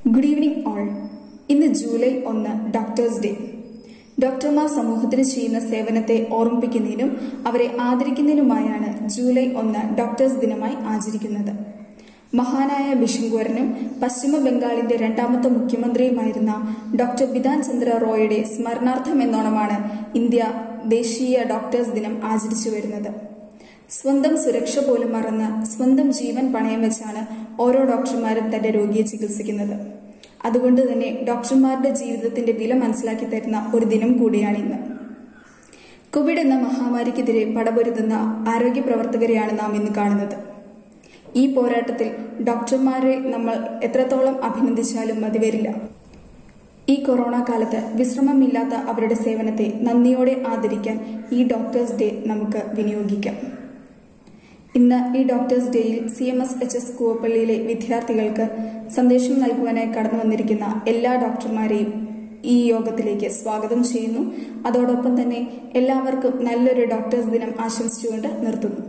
good evening all ഇന്ന് July ഒന്ന് doctors day ഡോക്ടർമാർ സമൂഹത്തിന് ചെയ്യുന്ന സേവനത്തെ ഓർമ്മിപ്പിക്കുന്നതിനും അവരെ ആദരിക്കുന്നതിനുമായാണ് ജൂലൈ ഒന്ന് ഡോക്ടേഴ്സ് ദിനമായി ആചരിക്കുന്നത് മഹാനായ ബിഷുങ്കുവരനും പശ്ചിമ ബംഗാളിന്റെ രണ്ടാമത്തെ മുഖ്യമന്ത്രിയുമായിരുന്ന ഡോക്ടർ ബിധാൻ ചന്ദ്ര റോയുടെ സ്മരണാർത്ഥം എന്നോണമാണ് ഇന്ത്യ ദേശീയ ഡോക്ടേഴ്സ് ദിനം ആചരിച്ചു വരുന്നത് സ്വന്തം സുരക്ഷ പോലും മറന്ന് സ്വന്തം ജീവൻ പണയം വെച്ചാണ് ഓരോ ഡോക്ടർമാരും തന്റെ രോഗിയെ ചികിത്സിക്കുന്നത് അതുകൊണ്ട് തന്നെ ഡോക്ടർമാരുടെ ജീവിതത്തിന്റെ വില മനസ്സിലാക്കി തരുന്ന ഒരു ദിനം കൂടിയാണ് ഇന്ന് കോവിഡ് എന്ന മഹാമാരിക്കെതിരെ പടപൊരുതുന്ന ആരോഗ്യ പ്രവർത്തകരെയാണ് നാം ഇന്ന് കാണുന്നത് ഈ പോരാട്ടത്തിൽ ഡോക്ടർമാരെ നമ്മൾ എത്രത്തോളം അഭിനന്ദിച്ചാലും മതിവരില്ല ഈ കൊറോണ കാലത്ത് വിശ്രമമില്ലാത്ത അവരുടെ സേവനത്തെ നന്ദിയോടെ ആദരിക്കാൻ ഈ ഡോക്ടേഴ്സ് ഡേ നമുക്ക് വിനിയോഗിക്കാം ഇന്ന് ഈ ഡോക്ടേഴ്സ് ഡേയിൽ C M S H S കൂവപ്പള്ളിയിലെ വിദ്യാർത്ഥികൾക്ക് സന്ദേശം നൽകുവാനായി കടന്നു വന്നിരിക്കുന്ന എല്ലാ ഡോക്ടർമാരെയും ഈ യോഗത്തിലേക്ക് സ്വാഗതം ചെയ്യുന്നു അതോടൊപ്പം തന്നെ എല്ലാവർക്കും നല്ലൊരു ഡോക്ടേഴ്സ് ദിനം ആശംസിച്ചുകൊണ്ട് നിർത്തുന്നു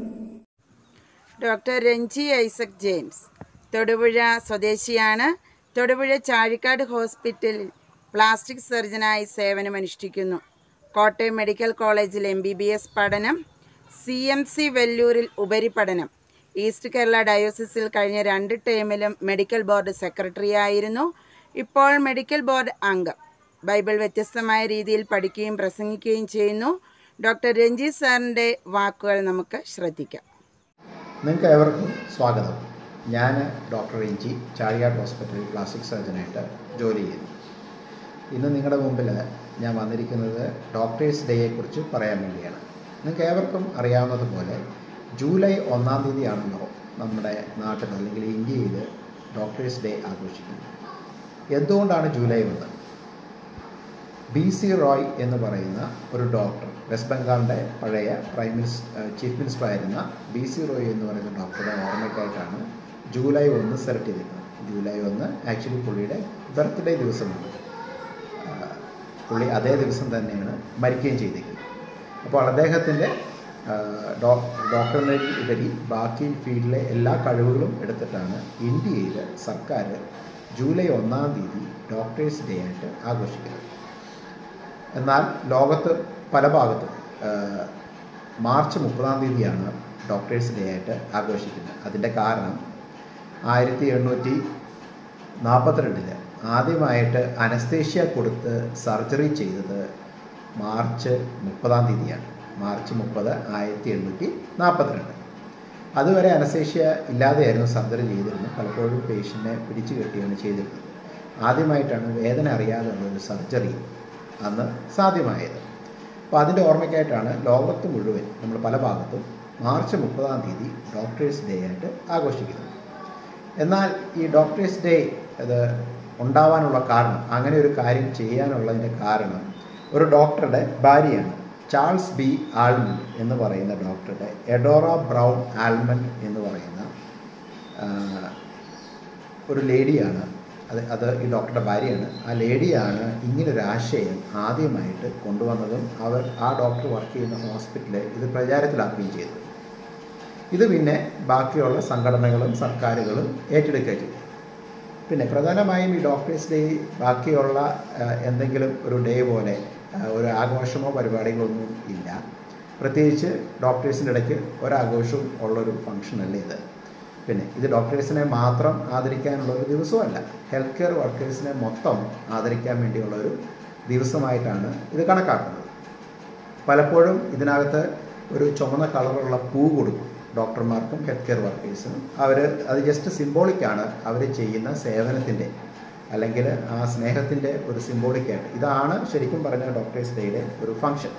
doctor Ranji Isaac James Thodupuzha സ്വദേശിയാണ് തൊടുപുഴ ചാഴിക്കാട് ഹോസ്പിറ്റലിൽ പ്ലാസ്റ്റിക് സർജനായി സേവനമനുഷ്ഠിക്കുന്നു കോട്ടയം മെഡിക്കൽ കോളേജിൽ എം ബി ബി എസ് പഠനം സി എം സി വെല്ലൂരിൽ ഉപരിപഠനം ഈസ്റ്റ് കേരള ഡയോസിസിൽ കഴിഞ്ഞ രണ്ട് ടേമിലും മെഡിക്കൽ ബോർഡ് സെക്രട്ടറി ആയിരുന്നു ഇപ്പോൾ മെഡിക്കൽ ബോർഡ് അംഗം ബൈബിൾ വ്യത്യസ്തമായ രീതിയിൽ പഠിക്കുകയും പ്രസംഗിക്കുകയും ചെയ്യുന്നു ഡോക്ടർ രഞ്ജി സാറിൻ്റെ വാക്കുകൾ നമുക്ക് ശ്രദ്ധിക്കാം നിങ്ങൾക്ക് ഏവർക്കും സ്വാഗതം ഞാൻ ഡോക്ടർ ഇഞ്ചി ചാഴിയാട് ഹോസ്പിറ്റലിൽ പ്ലാസ്റ്റിക് സർജനായിട്ട് ജോലി ചെയ്യുന്നു ഇന്ന് നിങ്ങളുടെ മുമ്പിൽ ഞാൻ വന്നിരിക്കുന്നത് ഡോക്ടേഴ്സ് ഡേയെക്കുറിച്ച് പറയാൻ വേണ്ടിയാണ് നിങ്ങൾക്ക് ഏവർക്കും അറിയാവുന്നതുപോലെ ജൂലൈ ഒന്നാം തീയതിയാണല്ലോ നമ്മുടെ നാട്ടിൽ അല്ലെങ്കിൽ ഇന്ത്യയിൽ ഡോക്ടേഴ്സ് ഡേ ആഘോഷിക്കുന്നത് എന്തുകൊണ്ടാണ് ജൂലൈ ഒന്ന് ബി സി റോയ് എന്ന് പറയുന്ന ഒരു ഡോക്ടർ വെസ്റ്റ് ബംഗാളിൻ്റെ പഴയ പ്രൈം മിനിസ്റ്റർ ചീഫ് മിനിസ്റ്റർ ആയിരുന്ന ബി സി റോയ് എന്ന് പറയുന്ന ഡോക്ടറുടെ ഓർമ്മയ്ക്കായിട്ടാണ് ജൂലൈ ഒന്ന് സെലക്ട് ചെയ്തിരിക്കുന്നത് ജൂലൈ ഒന്ന് ആക്ച്വലി പുള്ളിയുടെ ബർത്ത്ഡേ ദിവസമാണ് ആ, പുള്ളി അതേ ദിവസം തന്നെയാണ് മരിക്കുകയും ചെയ്തിരിക്കുന്നത് അപ്പോൾ അദ്ദേഹത്തിൻ്റെ ഡോക്ടറിനെ ഉപരി ബാക്കി ഫീൽഡിലെ എല്ലാ കഴിവുകളും എടുത്തിട്ടാണ് ഇന്ത്യയിൽ സർക്കാർ ജൂലൈ ഒന്നാം തീയതി ഡോക്ടേഴ്സ് ഡേ ആയിട്ട് ആഘോഷിക്കുന്നത് എന്നാൽ ലോകത്ത് പല ഭാഗത്തും ആ, മാർച്ച് മുപ്പതാം തീയതിയാണ് ഡോക്ടേഴ്സ് ഡേ ആയിട്ട് ആഘോഷിക്കുന്നത് അതിൻ്റെ കാരണം ആയിരത്തി എണ്ണൂറ്റി നാൽപ്പത്തിരണ്ടില് ആദ്യമായിട്ട് അനസ്തേഷ്യ കൊടുത്ത് സർജറി ചെയ്തത് മാർച്ച് മുപ്പതാം തീയതിയാണ് മാർച്ച് മുപ്പത് ആയിരത്തി എണ്ണൂറ്റി നാൽപ്പത്തിരണ്ട് അതുവരെ അനസ്തേഷ്യ ഇല്ലാതെയായിരുന്നു സർജറി ചെയ്തിരുന്നത് പലപ്പോഴും പേഷ്യൻറ്റിനെ പിടിച്ചു കെട്ടിയാണ് ചെയ്തിരുന്നത് ആദ്യമായിട്ടാണ് വേദന അറിയാതെയുള്ള ഒരു സർജറി അന്ന് സാധ്യമായത് അപ്പോൾ അതിൻ്റെ ഓർമ്മയ്ക്കായിട്ടാണ് ലോകത്ത് മുഴുവൻ നമ്മൾ പല ഭാഗത്തും മാർച്ച് മുപ്പതാം തീയതി ഡോക്ടേഴ്സ് ഡേ ആയിട്ട് ആഘോഷിക്കുന്നത് എന്നാൽ ഈ ഡോക്ടേഴ്സ് ഡേ അത് ഉണ്ടാവാനുള്ള കാരണം അങ്ങനെ ഒരു കാര്യം ചെയ്യാനുള്ളതിൻ്റെ കാരണം ഒരു ഡോക്ടറുടെ ഭാര്യയാണ് ചാൾസ് ബി ആൽമൺ എന്ന് പറയുന്ന ഡോക്ടറുടെ എഡോറ ബ്രൗൺ ആൽമൺ എന്ന് പറയുന്ന ആ, ഒരു ലേഡിയാണ് അത് അത് ഈ ഡോക്ടറുടെ ഭാര്യയാണ് ആ ലേഡിയാണ് ഇങ്ങനൊരു ആശയം ആദ്യമായിട്ട് കൊണ്ടുവന്നതും അവർ ആ ഡോക്ടർ വർക്ക് ചെയ്യുന്ന ഹോസ്പിറ്റലിൽ ഇത് പ്രചാരത്തിലാക്കുകയും ചെയ്തു ഇത് പിന്നെ ബാക്കിയുള്ള സംഘടനകളും സർക്കാരുകളും ഏറ്റെടുക്കുക ചെയ്തു പിന്നെ പ്രധാനമായും ഈ ഡോക്ടേഴ്സ് ഡേ ബാക്കിയുള്ള ആ, എന്തെങ്കിലും ഒരു ഡേ പോലെ ആ, ഒരു ആഘോഷമോ പരിപാടികളോ ഒന്നും ഇല്ല പ്രത്യേകിച്ച് ഡോക്ടേഴ്സിൻ്റെ ഇടയ്ക്ക് ഒരാഘോഷവും ഉള്ളൊരു ഫംഗ്ഷനല്ല ഇത് പിന്നെ ഇത് ഡോക്ടേഴ്സിനെ മാത്രം ആദരിക്കാനുള്ള ഒരു ദിവസമല്ല ഹെൽത്ത് കെയർ വർക്കേഴ്സിനെ മൊത്തം ആദരിക്കാൻ വേണ്ടിയുള്ള ഒരു ദിവസമായിട്ടാണ് ഇത് കണക്കാക്കുന്നത് പലപ്പോഴും ഇതിനകത്ത് ഒരു ചുമന്ന കളറുള്ള പൂ കൊടുക്കും ഡോക്ടർമാർക്കും ഹെൽത്ത് കെയർ വർക്കേഴ്സിനും അവർ അത് ജസ്റ്റ് സിംബോളിക്കാണ് അവർ ചെയ്യുന്ന സേവനത്തിൻ്റെ അല്ലെങ്കിൽ ആ സ്നേഹത്തിൻ്റെ ഒരു സിംബോളിക്കായിട്ട് ഇതാണ് ശരിക്കും പറഞ്ഞ ഡോക്ടേഴ്സ് ഡേയുടെ ഒരു ഫങ്ഷൻ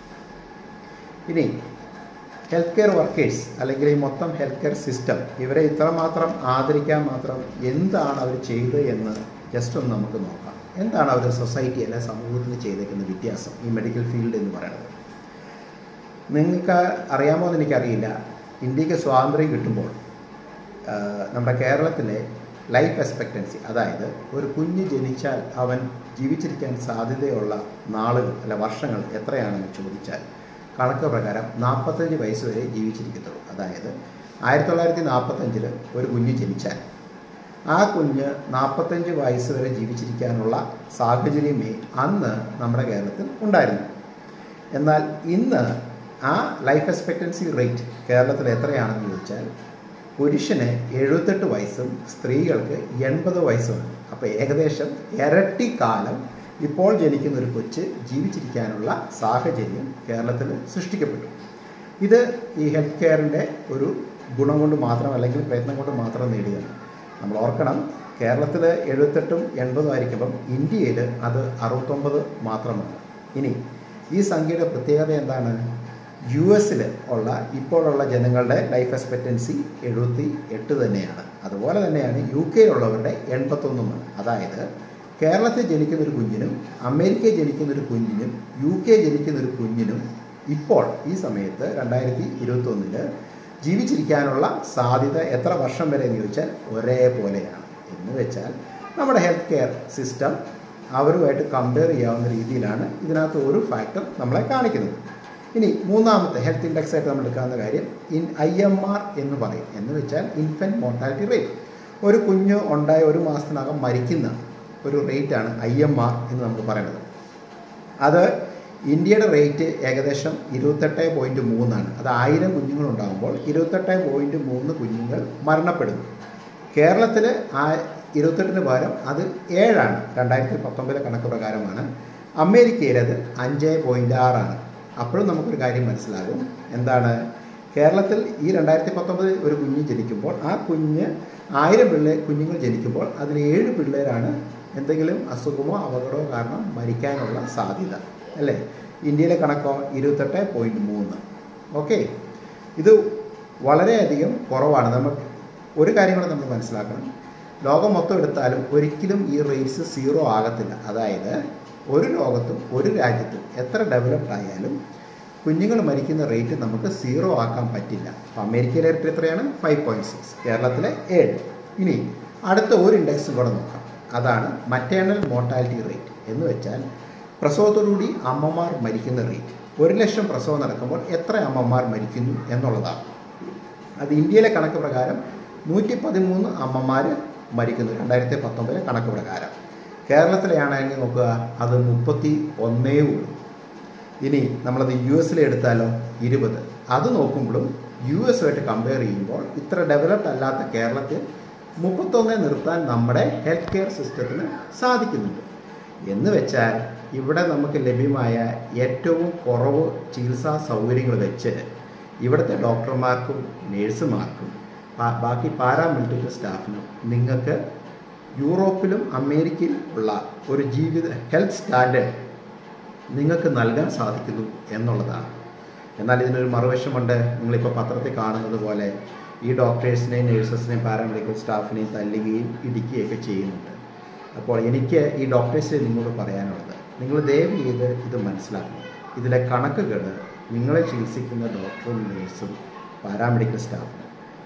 ഇനി ഹെൽത്ത് കെയർ വർക്കേഴ്സ് അല്ലെങ്കിൽ ഈ മൊത്തം ഹെൽത്ത് കെയർ സിസ്റ്റം ഇവരെ ഇത്രമാത്രം ആദരിക്കാൻ മാത്രം എന്താണ് അവർ ചെയ്തത് എന്ന് ജസ്റ്റ് ഒന്ന് നമുക്ക് നോക്കാം എന്താണ് അവർ സൊസൈറ്റി അല്ലെ സമൂഹത്തിൽ ചെയ്തേക്കുന്ന വ്യത്യാസം ഈ മെഡിക്കൽ ഫീൽഡ് എന്ന് പറയുന്നത് നിങ്ങൾക്ക് അറിയാമോ എന്ന് എനിക്കറിയില്ല ഇന്ത്യക്ക് സ്വാതന്ത്ര്യം കിട്ടുമ്പോൾ ആ, നമ്മുടെ കേരളത്തിലെ ലൈഫ് എക്സ്പെക്റ്റൻസി അതായത് ഒരു കുഞ്ഞ് ജനിച്ചാൽ അവൻ ജീവിച്ചിരിക്കാൻ സാധ്യതയുള്ള നാളുകൾ അല്ല വർഷങ്ങൾ എത്രയാണെന്ന് ചോദിച്ചാൽ കണക്ക് പ്രകാരം നാൽപ്പത്തഞ്ച് വയസ്സ് വരെ ജീവിച്ചിരിക്കത്തുള്ളൂ അതായത് ആയിരത്തി തൊള്ളായിരത്തി നാൽപ്പത്തഞ്ചിൽ ഒരു കുഞ്ഞ് ജനിച്ചാൽ ആ കുഞ്ഞ് നാൽപ്പത്തഞ്ച് വയസ്സ് വരെ ജീവിച്ചിരിക്കാനുള്ള സാഹചര്യമേ അന്ന് നമ്മുടെ കേരളത്തിൽ ഉണ്ടായിരുന്നു എന്നാൽ ഇന്ന് ആ ലൈഫ് എക്സ്പെക്റ്റൻസി റേറ്റ് കേരളത്തിൽ എത്രയാണെന്ന് ചോദിച്ചാൽ പുരുഷന് എഴുപത്തെട്ട് വയസ്സും സ്ത്രീകൾക്ക് എൺപത് വയസ്സുമാണ് അപ്പോൾ ഏകദേശം ഇരട്ടി കാലം ഇപ്പോൾ ജനിക്കുന്ന ഒരു കൊച്ച് ജീവിച്ചിരിക്കാനുള്ള സാഹചര്യം കേരളത്തിൽ സൃഷ്ടിക്കപ്പെട്ടു ഇത് ഈ ഹെൽത്ത് കെയറിൻ്റെ ഒരു ഗുണം കൊണ്ട് മാത്രം അല്ലെങ്കിൽ പ്രയത്നം കൊണ്ട് മാത്രം നേടിയതാണ് നമ്മൾ ഓർക്കണം കേരളത്തിൽ എഴുപത്തെട്ടും എൺപതും ആയിരിക്കുമ്പം ഇന്ത്യയിൽ അത് അറുപത്തൊമ്പത് മാത്രമാണ് ഇനി ഈ സംഖ്യയുടെ പ്രത്യേകത എന്താണ് യു എസിൽ ഉള്ള ഇപ്പോഴുള്ള ജനങ്ങളുടെ ലൈഫ് എക്സ്പെക്റ്റൻസി എഴുപത്തി എട്ട് തന്നെയാണ് അതുപോലെ തന്നെയാണ് യു കെയിലുള്ളവരുടെ എൺപത്തൊന്നുമാണ് അതായത് കേരളത്തിൽ ജനിക്കുന്ന ഒരു കുഞ്ഞിനും അമേരിക്കയിൽ ജനിക്കുന്ന ഒരു കുഞ്ഞിനും യു കെ ജനിക്കുന്ന ഒരു കുഞ്ഞിനും ഇപ്പോൾ ഈ സമയത്ത് രണ്ടായിരത്തി ഇരുപത്തൊന്നില് ജീവിച്ചിരിക്കാനുള്ള സാധ്യത എത്ര വർഷം വരെ എന്ന് ചോദിച്ചാൽ ഒരേപോലെയാണ് എന്ന് വെച്ചാൽ നമ്മുടെ ഹെൽത്ത് കെയർ സിസ്റ്റം അവരുമായിട്ട് കമ്പയർ ചെയ്യാവുന്ന രീതിയിലാണ് ഇതിനകത്ത് ഒരു ഫാക്ടർ നമ്മളെ കാണിക്കുന്നത് ഇനി മൂന്നാമത്തെ ഹെൽത്ത് ഇൻഡെക്സ് ആയിട്ട് നമ്മൾ എടുക്കാവുന്ന കാര്യം ഇൻ ഐ എം ആർ എന്ന് പറയും എന്ന് വെച്ചാൽ ഇൻഫൻറ്റ് മോർട്ടാലിറ്റി റേറ്റ് ഒരു കുഞ്ഞ് ഉണ്ടായ ഒരു മാസത്തിനകം മരിക്കുന്ന ഒരു റേറ്റാണ് ഐ എം ആർ എന്ന് നമുക്ക് പറയുന്നത് അത് ഇന്ത്യയുടെ റേറ്റ് ഏകദേശം ഇരുപത്തെട്ട് പോയിൻറ്റ് മൂന്നാണ് അത് ആയിരം കുഞ്ഞുങ്ങളുണ്ടാകുമ്പോൾ ഇരുപത്തെട്ട് പോയിൻറ്റ് മൂന്ന് കുഞ്ഞുങ്ങൾ മരണപ്പെടുന്നു കേരളത്തിൽ ആ ഇരുപത്തെട്ടിന് പകരം അത് ഏഴാണ് രണ്ടായിരത്തി പത്തൊമ്പതിലെ കണക്ക് പ്രകാരമാണ് അമേരിക്കയിൽ അത് അഞ്ച് പോയിൻറ്റ് ആറാണ് അപ്പോഴും നമുക്കൊരു കാര്യം മനസ്സിലാകും എന്താണ് കേരളത്തിൽ ഈ രണ്ടായിരത്തി പത്തൊമ്പത് ഒരു കുഞ്ഞ് ജനിക്കുമ്പോൾ ആ കുഞ്ഞ് ആയിരം പിള്ളേ കുഞ്ഞുങ്ങൾ ജനിക്കുമ്പോൾ അതിൽ ഏഴ് പിള്ളേരാണ് എന്തെങ്കിലും അസുഖമോ അപകടമോ കാരണം മരിക്കാനുള്ള സാധ്യത അല്ലേ ഇന്ത്യയിലെ കണക്കോ ഇരുപത്തെട്ട് പോയിൻറ്റ് മൂന്ന് ഓക്കെ ഇത് വളരെയധികം കുറവാണ് നമ്മൾ ഒരു കാര്യം കൂടെ നമ്മൾ മനസ്സിലാക്കണം ലോകം മൊത്തം എടുത്താലും ഒരിക്കലും ഈ റേറ്റ്സ് സീറോ ആകത്തില്ല അതായത് ഒരു ലോകത്തും ഒരു രാജ്യത്തും എത്ര ഡെവലപ്ഡ് ആയാലും കുഞ്ഞുങ്ങൾ മരിക്കുന്ന റേറ്റ് നമുക്ക് സീറോ ആക്കാൻ പറ്റില്ല അപ്പോൾ അമേരിക്കയിലെ റേറ്റ് എത്രയാണ് ഫൈവ് പോയിൻറ്റ് സിക്സ് കേരളത്തിലെ ഏഴ് ഇനി അടുത്ത ഒരു ഇൻഡെക്സും കൂടെ നോക്കാം അതാണ് മറ്റേണൽ മോർട്ടാലിറ്റി റേറ്റ് എന്ന് വെച്ചാൽ പ്രസവത്തോടുകൂടി അമ്മമാർ മരിക്കുന്ന റേറ്റ് ഒരു ലക്ഷം പ്രസവം നടക്കുമ്പോൾ എത്ര അമ്മമാർ മരിക്കുന്നു എന്നുള്ളതാണ് അത് ഇന്ത്യയിലെ കണക്ക് പ്രകാരം നൂറ്റി പതിമൂന്ന് അമ്മമാർ മരിക്കുന്നു രണ്ടായിരത്തി പത്തൊമ്പതിലെ കണക്ക് പ്രകാരം കേരളത്തിലെയാണെങ്കിൽ നോക്കുക അത് മുപ്പത്തി ഒന്നേ ഉള്ളൂ ഇനി നമ്മളത് യു എസിലെ എടുത്താലോ ഇരുപത് അത് നോക്കുമ്പോഴും യു എസുമായിട്ട് കമ്പയർ ചെയ്യുമ്പോൾ ഇത്ര ഡെവലപ്ഡ് അല്ലാത്ത കേരളത്തിൽ മുപ്പത്തൊന്നേ നിർത്താൻ നമ്മുടെ ഹെൽത്ത് കെയർ സിസ്റ്റത്തിന് സാധിക്കുന്നുണ്ട് എന്ന് വെച്ചാൽ ഇവിടെ നമുക്ക് ലഭ്യമായ ഏറ്റവും കുറവ് ചികിത്സാ സൗകര്യങ്ങൾ വെച്ച് ഇവിടുത്തെ ഡോക്ടർമാർക്കും നേഴ്സുമാർക്കും ബാ- ബാക്കി പാരാമിലിറ്ററി സ്റ്റാഫിനും നിങ്ങൾക്ക് യൂറോപ്പിലും അമേരിക്കയിലും ഉള്ള ഒരു ജീവിത ഹെൽത്ത് സ്റ്റാൻഡേർഡ് നിങ്ങൾക്ക് നൽകാൻ സാധിക്കുന്നു എന്നുള്ളതാണ് എന്നാൽ ഇതിനൊരു മറുവശമുണ്ട് നിങ്ങളിപ്പോൾ പത്രത്തിൽ കാണുന്നത് പോലെ ഈ ഡോക്ടേഴ്സിനെയും നേഴ്സസിനെയും പാരാമെഡിക്കൽ സ്റ്റാഫിനെയും തല്ലുകയും ഇടിക്കുകയൊക്കെ ചെയ്യുന്നുണ്ട് അപ്പോൾ എനിക്ക് ഈ ഡോക്ടേഴ്സിനെ നിങ്ങളോട് പറയാനുള്ളത് നിങ്ങൾ ദയവ് ചെയ്ത് ഇത് മനസ്സിലാക്കണം ഇതിലെ കണക്കുകൾ നിങ്ങളെ ചികിത്സിക്കുന്ന ഡോക്ടറും നേഴ്സും പാരാമെഡിക്കൽ സ്റ്റാഫും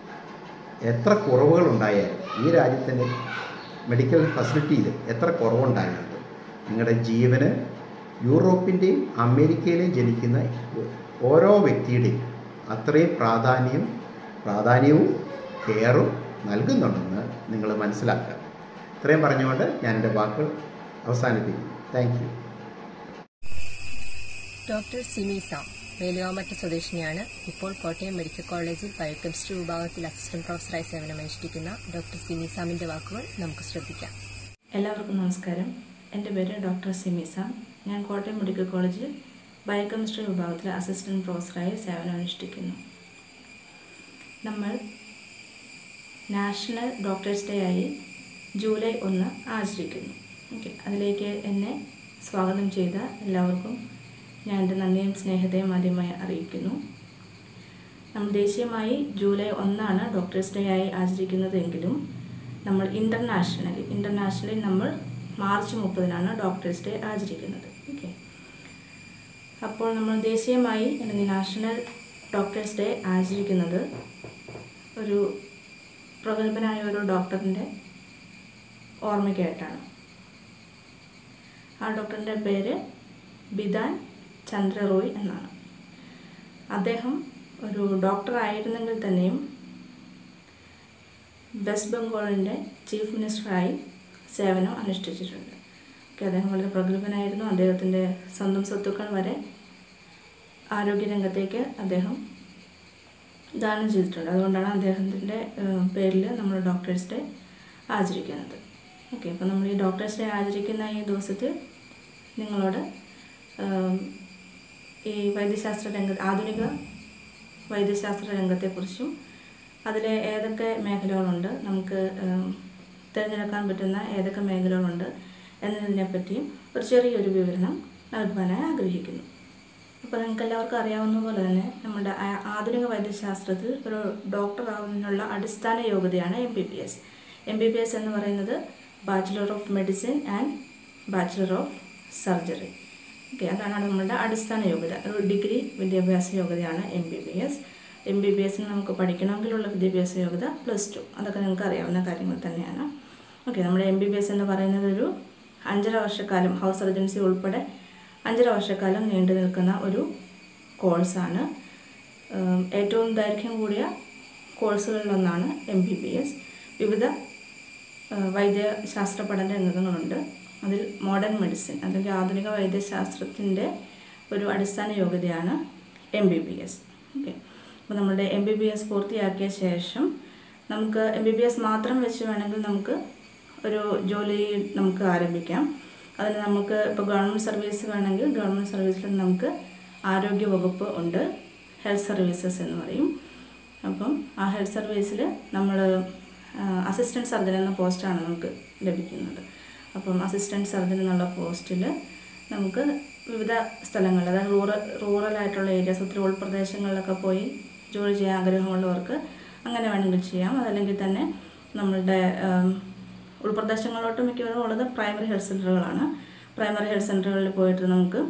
എത്ര കുറവുകളുണ്ടായാലും ഈ രാജ്യത്തിൻ്റെ മെഡിക്കൽ ഫെസിലിറ്റിയിൽ എത്ര കുറവുണ്ടായാലും നിങ്ങളുടെ ജീവന് യൂറോപ്പിൻ്റെയും അമേരിക്കയിലെയും ജനിക്കുന്ന ഓരോ വ്യക്തിയുടെയും അത്രയും പ്രാധാന്യം പ്രാധാന്യവും കെയറും നൽകുന്നുണ്ടെന്ന് നിങ്ങൾ മനസ്സിലാക്കുക ഇത്രയും പറഞ്ഞുകൊണ്ട് ഞാൻ എൻ്റെ വാക്കുകൾ അവസാനിപ്പിക്കുന്നു താങ്ക് യു ഡോക്ടർ സിമീസ വേലുവാമറ്റ സ്വദേശിനിയാണ് ഇപ്പോൾ കോട്ടയം മെഡിക്കൽ കോളേജിൽ ബയോകെമിസ്ട്രി വിഭാഗത്തിൽ അസിസ്റ്റന്റ് പ്രൊഫസറായി സേവനമനുഷ്ഠിക്കുന്ന ഡോക്ടർ സിമീസാമിന്റെ വാക്കുകൾ നമുക്ക് ശ്രദ്ധിക്കാം എല്ലാവർക്കും നമസ്കാരം എൻ്റെ പേര് ഡോക്ടർ സിമിസ ഞാൻ കോട്ടയം മെഡിക്കൽ കോളേജിൽ ബയോകെമിസ്ട്രി വിഭാഗത്തിൽ അസിസ്റ്റൻറ്റ് പ്രൊഫസറായി സേവനമനുഷ്ഠിക്കുന്നു നമ്മൾ നാഷണൽ ഡോക്ടേഴ്സ് ഡേ ആയി ജൂലൈ ഒന്ന് ആചരിക്കുന്നു ഓക്കെ അതിലേക്ക് എന്നെ സ്വാഗതം ചെയ്ത എല്ലാവർക്കും ഞാൻ എൻ്റെ നന്ദിയും സ്നേഹത്തെയും ആദ്യമായി അറിയിക്കുന്നു നമ്മൾ ദേശീയമായി ജൂലൈ ഒന്നാണ് ഡോക്ടേഴ്സ് ഡേ ആയി ആചരിക്കുന്നതെങ്കിലും നമ്മൾ ഇൻ്റർനാഷണലി ഇൻ്റർനാഷണലി നമ്മൾ മാർച്ച് മുപ്പതിനാണ് ഡോക്ടേഴ്സ് ഡേ ആചരിക്കുന്നത് ഓക്കെ അപ്പോൾ നമ്മൾ ദേശീയമായി അല്ലെങ്കിൽ നാഷണൽ ഡോക്ടേഴ്സ് ഡേ ആചരിക്കുന്നത് ഒരു പ്രഗത്ഭനായ ഒരു ഡോക്ടറിൻ്റെ ഓർമ്മയ്ക്കായിട്ടാണ് ആ ഡോക്ടറിൻ്റെ പേര് ബിദാൻ ചന്ദ്ര റോയ് എന്നാണ് അദ്ദേഹം ഒരു ഡോക്ടർ ആയിരുന്നെങ്കിൽ തന്നെയും വെസ്റ്റ് ബംഗാളിൻ്റെ ചീഫ് മിനിസ്റ്ററായി സേവനം അനുഷ്ഠിച്ചിട്ടുണ്ട് ഓക്കെ അദ്ദേഹം വളരെ പ്രഗത്ഭനായിരുന്നു അദ്ദേഹത്തിൻ്റെ സ്വന്തം സ്വത്തുക്കൾ വരെ ആരോഗ്യരംഗത്തേക്ക് അദ്ദേഹം ദാനം ചെയ്തിട്ടുണ്ട് അതുകൊണ്ടാണ് അദ്ദേഹത്തിൻ്റെ പേരിൽ നമ്മൾ ഡോക്ടേഴ്സ് ഡേ ആചരിക്കുന്നത് ഓക്കെ അപ്പോൾ നമ്മൾ ഈ ഡോക്ടേഴ്സ് ഡേ ആചരിക്കുന്ന ഈ ദിവസത്തിൽ നിങ്ങളോട് ഉം, ഈ വൈദ്യശാസ്ത്ര രംഗ ആധുനിക വൈദ്യശാസ്ത്ര രംഗത്തെക്കുറിച്ചും അതിലെ ഏതൊക്കെ മേഖലകളുണ്ട് നമുക്ക് ഉം, തിരഞ്ഞെടുക്കാൻ പറ്റുന്ന ഏതൊക്കെ മേഖലകളുണ്ട് എന്നതിനെപ്പറ്റിയും ഒരു ചെറിയൊരു വിവരണം നൽകുവാനായി ആഗ്രഹിക്കുന്നു അപ്പോൾ നിങ്ങൾക്ക് എല്ലാവർക്കും അറിയാവുന്ന പോലെ തന്നെ നമ്മുടെ ആ- ആധുനിക വൈദ്യശാസ്ത്രത്തിൽ ഒരു ഡോക്ടർ ആവുന്നതിനുള്ള അടിസ്ഥാന യോഗ്യതയാണ് M B B S M B B S എന്ന് പറയുന്നത് bachelor of medicine and bachelor of surgery okay അതാണ് നമ്മളുടെ അടിസ്ഥാന യോഗ്യത ഒരു ഡിഗ്രി വിദ്യാഭ്യാസ യോഗ്യതയാണ് M B B S M B B എസിന് നമുക്ക് പഠിക്കണമെങ്കിലുള്ള വിദ്യാഭ്യാസ യോഗ്യത പ്ലസ് ടു അതൊക്കെ നിങ്ങൾക്ക് അറിയാവുന്ന കാര്യങ്ങൾ തന്നെയാണ് ഓക്കെ നമ്മുടെ എം ബി ബി എസ് എന്ന് പറയുന്നത് ഒരു അഞ്ചര വർഷക്കാലം ഹൗസ് സർജൻസി ഉൾപ്പെടെ അഞ്ചര വർഷക്കാലം നീണ്ടു നിൽക്കുന്ന ഒരു കോഴ്സാണ് ഉം, ഏറ്റവും ദൈർഘ്യം കൂടിയ കോഴ്സുകളിലൊന്നാണ് എം ബി ബി എസ് വിവിധ ഏഹ് വൈദ്യശാസ്ത്ര പഠന രംഗങ്ങളുണ്ട് അതിൽ മോഡേൺ മെഡിസിൻ അല്ലെങ്കിൽ ആധുനിക വൈദ്യശാസ്ത്രത്തിൻ്റെ ഒരു അടിസ്ഥാന യോഗ്യതയാണ് M B B S okay അപ്പോൾ നമ്മുടെ എം ബി ബി എസ് പൂർത്തിയാക്കിയ ശേഷം നമുക്ക് എം ബി ബി എസ് മാത്രം വെച്ച് വേണമെങ്കിൽ നമുക്ക് ഒരു ജോലി നമുക്ക് ആരംഭിക്കാം അതിന് നമുക്ക് ഇപ്പോൾ ഗവൺമെൻറ് സർവീസ് വേണമെങ്കിൽ ഗവൺമെൻറ് സർവീസിൽ നമുക്ക് ആരോഗ്യ വകുപ്പ് ഉണ്ട് ഹെൽത്ത് സർവീസസ് എന്ന് പറയും അപ്പം ആ ഹെൽത്ത് സർവീസിൽ നമ്മൾ അസിസ്റ്റൻറ്റ് സർജൻ എന്ന പോസ്റ്റാണ് നമുക്ക് ലഭിക്കുന്നത് അപ്പം അസിസ്റ്റൻറ്റ് സർജൻ എന്നുള്ള പോസ്റ്റിൽ നമുക്ക് വിവിധ സ്ഥലങ്ങളിൽ അതായത് റൂറൽ റൂറലായിട്ടുള്ള ഏരിയാസ് ഒത്തിരി ഉൾപ്രദേശങ്ങളിലൊക്കെ പോയി ജോലി ചെയ്യാൻ ആഗ്രഹമുള്ളവർക്ക് അങ്ങനെ വേണമെങ്കിൽ ചെയ്യാം അതല്ലെങ്കിൽ തന്നെ നമ്മളുടെ ആം, ഉൾപ്രദേശങ്ങളിലോട്ട് മിക്കവാറും ഉള്ളത് പ്രൈമറി ഹെൽത്ത് സെൻ്ററുകളാണ് പ്രൈമറി ഹെൽത്ത് സെൻ്ററുകളിൽ പോയിട്ട് നമുക്ക്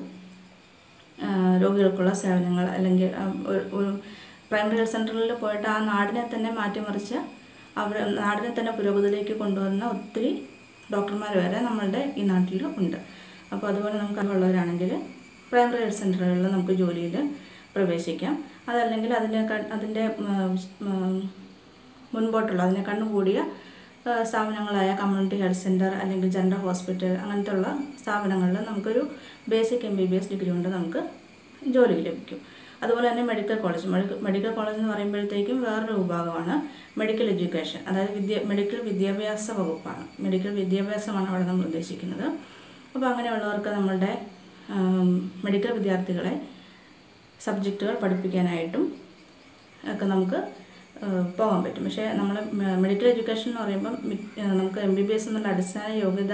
ആ, രോഗികൾക്കുള്ള സേവനങ്ങൾ അല്ലെങ്കിൽ ആ, ഒരു- ഒരു പ്രൈമറി ഹെൽത്ത് സെൻ്ററുകളിൽ പോയിട്ട് ആ നാടിനെ തന്നെ മാറ്റിമറിച്ച് അവർ നാടിനെ തന്നെ പുരോഗതിയിലേക്ക് കൊണ്ടുവരുന്ന ഒത്തിരി ഡോക്ടർമാർ വരെ നമ്മളുടെ ഈ നാട്ടിൽ ഉണ്ട് അപ്പോൾ അതുപോലെ നമുക്ക് ഉള്ളവരാണെങ്കിൽ പ്രൈമറി ഹെൽത്ത് സെൻ്ററുകളിൽ നമുക്ക് ജോലിയിൽ പ്രവേശിക്കാം അതല്ലെങ്കിൽ അതിൻ്റെ ക- അതിൻ്റെ ഉം, ഉം, മുൻപോട്ടുള്ള അതിനെ കണ്ണുകൂടിയ ആ, സ്ഥാപനങ്ങളായ കമ്മ്യൂണിറ്റി ഹെൽത്ത് സെൻറ്റർ അല്ലെങ്കിൽ ജനറൽ ഹോസ്പിറ്റൽ അങ്ങനത്തെ ഉള്ള സ്ഥാപനങ്ങളിൽ നമുക്കൊരു basic M B B S degree കൊണ്ട് നമുക്ക് ജോലി ലഭിക്കും അതുപോലെ തന്നെ medical college medical medical college എന്ന് പറയുമ്പോഴത്തേക്കും വേറൊരു വിഭാഗമാണ് മെഡിക്കൽ എഡ്യൂക്കേഷൻ അതായത് വിദ്യ മെഡിക്കൽ വിദ്യാഭ്യാസ വകുപ്പാണ് മെഡിക്കൽ വിദ്യാഭ്യാസമാണ് അവിടെ നമ്മൾ ഉദ്ദേശിക്കുന്നത് അപ്പോൾ അങ്ങനെയുള്ളവർക്ക് നമ്മളുടെ ആം, മെഡിക്കൽ വിദ്യാർത്ഥികളെ സബ്ജക്റ്റുകൾ പഠിപ്പിക്കാനായിട്ടും ഒക്കെ നമുക്ക് ഏഹ്, പോകാൻ പറ്റും പക്ഷേ നമ്മൾ മെഡിക്കൽ എഡ്യൂക്കേഷൻ എന്ന് പറയുമ്പം മി- ഏഹ്, നമുക്ക് എം ബി ബി എസ് എന്നുള്ള അടിസ്ഥാന യോഗ്യത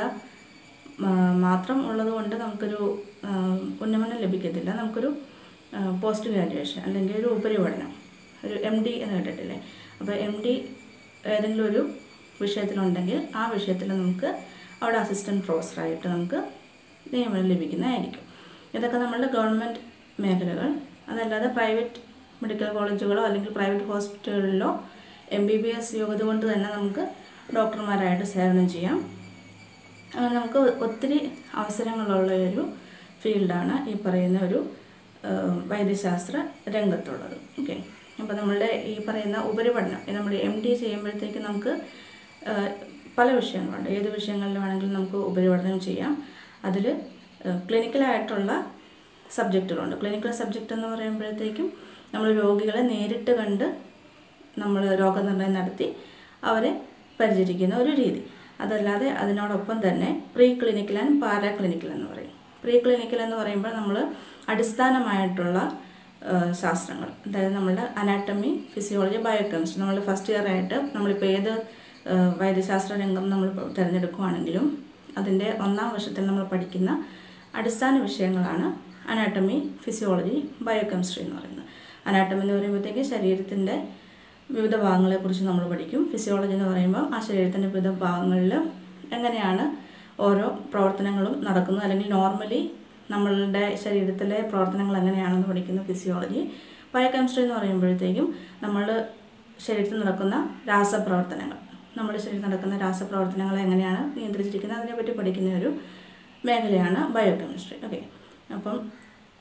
മാ- മാത്രം ഉള്ളതുകൊണ്ട് നമുക്കൊരു ഏഹ്, ഉന്നമനം ലഭിക്കത്തില്ല നമുക്കൊരു ഏഹ്, പോസ്റ്റ് ഗ്രാജുവേഷൻ അല്ലെങ്കിൽ ഒരു ഉപരിപഠനം ഒരു എം ഡി എന്ന് കേട്ടിട്ടില്ലേ അപ്പോൾ എം ഡി ഏതെങ്കിലും ഒരു വിഷയത്തിലുണ്ടെങ്കിൽ ആ വിഷയത്തിൽ നമുക്ക് അവിടെ അസിസ്റ്റൻറ്റ് പ്രൊഫസറായിട്ട് നമുക്ക് നിയമനം ലഭിക്കുന്നതായിരിക്കും ഇതൊക്കെ നമ്മളുടെ ഗവൺമെൻറ് മേഖലകൾ അതല്ലാതെ പ്രൈവറ്റ് മെഡിക്കൽ കോളേജുകളോ അല്ലെങ്കിൽ പ്രൈവറ്റ് ഹോസ്പിറ്റലുകളിലോ എം ബി ബി എസ് യോഗ്യത കൊണ്ട് തന്നെ നമുക്ക് ഡോക്ടർമാരായിട്ട് സേവനം ചെയ്യാം അങ്ങനെ നമുക്ക് ഒത്തിരി അവസരങ്ങളുള്ള ഒരു ഫീൽഡാണ് ഈ പറയുന്ന ഒരു ആ, വൈദ്യശാസ്ത്ര രംഗത്തുള്ളത് ഓക്കെ അപ്പോൾ നമ്മളുടെ ഈ പറയുന്ന ഉപരിപഠനം നമ്മൾ എം ഡി ചെയ്യുമ്പോഴത്തേക്ക് നമുക്ക് ആ, പല വിഷയങ്ങളുണ്ട് ഏത് വിഷയങ്ങളിൽ വേണമെങ്കിലും നമുക്ക് ഉപരിപഠനം ചെയ്യാം അതിൽ ക്ലിനിക്കലായിട്ടുള്ള സബ്ജക്റ്റുകളുണ്ട് ക്ലിനിക്കൽ സബ്ജക്റ്റ് എന്ന് പറയുമ്പോഴത്തേക്കും നമ്മൾ രോഗികളെ നേരിട്ട് കണ്ട് നമ്മൾ രോഗനിർണയം നടത്തി അവരെ പരിചരിക്കുന്ന ഒരു രീതി അതല്ലാതെ അതിനോടൊപ്പം തന്നെ preclinical and paraclinical എന്ന് പറയും പ്രീ ക്ലിനിക്കൽ എന്ന് പറയുമ്പോൾ നമ്മൾ അടിസ്ഥാനമായിട്ടുള്ള ആ, ശാസ്ത്രങ്ങൾ അതായത് നമ്മുടെ അനാട്ടമി ഫിസിയോളജി ബയോകെമിസ്ട്രി നമ്മൾ ഫസ്റ്റ് ഇയർ ആയിട്ട് നമ്മളിപ്പോൾ ഏത് ആ, വൈദ്യശാസ്ത്ര രംഗം നമ്മൾ തിരഞ്ഞെടുക്കുകയാണെങ്കിലും അതിൻ്റെ ഒന്നാം വർഷത്തിൽ നമ്മൾ പഠിക്കുന്ന അടിസ്ഥാന വിഷയങ്ങളാണ് അനാട്ടമി ഫിസിയോളജി ബയോകെമിസ്ട്രി എന്ന് പറയുന്നത് അനാട്ടമി എന്ന് പറയുമ്പോഴത്തേക്ക് ശരീരത്തിൻ്റെ വിവിധ ഭാഗങ്ങളെക്കുറിച്ച് നമ്മൾ പഠിക്കും ഫിസിയോളജി എന്ന് പറയുമ്പോൾ ആ ശരീരത്തിൻ്റെ വിവിധ ഭാഗങ്ങളിൽ എങ്ങനെയാണ് ഓരോ പ്രവർത്തനങ്ങളും നടക്കുന്നത് അല്ലെങ്കിൽ നോർമലി നമ്മളുടെ ശരീരത്തിലെ പ്രവർത്തനങ്ങൾ എങ്ങനെയാണെന്ന് പഠിക്കുന്ന ഫിസിയോളജി ബയോകെമിസ്ട്രി എന്ന് പറയുമ്പോഴത്തേക്കും നമ്മൾ ശരീരത്തിൽ നടക്കുന്ന രാസപ്രവർത്തനങ്ങൾ നമ്മുടെ ശരീരത്തിൽ നടക്കുന്ന രാസപ്രവർത്തനങ്ങളെ എങ്ങനെയാണ് നിയന്ത്രിച്ചിരിക്കുന്നത് അതിനെപ്പറ്റി പഠിക്കുന്ന ഒരു മേഖലയാണ് ബയോകെമിസ്ട്രി ഓക്കെ അപ്പം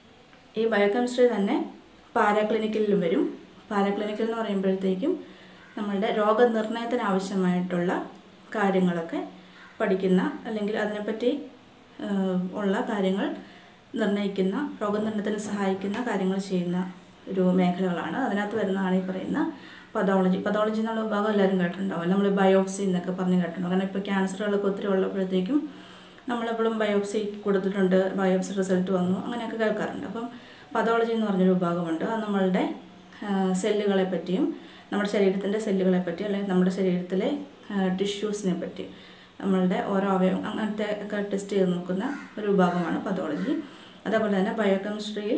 ഈ ബയോകെമിസ്ട്രി തന്നെ പാരാക്ലിനിക്കലിൽ വരും പാരാക്ലിനിക്കൽ എന്ന് പറയുമ്പോഴത്തേക്കും നമ്മളുടെ രോഗനിർണയത്തിന് ആവശ്യമായിട്ടുള്ള കാര്യങ്ങളൊക്കെ പഠിക്കുന്ന അല്ലെങ്കിൽ അതിനെപ്പറ്റി ഏഹ്, ഉള്ള കാര്യങ്ങൾ നിർണ്ണയിക്കുന്ന രോഗനിർണയത്തിന് സഹായിക്കുന്ന കാര്യങ്ങൾ ചെയ്യുന്ന ഒരു മേഖലകളാണ് അതിനകത്ത് വരുന്നതാണ് ഈ പറയുന്ന പതോളജി പതോളജി എന്നുള്ള വിഭാഗം എല്ലാവരും കേട്ടിട്ടുണ്ടാവും നമ്മൾ ബയോപ്സി എന്നൊക്കെ പറഞ്ഞ് കേട്ടിട്ടുണ്ടാവും കാരണം ഇപ്പോൾ ക്യാൻസറുകളൊക്കെ ഒത്തിരി ഉള്ളപ്പോഴത്തേക്കും നമ്മളെപ്പോഴും ബയോപ്സി കൊടുത്തിട്ടുണ്ട് ബയോപ്സി റിസൾട്ട് വന്നു അങ്ങനെയൊക്കെ കേൾക്കാറുണ്ട് അപ്പം പതോളജി എന്ന് പറഞ്ഞൊരു വിഭാഗമുണ്ട് അത് നമ്മളുടെ സെല്ലുകളെ പറ്റിയും നമ്മുടെ ശരീരത്തിൻ്റെ സെല്ലുകളെ പറ്റി അല്ലെങ്കിൽ നമ്മുടെ ശരീരത്തിലെ ടിഷ്യൂസിനെ പറ്റി നമ്മളുടെ ഓരോ അവയവം അങ്ങനത്തെ ഒക്കെ ടെസ്റ്റ് ചെയ്ത് നോക്കുന്ന ഒരു വിഭാഗമാണ് പതോളജി അതേപോലെ തന്നെ ബയോകെമിസ്ട്രിയിൽ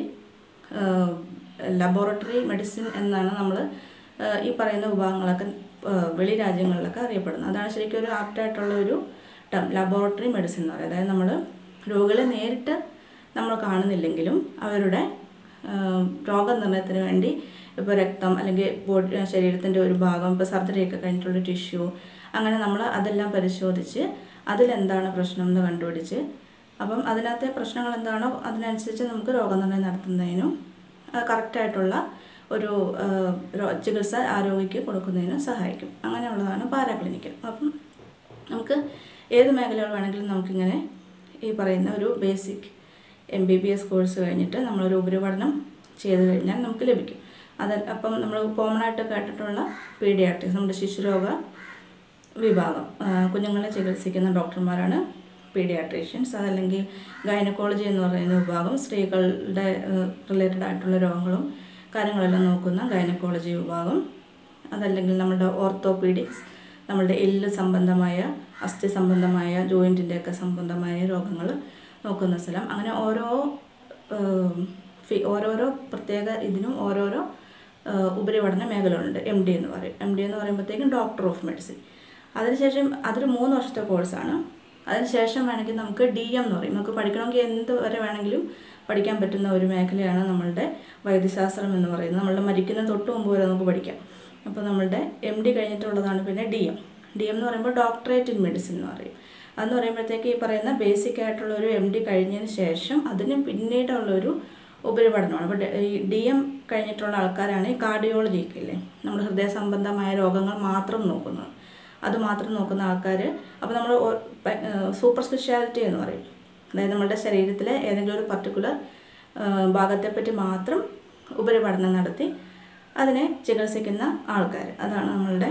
ലബോറട്ടറി മെഡിസിൻ എന്നാണ് നമ്മൾ ഈ പറയുന്ന വിഭാഗങ്ങളൊക്കെ ആ, വെളി രാജ്യങ്ങളിലൊക്കെ അറിയപ്പെടുന്നത് അതാണ് ശരിക്കും ഒരു ആപ്റ്റായിട്ടുള്ള ഒരു ടേം ലബോറട്ടറി മെഡിസിൻ എന്ന് പറയുന്നത് അതായത് നമ്മൾ രോഗികളെ നേരിട്ട് നമ്മൾ കാണുന്നില്ലെങ്കിലും അവരുടെ ആ, രോഗനിർണയത്തിന് വേണ്ടി ഇപ്പോൾ രക്തം അല്ലെങ്കിൽ ബോഡി ശരീരത്തിൻ്റെ ഒരു ഭാഗം ഇപ്പോൾ സർജറി ഒക്കെ കഴിഞ്ഞിട്ടുള്ള ടിഷ്യൂ അങ്ങനെ നമ്മൾ അതെല്ലാം പരിശോധിച്ച് അതിലെന്താണ് പ്രശ്നം എന്ന് കണ്ടുപിടിച്ച് അപ്പം അതിനകത്തെ പ്രശ്നങ്ങൾ എന്താണോ അതിനനുസരിച്ച് നമുക്ക് രോഗനിർണയം നടത്തുന്നതിനും കറക്റ്റായിട്ടുള്ള ഒരു ആ, രോ- ചികിത്സ ആ രോഗിക്ക് കൊടുക്കുന്നതിനും സഹായിക്കും അങ്ങനെയുള്ളതാണ് പാരാക്ലിനിക്കൽ അപ്പം നമുക്ക് ഏത് മേഖലകൾ വേണമെങ്കിലും നമുക്കിങ്ങനെ ഈ പറയുന്ന ഒരു basic M B B S course കഴിഞ്ഞിട്ട് നമ്മളൊരു ഉപരിപഠനം ചെയ്ത് കഴിഞ്ഞാൽ നമുക്ക് ലഭിക്കും അത് അപ്പം നമ്മൾ കോമൺ ആയിട്ട് കേട്ടിട്ടുള്ള പീഡിയാട്രിക്സ് നമ്മുടെ ശിശുരോഗ വിഭാഗം ആ, കുഞ്ഞുങ്ങളെ ചികിത്സിക്കുന്ന ഡോക്ടർമാരാണ് പീഡിയാട്രീഷ്യൻസ് അതല്ലെങ്കിൽ ഗൈനക്കോളജി എന്ന് പറയുന്ന വിഭാഗം സ്ത്രീകളുടെ റിലേറ്റഡ് ആയിട്ടുള്ള രോഗങ്ങളും കാര്യങ്ങളെല്ലാം നോക്കുന്ന ഗൈനക്കോളജി വിഭാഗം അതല്ലെങ്കിൽ നമ്മുടെ ഓർത്തോപീഡിക്സ് നമ്മുടെ എല്ല് സംബന്ധമായ അസ്ഥി സംബന്ധമായ ജോയിൻറ്റിൻ്റെയൊക്കെ സംബന്ധമായ രോഗങ്ങൾ നോക്കുന്ന സ്ഥലം അങ്ങനെ ഓരോ ഏം, ഫി- ഓരോരോ പ്രത്യേക ഇതിനും ഓരോരോ ആ, ഉപരിപഠന മേഖലകളുണ്ട് എം ഡി എന്ന് പറയും എം ഡി എന്ന് പറയുമ്പോഴത്തേക്കും ഡോക്ടർ ഓഫ് മെഡിസിൻ അതിനുശേഷം അതൊരു മൂന്ന് വർഷത്തെ കോഴ്സാണ് അതിനുശേഷം വേണമെങ്കിൽ നമുക്ക് ഡി എം എന്ന് പറയും നമുക്ക് പഠിക്കണമെങ്കിൽ എന്ത് വരെ വേണമെങ്കിലും പഠിക്കാൻ പറ്റുന്ന ഒരു മേഖലയാണ് നമ്മളുടെ വൈദ്യശാസ്ത്രം എന്ന് പറയുന്നത് നമ്മളുടെ മരിക്കുന്ന തൊട്ട് മുമ്പ് വരെ നമുക്ക് പഠിക്കാം അപ്പോൾ നമ്മളുടെ എം ഡി കഴിഞ്ഞിട്ടുള്ളതാണ് പിന്നെ ഡി എം ഡി എം എന്ന് പറയുമ്പോൾ ഡോക്ടറേറ്റ് ഇൻ മെഡിസിൻ എന്ന് പറയും അതെന്ന് പറയുമ്പോഴത്തേക്ക് ഈ പറയുന്ന ബേസിക് ആയിട്ടുള്ള ഒരു എം ഡി കഴിഞ്ഞതിന് ശേഷം അതിന് പിന്നീടുള്ളൊരു ഉപരിപഠനമാണ് അപ്പോൾ ഈ ഡി എം കഴിഞ്ഞിട്ടുള്ള ആൾക്കാരാണ് ഈ കാർഡിയോളജി ഒക്കെ ഇല്ലേ നമ്മൾ ഹൃദയ സംബന്ധമായ രോഗങ്ങൾ മാത്രം നോക്കുന്നത് അത് മാത്രം നോക്കുന്ന ആൾക്കാർ അപ്പോൾ നമ്മൾ സൂപ്പർ സ്പെഷ്യാലിറ്റി എന്ന് പറയും അതായത് നമ്മുടെ ശരീരത്തിലെ ഏതെങ്കിലും ഒരു പർട്ടിക്കുലർ ഭാഗത്തെപ്പറ്റി മാത്രം ഉപരിപഠനം നടത്തി അതിനെ ചികിത്സിക്കുന്ന ആൾക്കാർ അതാണ് നമ്മളുടെ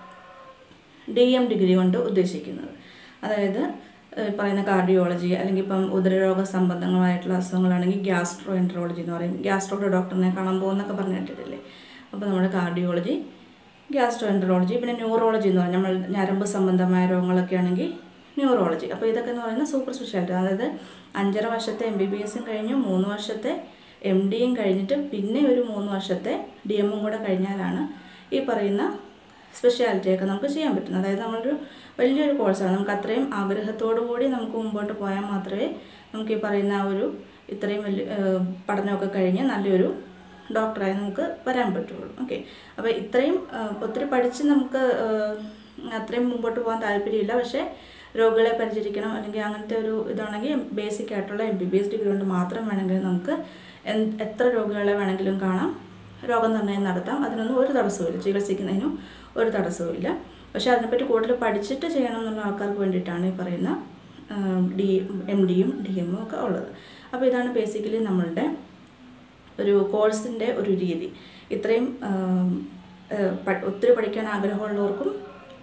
ഡി എം ഡിഗ്രി കൊണ്ട് ഉദ്ദേശിക്കുന്നത് അതായത് ഏഹ് പറയുന്ന കാർഡിയോളജി അല്ലെങ്കിൽ ഇപ്പം ഉദരരോഗ സംബന്ധങ്ങളായിട്ടുള്ള അസുഖങ്ങളാണെങ്കിൽ ഗ്യാസ്ട്രോ എൻട്രോളജി എന്ന് പറയും ഗ്യാസ്ട്രോയുടെ ഡോക്ടറിനെ കാണാൻ പോകുന്നൊക്കെ പറഞ്ഞു കേട്ടിട്ടില്ലേ അപ്പോൾ നമ്മുടെ കാർഡിയോളജി ഗ്യാസ്ട്രോ എൻട്രോളജി പിന്നെ ന്യൂറോളജി എന്ന് പറഞ്ഞാൽ നമ്മൾ ഞരമ്പ് സംബന്ധമായ രോഗങ്ങളൊക്കെ ആണെങ്കിൽ ന്യൂറോളജി അപ്പോൾ ഇതൊക്കെ എന്ന് പറയുന്നത് സൂപ്പർ സ്പെഷ്യാലിറ്റി അതായത് അഞ്ചര വർഷത്തെ എം ബി ബി എസും കഴിഞ്ഞു മൂന്ന് വർഷത്തെ എം ഡിയും കഴിഞ്ഞിട്ട് പിന്നെ ഒരു മൂന്ന് വർഷത്തെ ഡി എമ്മും കൂടെ കഴിഞ്ഞാലാണ് ഈ പറയുന്ന സ്പെഷ്യാലിറ്റിയൊക്കെ നമുക്ക് ചെയ്യാൻ പറ്റുന്നത് അതായത് നമ്മളൊരു വലിയൊരു കോഴ്സാണ് നമുക്ക് അത്രയും ആഗ്രഹത്തോടു കൂടി നമുക്ക് മുമ്പോട്ട് പോയാൽ മാത്രമേ നമുക്ക് ഈ പറയുന്ന ആ ഒരു ഇത്രയും വലിയ ഏഹ്, പഠനമൊക്കെ കഴിഞ്ഞ് നല്ലൊരു ഡോക്ടറായി നമുക്ക് വരാൻ പറ്റുള്ളൂ ഓക്കെ അപ്പോൾ ഇത്രയും ഏഹ്, ഒത്തിരി പഠിച്ച് നമുക്ക് ഏഹ്, അത്രയും മുമ്പോട്ട് പോകാൻ താല്പര്യമില്ല പക്ഷേ രോഗികളെ പരിചരിക്കണം അല്ലെങ്കിൽ അങ്ങനത്തെ ഒരു ഇതാണെങ്കിൽ ബേസിക് ആയിട്ടുള്ള M B B S degree കൊണ്ട് മാത്രം വേണമെങ്കിൽ നമുക്ക് എന്ത് എത്ര രോഗികളെ വേണമെങ്കിലും കാണാം രോഗനിർണയം നടത്താം അതിനൊന്നും ഒരു തടസ്സവുമില്ല ചികിത്സിക്കുന്നതിനും ഒരു തടസ്സവുമില്ല പക്ഷേ അതിനെപ്പറ്റി കൂടുതൽ പഠിച്ചിട്ട് ചെയ്യണം എന്നുള്ള ആൾക്കാർക്ക് വേണ്ടിയിട്ടാണ് ഈ പറയുന്ന ഡി എം ഡിയും ഡി എമ്മും ഒക്കെ ഉള്ളത് അപ്പോൾ ഇതാണ് ബേസിക്കലി നമ്മളുടെ ഒരു കോഴ്സിൻ്റെ ഒരു രീതി ഇത്രയും ആം, ഏഹ്, പ- ഒത്തിരി പഠിക്കാൻ ആഗ്രഹമുള്ളവർക്കും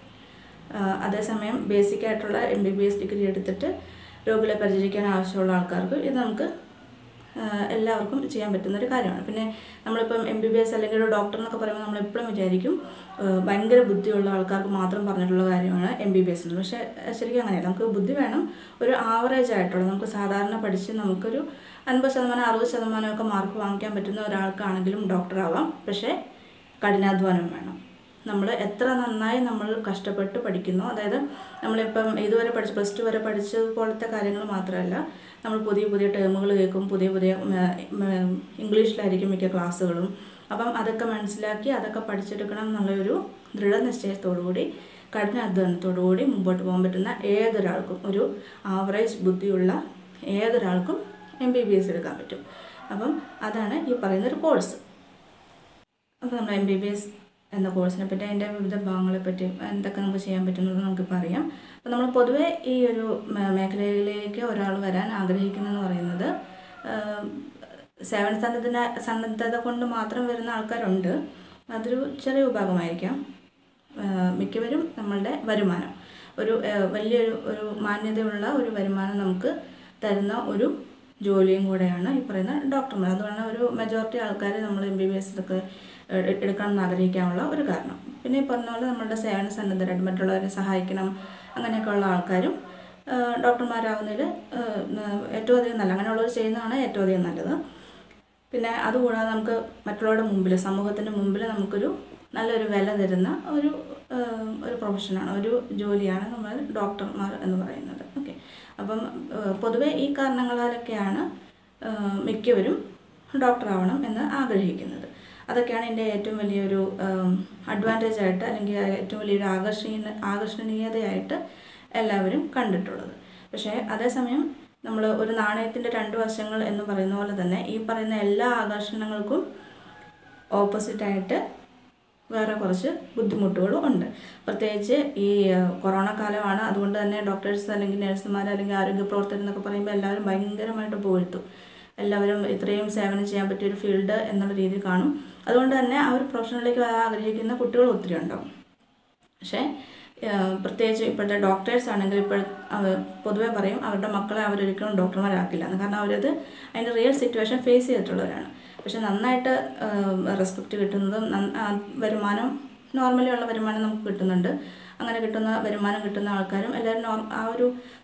ആഹ്, അതേസമയം ബേസിക് ആയിട്ടുള്ള M B B S degree എടുത്തിട്ട് രോഗികളെ പരിചരിക്കാൻ ആവശ്യമുള്ള ആൾക്കാർക്ക് ഇത് നമുക്ക് ആഹ്, എല്ലാവർക്കും ചെയ്യാൻ പറ്റുന്ന ഒരു കാര്യമാണ് പിന്നെ നമ്മളിപ്പം എം ബി ബി എസ് അല്ലെങ്കിൽ ഒരു ഡോക്ടർ എന്നൊക്കെ പറയുമ്പോൾ നമ്മൾ എപ്പോഴും വിചാരിക്കും ആഹ്, ഭയങ്കര ബുദ്ധിയുള്ള ആൾക്കാർക്ക് മാത്രം പറഞ്ഞിട്ടുള്ള കാര്യമാണ് എം ബി ബി എസ് എന്നുള്ളത് പക്ഷേ ആഹ്, ശരിക്കും അങ്ങനെയല്ല നമുക്ക് ബുദ്ധി വേണം ഒരു ആവറേജ് ആയിട്ടുള്ള നമുക്ക് സാധാരണ പഠിച്ച് നമുക്കൊരു അൻപത് ശതമാനം അറുപത് ശതമാനമൊക്കെ മാർക്ക് വാങ്ങിക്കാൻ പറ്റുന്ന ഒരാൾക്കാണെങ്കിലും ഡോക്ടറാവാം പക്ഷേ കഠിനാധ്വാനം വേണം നമ്മൾ എത്ര നന്നായി നമ്മൾ കഷ്ടപ്പെട്ട് പഠിക്കുന്നു അതായത് നമ്മളിപ്പം ഇതുവരെ പഠിച്ച് പ്ലസ് ടു വരെ പഠിച്ചതുപോലത്തെ കാര്യങ്ങൾ മാത്രമല്ല നമ്മൾ പുതിയ പുതിയ ടേമുകൾ കേൾക്കും പുതിയ പുതിയ ഉം, ഉം, ഇംഗ്ലീഷിലായിരിക്കും മിക്ക ക്ലാസ്സുകളും അപ്പം അതൊക്കെ മനസ്സിലാക്കി അതൊക്കെ പഠിച്ചെടുക്കണം എന്നുള്ളൊരു ദൃഢനിശ്ചയത്തോടുകൂടി കഠിനാധ്വാനത്തോടുകൂടി മുമ്പോട്ട് പോകാൻ പറ്റുന്ന ഏതൊരാൾക്കും ഒരു ആവറേജ് ബുദ്ധിയുള്ള ഏതൊരാൾക്കും എം ബി ബി എസ് എടുക്കാൻ പറ്റും അപ്പം അതാണ് ഈ പറയുന്ന ഒരു കോഴ്സ് അപ്പോൾ നമ്മൾ എം ബി ബി എസ് എന്ന കോഴ്സിനെ പറ്റി അതിൻ്റെ വിവിധ ഭാഗങ്ങളെ പറ്റി എന്തൊക്കെ നമുക്ക് ചെയ്യാൻ പറ്റുന്നത് നമുക്കിപ്പോൾ അറിയാം അപ്പോൾ നമ്മൾ പൊതുവേ ഈ ഒരു മേ- മേഖലയിലേക്ക് ഒരാൾ വരാൻ ആഗ്രഹിക്കുന്നതെന്ന് പറയുന്നത് ആഹ്, സേവന സന്നദ്ധന സന്നദ്ധത കൊണ്ട് മാത്രം വരുന്ന ആൾക്കാരുണ്ട് അതൊരു ചെറിയ വിഭാഗമായിരിക്കാം ആഹ്, മിക്കവരും നമ്മളുടെ വരുമാനം ഒരു ആഹ്, വലിയൊരു ഒരു മാന്യതയുള്ള ഒരു വരുമാനം നമുക്ക് തരുന്ന ഒരു ജോലിയും കൂടെയാണ് ഈ പറയുന്ന ഡോക്ടർമാർ അതുകൊണ്ട് ഒരു മെജോറിറ്റി ആൾക്കാർ നമ്മൾ എം ബി ബി എസ് ഒക്കെ എ- എടുക്കണം എന്ന് ആഗ്രഹിക്കാനുള്ള ഒരു കാരണം പിന്നെ ഈ പറഞ്ഞ പോലെ നമ്മളുടെ സേവന സന്നദ്ധരായിട്ട് മറ്റുള്ളവരെ സഹായിക്കണം അങ്ങനെയൊക്കെ ഉള്ള ആൾക്കാരും ആഹ്, ഡോക്ടർമാരാവുന്നതിൽ ആഹ്, ന- ഏറ്റവും അധികം നല്ല അങ്ങനെയുള്ളവർ ചെയ്യുന്നതാണ് ഏറ്റവും അധികം നല്ലത് പിന്നെ അതുകൂടാതെ നമുക്ക് മറ്റുള്ളവരുടെ മുമ്പിൽ സമൂഹത്തിൻ്റെ മുമ്പിൽ നമുക്കൊരു നല്ലൊരു വില തരുന്ന ഒരു ആഹ്, ഒരു പ്രൊഫഷനാണ് ഒരു ജോലിയാണ് നമ്മൾ ഡോക്ടർമാർ എന്ന് പറയുന്നത് ഓക്കെ അപ്പം ആഹ്, പൊതുവെ ഈ കാരണങ്ങളാലൊക്കെയാണ് ആഹ്, മിക്കവരും ഡോക്ടറാവണം എന്ന് ആഗ്രഹിക്കുന്നത് അതൊക്കെയാണ് എൻ്റെ ഏറ്റവും വലിയൊരു അഡ്വാൻറ്റേജ് ആയിട്ട് അല്ലെങ്കിൽ ഏറ്റവും വലിയൊരു ആകർഷണീയ ആകർഷണീയതയായിട്ട് എല്ലാവരും കണ്ടിട്ടുള്ളത് പക്ഷേ അതേസമയം നമ്മൾ ഒരു നാണയത്തിൻ്റെ രണ്ട് വശങ്ങൾ എന്ന് പറയുന്ന പോലെ തന്നെ ഈ പറയുന്ന എല്ലാ ആകർഷണങ്ങൾക്കും ഓപ്പോസിറ്റായിട്ട് വേറെ കുറച്ച് ബുദ്ധിമുട്ടുകളും ഉണ്ട് പ്രത്യേകിച്ച് ഈ ഏഹ്, കൊറോണ കാലമാണ് അതുകൊണ്ട് തന്നെ ഡോക്ടേഴ്സ് അല്ലെങ്കിൽ നഴ്സുമാർ അല്ലെങ്കിൽ ആരോഗ്യ പ്രവർത്തകർ എന്നൊക്കെ പറയുമ്പോൾ എല്ലാവരും ഭയങ്കരമായിട്ട് പുകഴ്ത്തു എല്ലാവരും ഇത്രയും സേവനം ചെയ്യാൻ പറ്റിയ ഒരു ഫീൽഡ് എന്നുള്ള രീതിയിൽ കാണും അതുകൊണ്ട് തന്നെ ആ ഒരു പ്രൊഫഷനിലേക്ക് വരാൻ ആഗ്രഹിക്കുന്ന കുട്ടികൾ ഒത്തിരി ഉണ്ടാവും പക്ഷേ ഏഹ്, പ്രത്യേകിച്ച് ഇപ്പോഴത്തെ ഡോക്ടേഴ്സ് ആണെങ്കിൽ ഇപ്പോൾ പൊതുവെ പറയും അവരുടെ മക്കളെ അവരൊരിക്കലും ഡോക്ടർമാരാക്കില്ല എന്ന് കാരണം അവരത് അതിൻ്റെ റിയൽ സിറ്റുവേഷൻ ഫേസ് ചെയ്തിട്ടുള്ളവരാണ് പക്ഷെ നന്നായിട്ട് റെസ്പെക്റ്റ് കിട്ടുന്നതും നന്ന- ആ, വരുമാനം നോർമലി ഉള്ള വരുമാനം നമുക്ക് കിട്ടുന്നുണ്ട് അങ്ങനെ കിട്ടുന്ന വരുമാനം കിട്ടുന്ന ആൾക്കാരും എല്ലാവരും നോർ ആ ഒരു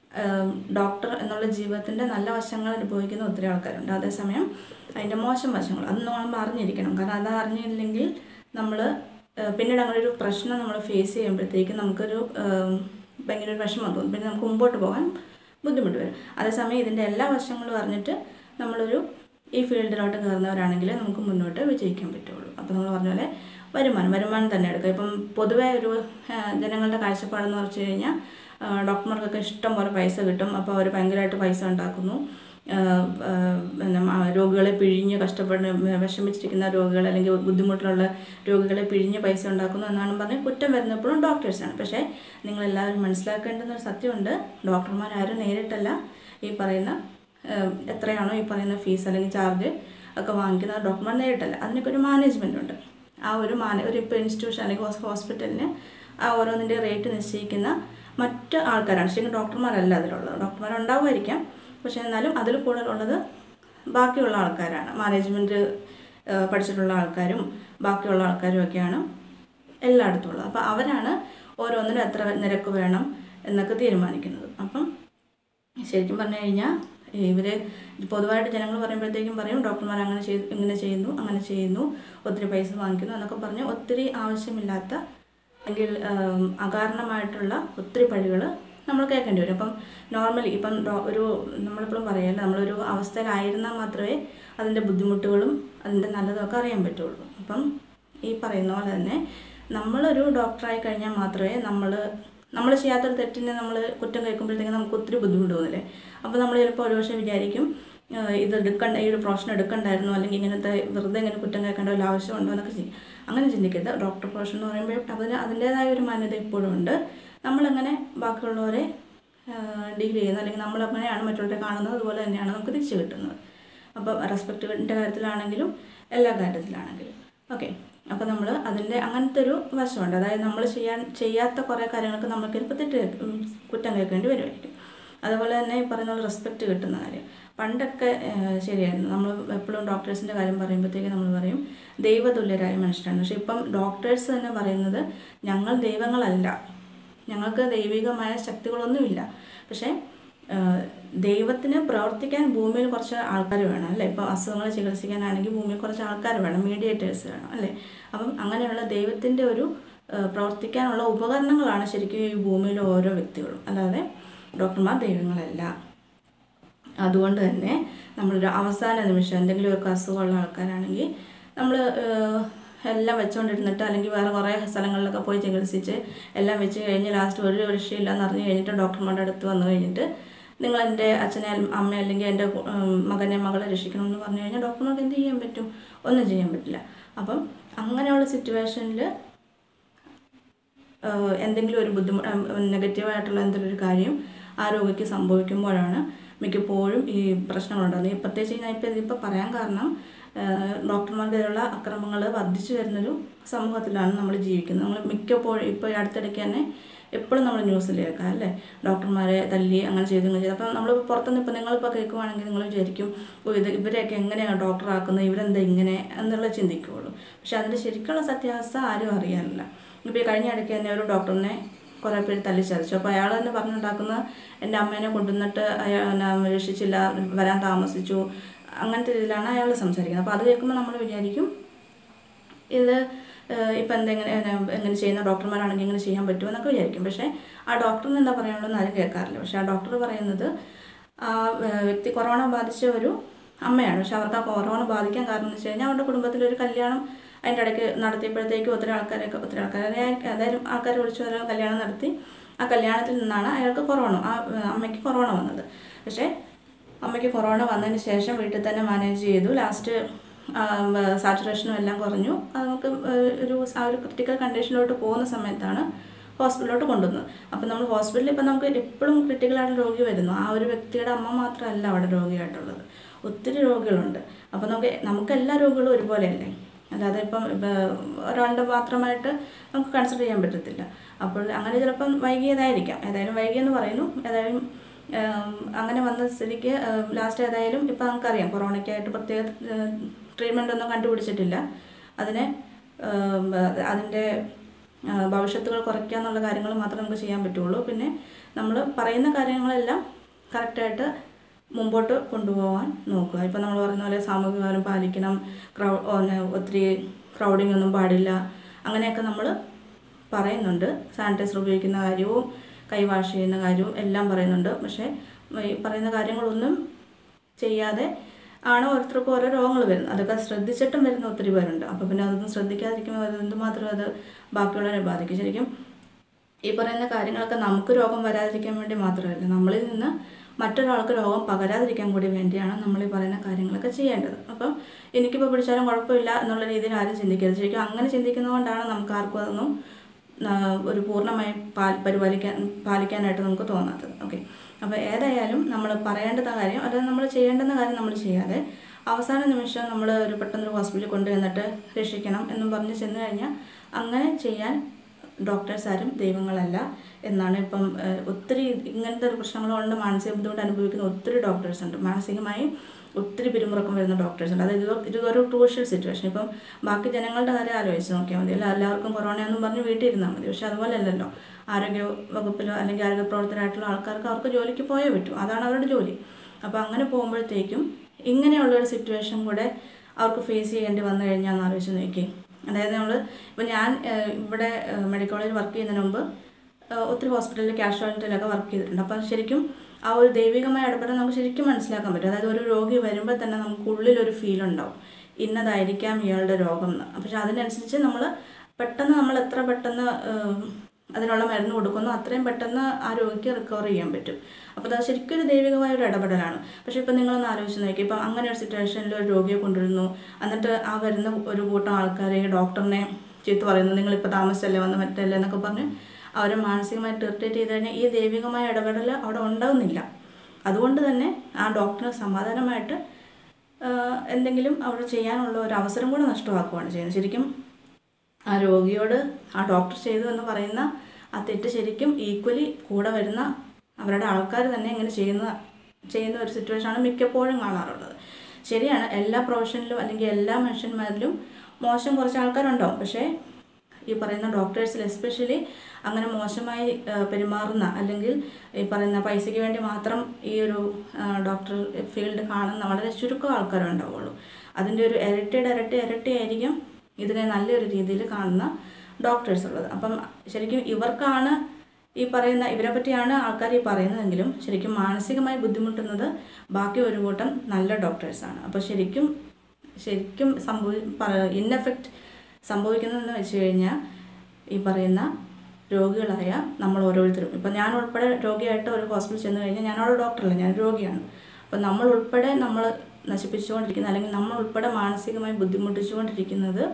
ഡോക്ടർ എന്നുള്ള ജീവിതത്തിൻ്റെ നല്ല വശങ്ങൾ അനുഭവിക്കുന്ന ഒത്തിരി ആൾക്കാരുണ്ട് അതേസമയം അതിൻ്റെ മോശം വശങ്ങൾ അത് നമ്മൾ അറിഞ്ഞിരിക്കണം കാരണം അത് അറിഞ്ഞില്ലെങ്കിൽ നമ്മൾ പിന്നീട് അങ്ങനെ ഒരു പ്രശ്നം നമ്മൾ ഫേസ് ചെയ്യുമ്പോഴത്തേക്കും നമുക്കൊരു ഏഹ്, ഭയങ്കര ഒരു വിഷമം തോന്നും പിന്നെ നമുക്ക് മുമ്പോട്ട് പോകാൻ ബുദ്ധിമുട്ട് വരും അതേസമയം ഇതിൻ്റെ എല്ലാ വശങ്ങളും അറിഞ്ഞിട്ട് നമ്മളൊരു ഈ ഫീൽഡിലോട്ട് കയറുന്നവരാണെങ്കിൽ നമുക്ക് മുന്നോട്ട് വിജയിക്കാൻ പറ്റുള്ളൂ അപ്പോൾ നമ്മൾ പറഞ്ഞ പോലെ വരുമാനം വരുമാനം തന്നെ എടുക്കുക ഇപ്പം പൊതുവേ ഒരു ആ, ജനങ്ങളുടെ കാഴ്ചപ്പാടെന്ന് വെച്ച് കഴിഞ്ഞാൽ ആ, ഡോക്ടർമാർക്കൊക്കെ ഇഷ്ടം പോലെ പൈസ കിട്ടും അപ്പോൾ അവർ ഭയങ്കരമായിട്ട് പൈസ ഉണ്ടാക്കുന്നു ആ, ആ, പിന്നെ ആ, രോഗികളെ പിഴിഞ്ഞ് കഷ്ടപ്പെടുന്ന വിഷമിച്ചിരിക്കുന്ന രോഗികൾ അല്ലെങ്കിൽ ബുദ്ധിമുട്ടിലുള്ള രോഗികളെ പിഴിഞ്ഞ് പൈസ ഉണ്ടാക്കുന്നു എന്നാണ് പറഞ്ഞ് കുറ്റം വരുന്നപ്പോഴും ഡോക്ടേഴ്സാണ് പക്ഷേ നിങ്ങളെല്ലാവരും മനസ്സിലാക്കേണ്ടുന്ന ഒരു സത്യമുണ്ട് ഡോക്ടർമാരാരും നേരിട്ടല്ല ഈ പറയുന്ന ഏഹ് എത്രയാണോ ഈ പറയുന്ന ഫീസ് അല്ലെങ്കിൽ ചാർജ് ഒക്കെ വാങ്ങിക്കുന്നത് ഡോക്ടർമാർ നേരിട്ടല്ല അതിനൊക്കെ ഒരു മാനേജ്മെൻ്റ് ഉണ്ട് ആ ഒരു മാന ഒരു ഇപ്പോൾ ഇൻസ്റ്റിറ്റ്യൂഷൻ അല്ലെങ്കിൽ ഹോസ്- ഹോസ്പിറ്റലിന് ആ ഓരോന്നിൻ്റെ റേറ്റ് നിശ്ചയിക്കുന്ന മറ്റ് ആൾക്കാരാണ് ശരിക്കും ഡോക്ടർമാരല്ല അതിലുള്ളത് ഡോക്ടർമാർ ഉണ്ടാവുമായിരിക്കാം പക്ഷേ എന്നാലും അതിൽ കൂടുതലുള്ളത് ബാക്കിയുള്ള ആൾക്കാരാണ് മാനേജ്മെൻറ്റ് പഠിച്ചിട്ടുള്ള ആൾക്കാരും ബാക്കിയുള്ള ആൾക്കാരും ഒക്കെയാണ് എല്ലായിടത്തും ഉള്ളത് അപ്പോൾ അവരാണ് ഓരോന്നിനും എത്ര നിരക്ക് വേണം എന്നൊക്കെ തീരുമാനിക്കുന്നത് അപ്പം ശരിക്കും പറഞ്ഞു കഴിഞ്ഞാൽ ഇവർ പൊതുവായിട്ട് ജനങ്ങൾ പറയുമ്പോഴത്തേക്കും പറയും ഡോക്ടർമാർ അങ്ങനെ ചെയ്തു ഇങ്ങനെ ചെയ്യുന്നു അങ്ങനെ ചെയ്യുന്നു ഒത്തിരി പൈസ വാങ്ങിക്കുന്നു എന്നൊക്കെ പറഞ്ഞ് ഒത്തിരി ആവശ്യമില്ലാത്ത അല്ലെങ്കിൽ ആം, അകാരണമായിട്ടുള്ള ഒത്തിരി പഴികൾ നമ്മൾ കേൾക്കേണ്ടി വരും അപ്പം നോർമലി ഇപ്പം ഡോ- ഒരു നമ്മളിപ്പോഴും പറയല്ല നമ്മളൊരു അവസ്ഥയിലായിരുന്നാൽ മാത്രമേ അതിൻ്റെ ബുദ്ധിമുട്ടുകളും അതിൻ്റെ നല്ലതൊക്കെ അറിയാൻ പറ്റുള്ളൂ അപ്പം ഈ പറയുന്ന പോലെ തന്നെ നമ്മളൊരു ഡോക്ടറായി കഴിഞ്ഞാൽ മാത്രമേ നമ്മൾ നമ്മൾ ചെയ്യാത്തൊരു തെറ്റിനെ നമ്മൾ കുറ്റം കേൾക്കുമ്പോഴത്തേക്കും നമുക്ക് ഒത്തിരി ബുദ്ധിമുട്ട് തോന്നില്ലേ അപ്പോൾ നമ്മൾ ചിലപ്പോൾ ഒരു പക്ഷേ വിചാരിക്കും ആ, ഇത് എടുക്കണ്ട ഈ ഒരു പ്രൊഫഷൻ എടുക്കണ്ടായിരുന്നു അല്ലെങ്കിൽ ഇങ്ങനത്തെ വെറുതെ ഇങ്ങനെ കുറ്റം കേൾക്കേണ്ട വല്ല ആവശ്യമുണ്ടോ എന്നൊക്കെ ചെയ്യും അങ്ങനെ ചിന്തിക്കരുത് ഡോക്ടർ പ്രൊഫഷൻ എന്ന് പറയുമ്പോൾ അതിന് അതിൻ്റേതായ ഒരു മാന്യത ഇപ്പോഴും ഉണ്ട് നമ്മളെങ്ങനെ ബാക്കിയുള്ളവരെ ഡീൽ ചെയ്യുന്നത് അല്ലെങ്കിൽ നമ്മളെങ്ങനെയാണ് മറ്റുള്ളവരെ കാണുന്നത് അതുപോലെ തന്നെയാണ് നമുക്ക് തിരിച്ചു കിട്ടുന്നത് അപ്പോൾ റെസ്പെക്റ്റിൻ്റെ കാര്യത്തിലാണെങ്കിലും എല്ലാ കാര്യത്തിലാണെങ്കിലും ഓക്കെ അപ്പോൾ നമ്മൾ അതിൻ്റെ അങ്ങനത്തെ ഒരു വശമുണ്ട് അതായത് നമ്മൾ ചെയ്യാൻ ചെയ്യാത്ത കുറേ കാര്യങ്ങൾക്ക് നമുക്ക് ചിലപ്പോൾ തെറ്റ് കേൾക്കും, ഉം, കുറ്റം കേൾക്കേണ്ടി വരുമായിരിക്കും അതുപോലെ തന്നെ ഈ പറയുന്ന റെസ്പെക്റ്റ് കിട്ടുന്ന കാര്യം പണ്ടൊക്കെ ഏഹ്, ശരിയായിരുന്നു നമ്മൾ എപ്പോഴും ഡോക്ടേഴ്സിൻ്റെ കാര്യം പറയുമ്പോഴത്തേക്ക് നമ്മൾ പറയും ദൈവതുല്യരായ മനുഷ്യരാണ് പക്ഷേ ഇപ്പം ഡോക്ടേഴ്സ് തന്നെ പറയുന്നത് ഞങ്ങൾ ദൈവങ്ങളല്ല ഞങ്ങൾക്ക് ദൈവികമായ ശക്തികളൊന്നുമില്ല പക്ഷേ ആഹ്, ദൈവത്തിന് പ്രവർത്തിക്കാൻ ഭൂമിയിൽ കുറച്ച് ആൾക്കാർ വേണം അല്ലേ ഇപ്പോൾ അസുഖങ്ങൾ ചികിത്സിക്കാനാണെങ്കിൽ ഭൂമിയിൽ കുറച്ച് ആൾക്കാർ വേണം മീഡിയേറ്റേഴ്സ് വേണം അല്ലേ അപ്പം അങ്ങനെയുള്ള ദൈവത്തിൻ്റെ ഒരു ആഹ്, പ്രവർത്തിക്കാനുള്ള ഉപകരണങ്ങളാണ് ശരിക്കും ഈ ഭൂമിയിലെ ഓരോ വ്യക്തികളും അല്ലാതെ ഡോക്ടർമാർ ദൈവങ്ങളല്ല അതുകൊണ്ട് തന്നെ നമ്മളൊരു അവസാന നിമിഷം എന്തെങ്കിലുമൊക്കെ അസുഖമുള്ള ആൾക്കാരാണെങ്കിൽ നമ്മൾ എല്ലാം വെച്ചുകൊണ്ടിരുന്നിട്ട് അല്ലെങ്കിൽ വേറെ കുറേ സ്ഥലങ്ങളിലൊക്കെ പോയി ചികിത്സിച്ച് എല്ലാം വെച്ച് കഴിഞ്ഞ് ലാസ്റ്റ് ഒരു രക്ഷയില്ല എന്ന് അറിഞ്ഞ് കഴിഞ്ഞിട്ട് ഡോക്ടർമാരുടെ അടുത്ത് വന്നു കഴിഞ്ഞിട്ട് നിങ്ങൾ എൻ്റെ അച്ഛനെ അമ്മ അല്ലെങ്കിൽ എൻ്റെ ഉം, മകനെ മകളെ രക്ഷിക്കണം എന്ന് പറഞ്ഞു കഴിഞ്ഞാൽ ഡോക്ടർമാർക്ക് എന്ത് ചെയ്യാൻ പറ്റും ഒന്നും ചെയ്യാൻ പറ്റില്ല അപ്പം അങ്ങനെയുള്ള സിറ്റുവേഷനിൽ ഏഹ്, എന്തെങ്കിലും ഒരു ബുദ്ധിമുട്ട് നെഗറ്റീവായിട്ടുള്ള എന്തെങ്കിലും ഒരു കാര്യം ആ രോഗിക്ക് സംഭവിക്കുമ്പോഴാണ് മിക്കപ്പോഴും ഈ പ്രശ്നങ്ങളുണ്ടാകുന്നത് പ്രത്യേകിച്ച് ഞാൻ ഇപ്പോൾ ഇതിപ്പോൾ പറയാൻ കാരണം ഏഹ്, ഡോക്ടർമാർക്കെതിരെയുള്ള അക്രമങ്ങൾ വർദ്ധിച്ചു വരുന്നൊരു സമൂഹത്തിലാണ് നമ്മൾ ജീവിക്കുന്നത് നമ്മൾ മിക്കപ്പോഴും ഇപ്പോൾ ഈ അടുത്തിടയ്ക്ക് തന്നെ എപ്പോഴും നമ്മൾ ന്യൂസിൽ കേൾക്കാം അല്ലേ ഡോക്ടർമാരെ തല്ലി അങ്ങനെ ചെയ്തു ഇങ്ങനെ ചെയ്തു അപ്പം നമ്മൾ പുറത്തുനിന്ന് ഇപ്പോൾ നിങ്ങളിപ്പോൾ കേൾക്കുവാണെങ്കിൽ നിങ്ങൾ വിചാരിക്കും ഓ ഇത് ഇവരെയൊക്കെ എങ്ങനെയാണ് ഡോക്ടറാക്കുന്നത് ഇവരെന്താ ഇങ്ങനെ എന്നുള്ള ചിന്തിക്കുകയുള്ളൂ പക്ഷെ അതിൻ്റെ ശരിക്കുള്ള സത്യാവസ്ഥ ആരും അറിയാനില്ല ഇപ്പോൾ ഈ കഴിഞ്ഞ ഇടയ്ക്ക് തന്നെ ഒരു ഡോക്ടറിനെ കുറേ പേര് തല്ലിച്ചതച്ചു അപ്പോൾ അയാൾ തന്നെ പറഞ്ഞുണ്ടാക്കുന്ന എൻ്റെ അമ്മേനെ കൊണ്ടുവന്നിട്ട് അയാൾ എന്നെ രക്ഷിച്ചില്ല വരാൻ താമസിച്ചു അങ്ങനത്തെ രീതിയിലാണ് അയാൾ സംസാരിക്കുന്നത് അപ്പോൾ അത് കേൾക്കുമ്പോൾ നമ്മൾ വിചാരിക്കും ഇത് ഇപ്പം എന്തെങ്ങനെ എങ്ങനെ ചെയ്യുന്ന ഡോക്ടർമാരാണെങ്കിൽ ഇങ്ങനെ ചെയ്യാൻ പറ്റുമോ എന്നൊക്കെ വിചാരിക്കും പക്ഷേ ആ ഡോക്ടറിന് എന്താ പറയാനുള്ളതെന്ന് ആരും കേൾക്കാറില്ല പക്ഷേ ആ ഡോക്ടർ പറയുന്നത് ആ ഏഹ്, വ്യക്തി കൊറോണ ബാധിച്ച ഒരു അമ്മയാണ് പക്ഷെ അവർക്ക് ആ കൊറോണ ബാധിക്കാൻ കാരണം എന്ന് വെച്ച് കഴിഞ്ഞാൽ അവരുടെ കുടുംബത്തിൽ ഒരു കല്യാണം അതിൻ്റെ ഇടയ്ക്ക് നടത്തിയപ്പോഴത്തേക്കും ഒത്തിരി ആൾക്കാരൊക്കെ ഒത്തിരി ആൾക്കാരെ അതായത് ആൾക്കാർ വിളിച്ചു ഒരു കല്യാണം നടത്തി ആ കല്യാണത്തിൽ നിന്നാണ് അയാൾക്ക് കൊറോണ ആ ഏഹ്, അമ്മയ്ക്ക് കൊറോണ വന്നത് പക്ഷേ അമ്മയ്ക്ക് കൊറോണ വന്നതിന് ശേഷം വീട്ടിൽ തന്നെ മാനേജ് ചെയ്തു ലാസ്റ്റ് സാച്ചുറേഷനും എല്ലാം കുറഞ്ഞു അത് നമുക്ക് ഏഹ്, ഒരു ആ ഒരു ക്രിട്ടിക്കൽ കണ്ടീഷനിലോട്ട് പോകുന്ന സമയത്താണ് ഹോസ്പിറ്റലിലോട്ട് കൊണ്ടുവന്നത് അപ്പം നമ്മൾ ഹോസ്പിറ്റലിൽ ഇപ്പം നമുക്ക് എപ്പോഴും ക്രിട്ടിക്കലായിട്ട് രോഗി വരുന്നു ആ ഒരു വ്യക്തിയുടെ അമ്മ മാത്രമല്ല അവിടെ രോഗിയായിട്ടുള്ളത് ഒത്തിരി രോഗികളുണ്ട് അപ്പം നമുക്ക് നമുക്ക് എല്ലാ രോഗികളും ഒരുപോലെയല്ലേ അല്ലാതെ ഇപ്പം ഇപ്പം ഒരാളുടെ മാത്രമായിട്ട് നമുക്ക് കൺസിഡർ ചെയ്യാൻ പറ്റത്തില്ല അപ്പോൾ അങ്ങനെ ചിലപ്പം വൈകിയതായിരിക്കാം ഏതായാലും വൈകിയെന്ന് പറയുന്നു ഏതായാലും ഉം, അങ്ങനെ വന്ന സ്ഥിതിക്ക് ലാസ്റ്റ് ഏതായാലും ഇപ്പം നമുക്കറിയാം കൊറോണയ്ക്കായിട്ട് പ്രത്യേക ട്രീറ്റ്മെൻ്റ് ഒന്നും കണ്ടുപിടിച്ചിട്ടില്ല അതിനെ ഉം, അതിൻ്റെ ആ, ഭവിഷ്യത്തുകൾ കുറയ്ക്കുക എന്നുള്ള കാര്യങ്ങൾ മാത്രമേ നമുക്ക് ചെയ്യാൻ പറ്റുള്ളൂ പിന്നെ നമ്മൾ പറയുന്ന കാര്യങ്ങളെല്ലാം കറക്റ്റായിട്ട് മുമ്പോട്ട് കൊണ്ടുപോകാൻ നോക്കുക ഇപ്പം നമ്മൾ പറയുന്ന പോലെ സാമൂഹിക അകലം പാലിക്കണം ക്രൗ ഓനെ ഒത്തിരി ക്രൗഡിംഗ് ഒന്നും പാടില്ല അങ്ങനെയൊക്കെ നമ്മൾ പറയുന്നുണ്ട് സാനിറ്റൈസർ ഉപയോഗിക്കുന്ന കാര്യവും കൈ വാഷ് ചെയ്യുന്ന കാര്യവും എല്ലാം പറയുന്നുണ്ട് പക്ഷേ ഈ പറയുന്ന കാര്യങ്ങളൊന്നും ചെയ്യാതെ ആണ് ഓരോരുത്തർക്കും ഓരോ രോഗങ്ങൾ വരുന്നത് അതൊക്കെ ശ്രദ്ധിച്ചിട്ടും വരുന്ന ഒത്തിരി പേരുണ്ട് അപ്പോൾ പിന്നെ അതൊന്നും ശ്രദ്ധിക്കാതിരിക്കുമ്പോൾ അത് എന്തുമാത്രം അത് ബാക്കിയുള്ളവരെ ബാധിക്കും ശരിക്കും ഈ പറയുന്ന കാര്യങ്ങളൊക്കെ നമുക്ക് രോഗം വരാതിരിക്കാൻ വേണ്ടി മാത്രമല്ല നമ്മളിൽ നിന്ന് മറ്റൊരാൾക്ക് രോഗം പകരാതിരിക്കാൻ കൂടി വേണ്ടിയാണ് നമ്മൾ ഈ പറയുന്ന കാര്യങ്ങളൊക്കെ ചെയ്യേണ്ടത് അപ്പം എനിക്കിപ്പോൾ പിടിച്ചാലും കുഴപ്പമില്ല എന്നുള്ള രീതിയിൽ ആരും ചിന്തിക്കരുത് ശരിക്കും അങ്ങനെ ചിന്തിക്കുന്നതുകൊണ്ടാണ് നമുക്ക് ആർക്കും അതൊന്നും ആ, ഒരു പൂർണ്ണമായി പാൽ പരിപാലിക്കാൻ പാലിക്കാനായിട്ട് നമുക്ക് തോന്നാത്തത് ഓക്കെ അപ്പോൾ ഏതായാലും നമ്മൾ പറയേണ്ടുന്ന കാര്യം അതായത് നമ്മൾ ചെയ്യേണ്ടുന്ന കാര്യം നമ്മൾ ചെയ്യാതെ അവസാന നിമിഷം നമ്മൾ ഒരു പെട്ടെന്ന് ഒരു ഹോസ്പിറ്റലിൽ കൊണ്ടുവന്നിട്ട് രക്ഷിക്കണം എന്നും പറഞ്ഞ് ചെന്ന് കഴിഞ്ഞാൽ അങ്ങനെ ചെയ്യാൻ ഡോക്ടേഴ്സ് ആരും ദൈവങ്ങളല്ല എന്നാണ് ഇപ്പം ഏഹ്, ഒത്തിരി ഇങ്ങനത്തെ ഒരു പ്രശ്നങ്ങൾ കൊണ്ട് മാനസിക ബുദ്ധിമുട്ട് അനുഭവിക്കുന്ന ഒത്തിരി ഡോക്ടേഴ്സ് ഉണ്ട് മാനസികമായി ഒത്തിരി പിരിമുറുക്കം വരുന്ന ഡോക്ടേഴ്സ് ഉണ്ട് അതായത് ഇത് ഇത് ഒരു ക്രൂഷ്യൽ സിറ്റുവേഷൻ ഇപ്പം ബാക്കി ജനങ്ങളുടെ കാര്യം ആലോചിച്ച് നോക്കിയാൽ മതി അല്ല എല്ലാവർക്കും കൊറോണയെന്നും പറഞ്ഞ് വീട്ടിൽ ഇരുന്നാൽ മതി പക്ഷെ അതുപോലെ അല്ലല്ലോ ആരോഗ്യ വകുപ്പിലോ അല്ലെങ്കിൽ ആരോഗ്യ പ്രവർത്തനമായിട്ടുള്ള ആൾക്കാർക്ക് അവർക്ക് ജോലിക്ക് പോയേ പറ്റൂ അതാണ് അവരുടെ ജോലി അപ്പോൾ അങ്ങനെ പോകുമ്പോഴത്തേക്കും ഇങ്ങനെയുള്ള ഒരു സിറ്റുവേഷൻ കൂടെ അവർക്ക് ഫേസ് ചെയ്യേണ്ടി വന്നു കഴിഞ്ഞാൽ ഒന്ന് ആലോചിച്ച് നോക്കി അതായത് നമ്മൾ ഇപ്പം ഞാൻ ഏഹ്, ഇവിടെ ഏഹ്, മെഡിക്കൽ കോളേജിൽ വർക്ക് ചെയ്യുന്നതിന് മുമ്പ് ഏഹ്, ഒത്തിരി ഹോസ്പിറ്റലിൽ കാഷ്വാലിറ്റിയിലൊക്കെ വർക്ക് ചെയ്തിട്ടുണ്ട് അപ്പം ശരിക്കും ആ ഒരു ദൈവികമായ ഇടപെടൽ നമുക്ക് ശരിക്കും മനസ്സിലാക്കാൻ പറ്റും അതായത് ഒരു രോഗി വരുമ്പോൾ തന്നെ നമുക്ക് ഉള്ളിലൊരു ഫീൽ ഉണ്ടാവും ഇന്നതായിരിക്കാം ഇയാളുടെ രോഗം എന്ന് പക്ഷെ അതിനനുസരിച്ച് നമ്മൾ പെട്ടെന്ന് നമ്മൾ എത്ര പെട്ടെന്ന് ഏഹ്, അതിനുള്ള മരുന്ന് കൊടുക്കുന്നു അത്രയും പെട്ടെന്ന് ആ രോഗിക്ക് റിക്കവർ ചെയ്യാൻ പറ്റും അപ്പോൾ അത് ശരിക്കും ഒരു ദൈവികമായ ഒരു ഇടപെടലാണ് പക്ഷേ ഇപ്പം നിങ്ങളൊന്ന് ആലോചിച്ച് നോക്കി ഇപ്പം അങ്ങനെ ഒരു സിറ്റുവേഷനിൽ ഒരു രോഗിയെ കൊണ്ടുവരുന്നു എന്നിട്ട് ആ വരുന്ന ഒരു കൂട്ടം ആൾക്കാരെ ഡോക്ടറിനെ ചീത്ത പറയുന്നു നിങ്ങളിപ്പോൾ താമസിച്ചല്ലേ വന്ന് മറ്റല്ലേ എന്നൊക്കെ പറഞ്ഞ് അവരെ മാനസികമായിട്ട് ഇറിറ്റേറ്റ് ചെയ്ത് കഴിഞ്ഞാൽ ഈ ദൈവികമായ ഇടപെടൽ അവിടെ ഉണ്ടാകുന്നില്ല അതുകൊണ്ട് തന്നെ ആ ഡോക്ടറിന് സമാധാനമായിട്ട് ആഹ്, എന്തെങ്കിലും അവിടെ ചെയ്യാനുള്ള ഒരു അവസരം കൂടെ നഷ്ടമാക്കുകയാണ് ചെയ്യുന്നത് ശരിക്കും ആ രോഗിയോട് ആ ഡോക്ടർ ചെയ്തു എന്ന് പറയുന്ന ആ തെറ്റ് ശരിക്കും ഈക്വലി കൂടെ വരുന്ന അവരുടെ ആൾക്കാർ തന്നെ ഇങ്ങനെ ചെയ്യുന്ന ചെയ്യുന്ന ഒരു സിറ്റുവേഷനാണ് മിക്കപ്പോഴും കാണാറുള്ളത് ശരിയാണ് എല്ലാ പ്രൊഫഷനിലും അല്ലെങ്കിൽ എല്ലാ മനുഷ്യന്മാരിലും മോശം കുറച്ച് ആൾക്കാരുണ്ടാവും പക്ഷേ ഈ പറയുന്ന ഡോക്ടേഴ്സിൽ എസ്പെഷ്യലി അങ്ങനെ മോശമായി ആ, പെരുമാറുന്ന അല്ലെങ്കിൽ ഈ പറയുന്ന പൈസയ്ക്ക് വേണ്ടി മാത്രം ഈ ഒരു ഡോക്ടർ ഫീൽഡ് കാണുന്ന വളരെ ചുരുക്കം ആൾക്കാരേ ഉണ്ടാവുള്ളൂ അതിൻ്റെ ഒരു ഇരട്ടിയുടെ ഇരട്ടി ഇരട്ടിയായിരിക്കും ഇതിനെ നല്ലൊരു രീതിയിൽ കാണുന്ന ഡോക്ടേഴ്സ് ഉള്ളത് അപ്പം ശരിക്കും ഇവർക്കാണ് ഈ പറയുന്ന ഇവരെ പറ്റിയാണ് ആൾക്കാർ ഈ പറയുന്നതെങ്കിലും ശരിക്കും മാനസികമായി ബുദ്ധിമുട്ടുന്നത് ബാക്കി ഒരു കൂട്ടം നല്ല ഡോക്ടേഴ്സാണ് അപ്പോൾ ശരിക്കും ശരിക്കും സംഭവി ഇന്നെഫക്റ്റ് സംഭവിക്കുന്നതെന്ന് വെച്ച് കഴിഞ്ഞാൽ ഈ പറയുന്ന രോഗികളായ നമ്മൾ ഓരോരുത്തരും ഇപ്പം ഞാൻ ഉൾപ്പെടെ രോഗിയായിട്ട് ഒരു ഹോസ്പിറ്റലിൽ ചെന്ന് കഴിഞ്ഞാൽ ഞാനവിടെ ഡോക്ടറല്ല ഞാൻ രോഗിയാണ് അപ്പം നമ്മൾ ഉൾപ്പെടെ നമ്മൾ നശിപ്പിച്ചുകൊണ്ടിരിക്കുന്ന അല്ലെങ്കിൽ നമ്മൾ ഉൾപ്പെടെ മാനസികമായി ബുദ്ധിമുട്ടിച്ചുകൊണ്ടിരിക്കുന്നത്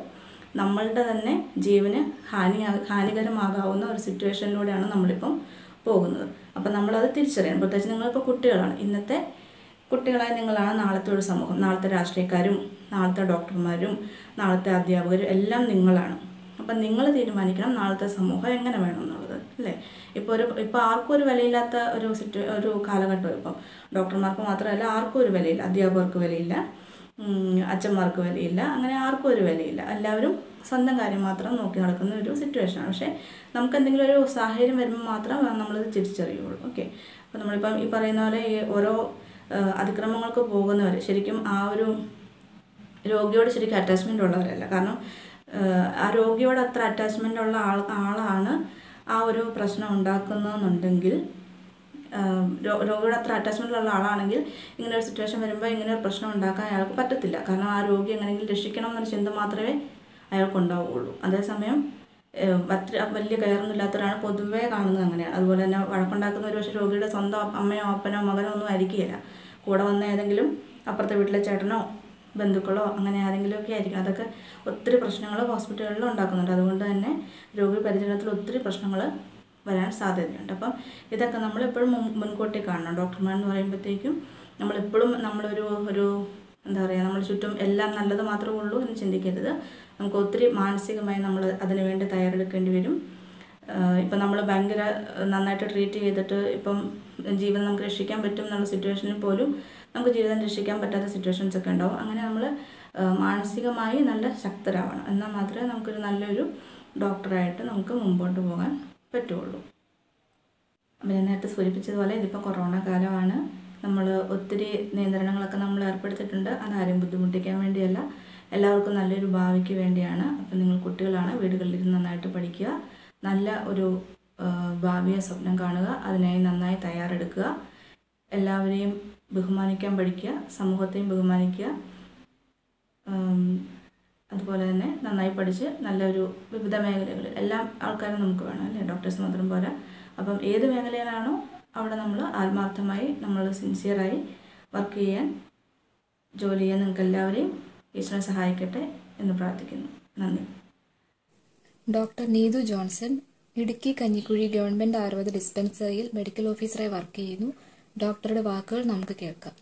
നമ്മളുടെ തന്നെ ജീവന് ഹാനി ഹാനികരമാകാവുന്ന ഒരു സിറ്റുവേഷനിലൂടെയാണ് നമ്മളിപ്പം പോകുന്നത് അപ്പം നമ്മളത് തിരിച്ചറിയണം പ്രത്യേകിച്ച് നിങ്ങളിപ്പോൾ കുട്ടികളാണ് ഇന്നത്തെ കുട്ടികളായ നിങ്ങളാണ് നാളത്തെ ഒരു സമൂഹം നാളത്തെ രാഷ്ട്രീയക്കാരും നാളത്തെ ഡോക്ടർമാരും നാളത്തെ അധ്യാപകരും എല്ലാം നിങ്ങളാണ് അപ്പം നിങ്ങൾ തീരുമാനിക്കണം നാളത്തെ സമൂഹം എങ്ങനെ വേണം എന്നുള്ളത് അല്ലേ ഇപ്പോൾ ഒരു ഇപ്പോൾ ആർക്കും ഒരു വിലയില്ലാത്ത ഒരു സിറ്റു ഒരു കാലഘട്ടം ഇപ്പം ഡോക്ടർമാർക്ക് മാത്രമല്ല ആർക്കും ഒരു വിലയില്ല അധ്യാപകർക്ക് വിലയില്ല ഉം, അച്ഛന്മാർക്ക് വിലയില്ല അങ്ങനെ ആർക്കും ഒരു വിലയില്ല എല്ലാവരും സ്വന്തം കാര്യം മാത്രം നോക്കി നടക്കുന്ന ഒരു സിറ്റുവേഷനാണ് പക്ഷേ നമുക്ക് എന്തെങ്കിലും ഒരു സാഹചര്യം വരുമ്പോൾ മാത്രം നമ്മളത് തിരിച്ചറിയുള്ളൂ ഓക്കെ അപ്പോൾ നമ്മളിപ്പം ഈ പറയുന്ന പോലെ ഈ ഓരോ ആ, അതിക്രമങ്ങൾക്ക് പോകുന്നവർ ശരിക്കും ആ ഒരു രോഗിയോട് ശരിക്കും അറ്റാച്ച്മെൻ്റ് ഉള്ളവരല്ല കാരണം ഏഹ്, ആ രോഗിയോട് അത്ര അറ്റാച്ച്മെൻ്റ് ഉള്ള ആൾ ആളാണ് ആ ഒരു പ്രശ്നം ഉണ്ടാക്കുന്നതെന്നുണ്ടെങ്കിൽ ഏഹ്, രോ- രോഗിയോട് അത്ര അറ്റാച്ച്മെൻ്റ് ഉള്ള ആളാണെങ്കിൽ ഇങ്ങനെ ഒരു സിറ്റുവേഷൻ വരുമ്പോൾ ഇങ്ങനെ ഒരു പ്രശ്നം ഉണ്ടാക്കാൻ അയാൾക്ക് പറ്റത്തില്ല കാരണം ആ രോഗി എങ്ങനെയെങ്കിലും രക്ഷിക്കണം എന്നൊരു ചിന്ത മാത്രമേ അയാൾക്കുണ്ടാവുകയുള്ളൂ അതേസമയം ഏഹ്, അത്ര വലിയ കയറൊന്നുമില്ലാത്തവരാണ് പൊതുവേ കാണുന്നത് അങ്ങനെയാണ് അതുപോലെ തന്നെ വഴക്കുണ്ടാക്കുന്ന ഒരു പക്ഷേ രോഗിയുടെ സ്വന്തം അമ്മയോ അപ്പനോ മകനോ ഒന്നും ആയിരിക്കുകയില്ല കൂടെ വന്ന ഏതെങ്കിലും അപ്പുറത്തെ വീട്ടിലെ ചേട്ടനോ ബന്ധുക്കളോ അങ്ങനെ ആരെങ്കിലും ഒക്കെ ആയിരിക്കും അതൊക്കെ ഒത്തിരി പ്രശ്നങ്ങൾ ഹോസ്പിറ്റലുകളിൽ ഉണ്ടാക്കുന്നുണ്ട് അതുകൊണ്ട് തന്നെ രോഗി പരിചരണത്തിൽ ഒത്തിരി പ്രശ്നങ്ങൾ വരാൻ സാധ്യതയുണ്ട് അപ്പം ഇതൊക്കെ നമ്മളെപ്പോഴും മുൻ- മുൻകൂട്ടി കാണണം ഡോക്ടർമാരെന്ന് പറയുമ്പോഴത്തേക്കും നമ്മളെപ്പോഴും നമ്മളൊരു ഒരു എന്താ പറയുക നമ്മൾ ചുറ്റും എല്ലാം നല്ലത് മാത്രമേ ഉള്ളൂ എന്ന് ചിന്തിക്കരുത് നമുക്ക് ഒത്തിരി മാനസികമായി നമ്മൾ അതിനു വേണ്ടി തയ്യാറെടുക്കേണ്ടി വരും ആഹ് ഇപ്പം നമ്മൾ ഭയങ്കര നന്നായിട്ട് ട്രീറ്റ് ചെയ്തിട്ട് ഇപ്പം ജീവൻ നമുക്ക് രക്ഷിക്കാൻ പറ്റും എന്നുള്ള സിറ്റുവേഷനിൽ പോലും നമുക്ക് ജീവിതം രക്ഷിക്കാൻ പറ്റാത്ത സിറ്റുവേഷൻസ് ഒക്കെ ഉണ്ടാവും അങ്ങനെ നമ്മൾ മാനസികമായി നല്ല ശക്തരാവണം എന്നാൽ മാത്രമേ നമുക്കൊരു നല്ലൊരു ഡോക്ടറായിട്ട് നമുക്ക് മുമ്പോട്ട് പോകാൻ പറ്റുള്ളൂ അപ്പം ഞാൻ നേരത്തെ സൂചിപ്പിച്ചതുപോലെ ഇതിപ്പോൾ കൊറോണ കാലമാണ് നമ്മൾ ഒത്തിരി നിയന്ത്രണങ്ങളൊക്കെ നമ്മൾ ഏർപ്പെടുത്തിയിട്ടുണ്ട് അതാരും ബുദ്ധിമുട്ടിക്കാൻ വേണ്ടിയല്ല എല്ലാവർക്കും നല്ലൊരു ഭാവിക്ക് വേണ്ടിയാണ് അപ്പം നിങ്ങൾ കുട്ടികളാണ് വീടുകളിലിരുന്ന് നന്നായിട്ട് പഠിക്കുക നല്ല ഒരു ആ, ഭാവിയെ സ്വപ്നം കാണുക അതിനായി നന്നായി തയ്യാറെടുക്കുക എല്ലാവരെയും ബഹുമാനിക്കാൻ പഠിക്കുക സമൂഹത്തെയും ബഹുമാനിക്കുക ഉം, അതുപോലെ തന്നെ നന്നായി പഠിച്ച് നല്ലൊരു വിവിധ മേഖലകളിൽ എല്ലാ ആൾക്കാരും നമുക്ക് വേണം അല്ലേ ഡോക്ടേഴ്സ് മാത്രം പോരാ അപ്പം ഏത് മേഖലയിലാണോ അവിടെ നമ്മൾ ആത്മാർത്ഥമായി നമ്മൾ സിൻസിയറായി വർക്ക് ചെയ്യാൻ ജോലി ചെയ്യാൻ നിങ്ങൾക്ക് എല്ലാവരെയും ഈശ്വരൻ സഹായിക്കട്ടെ എന്ന് പ്രാർത്ഥിക്കുന്നു നന്ദി doctor Neethu Johnson Idukki Kanjikuzhi government Ayurveda ഡിസ്പെൻസറിയിൽ മെഡിക്കൽ ഓഫീസറായി വർക്ക് ചെയ്യുന്നു ഡോക്ടറുടെ വാക്കുകൾ നമുക്ക് കേൾക്കാം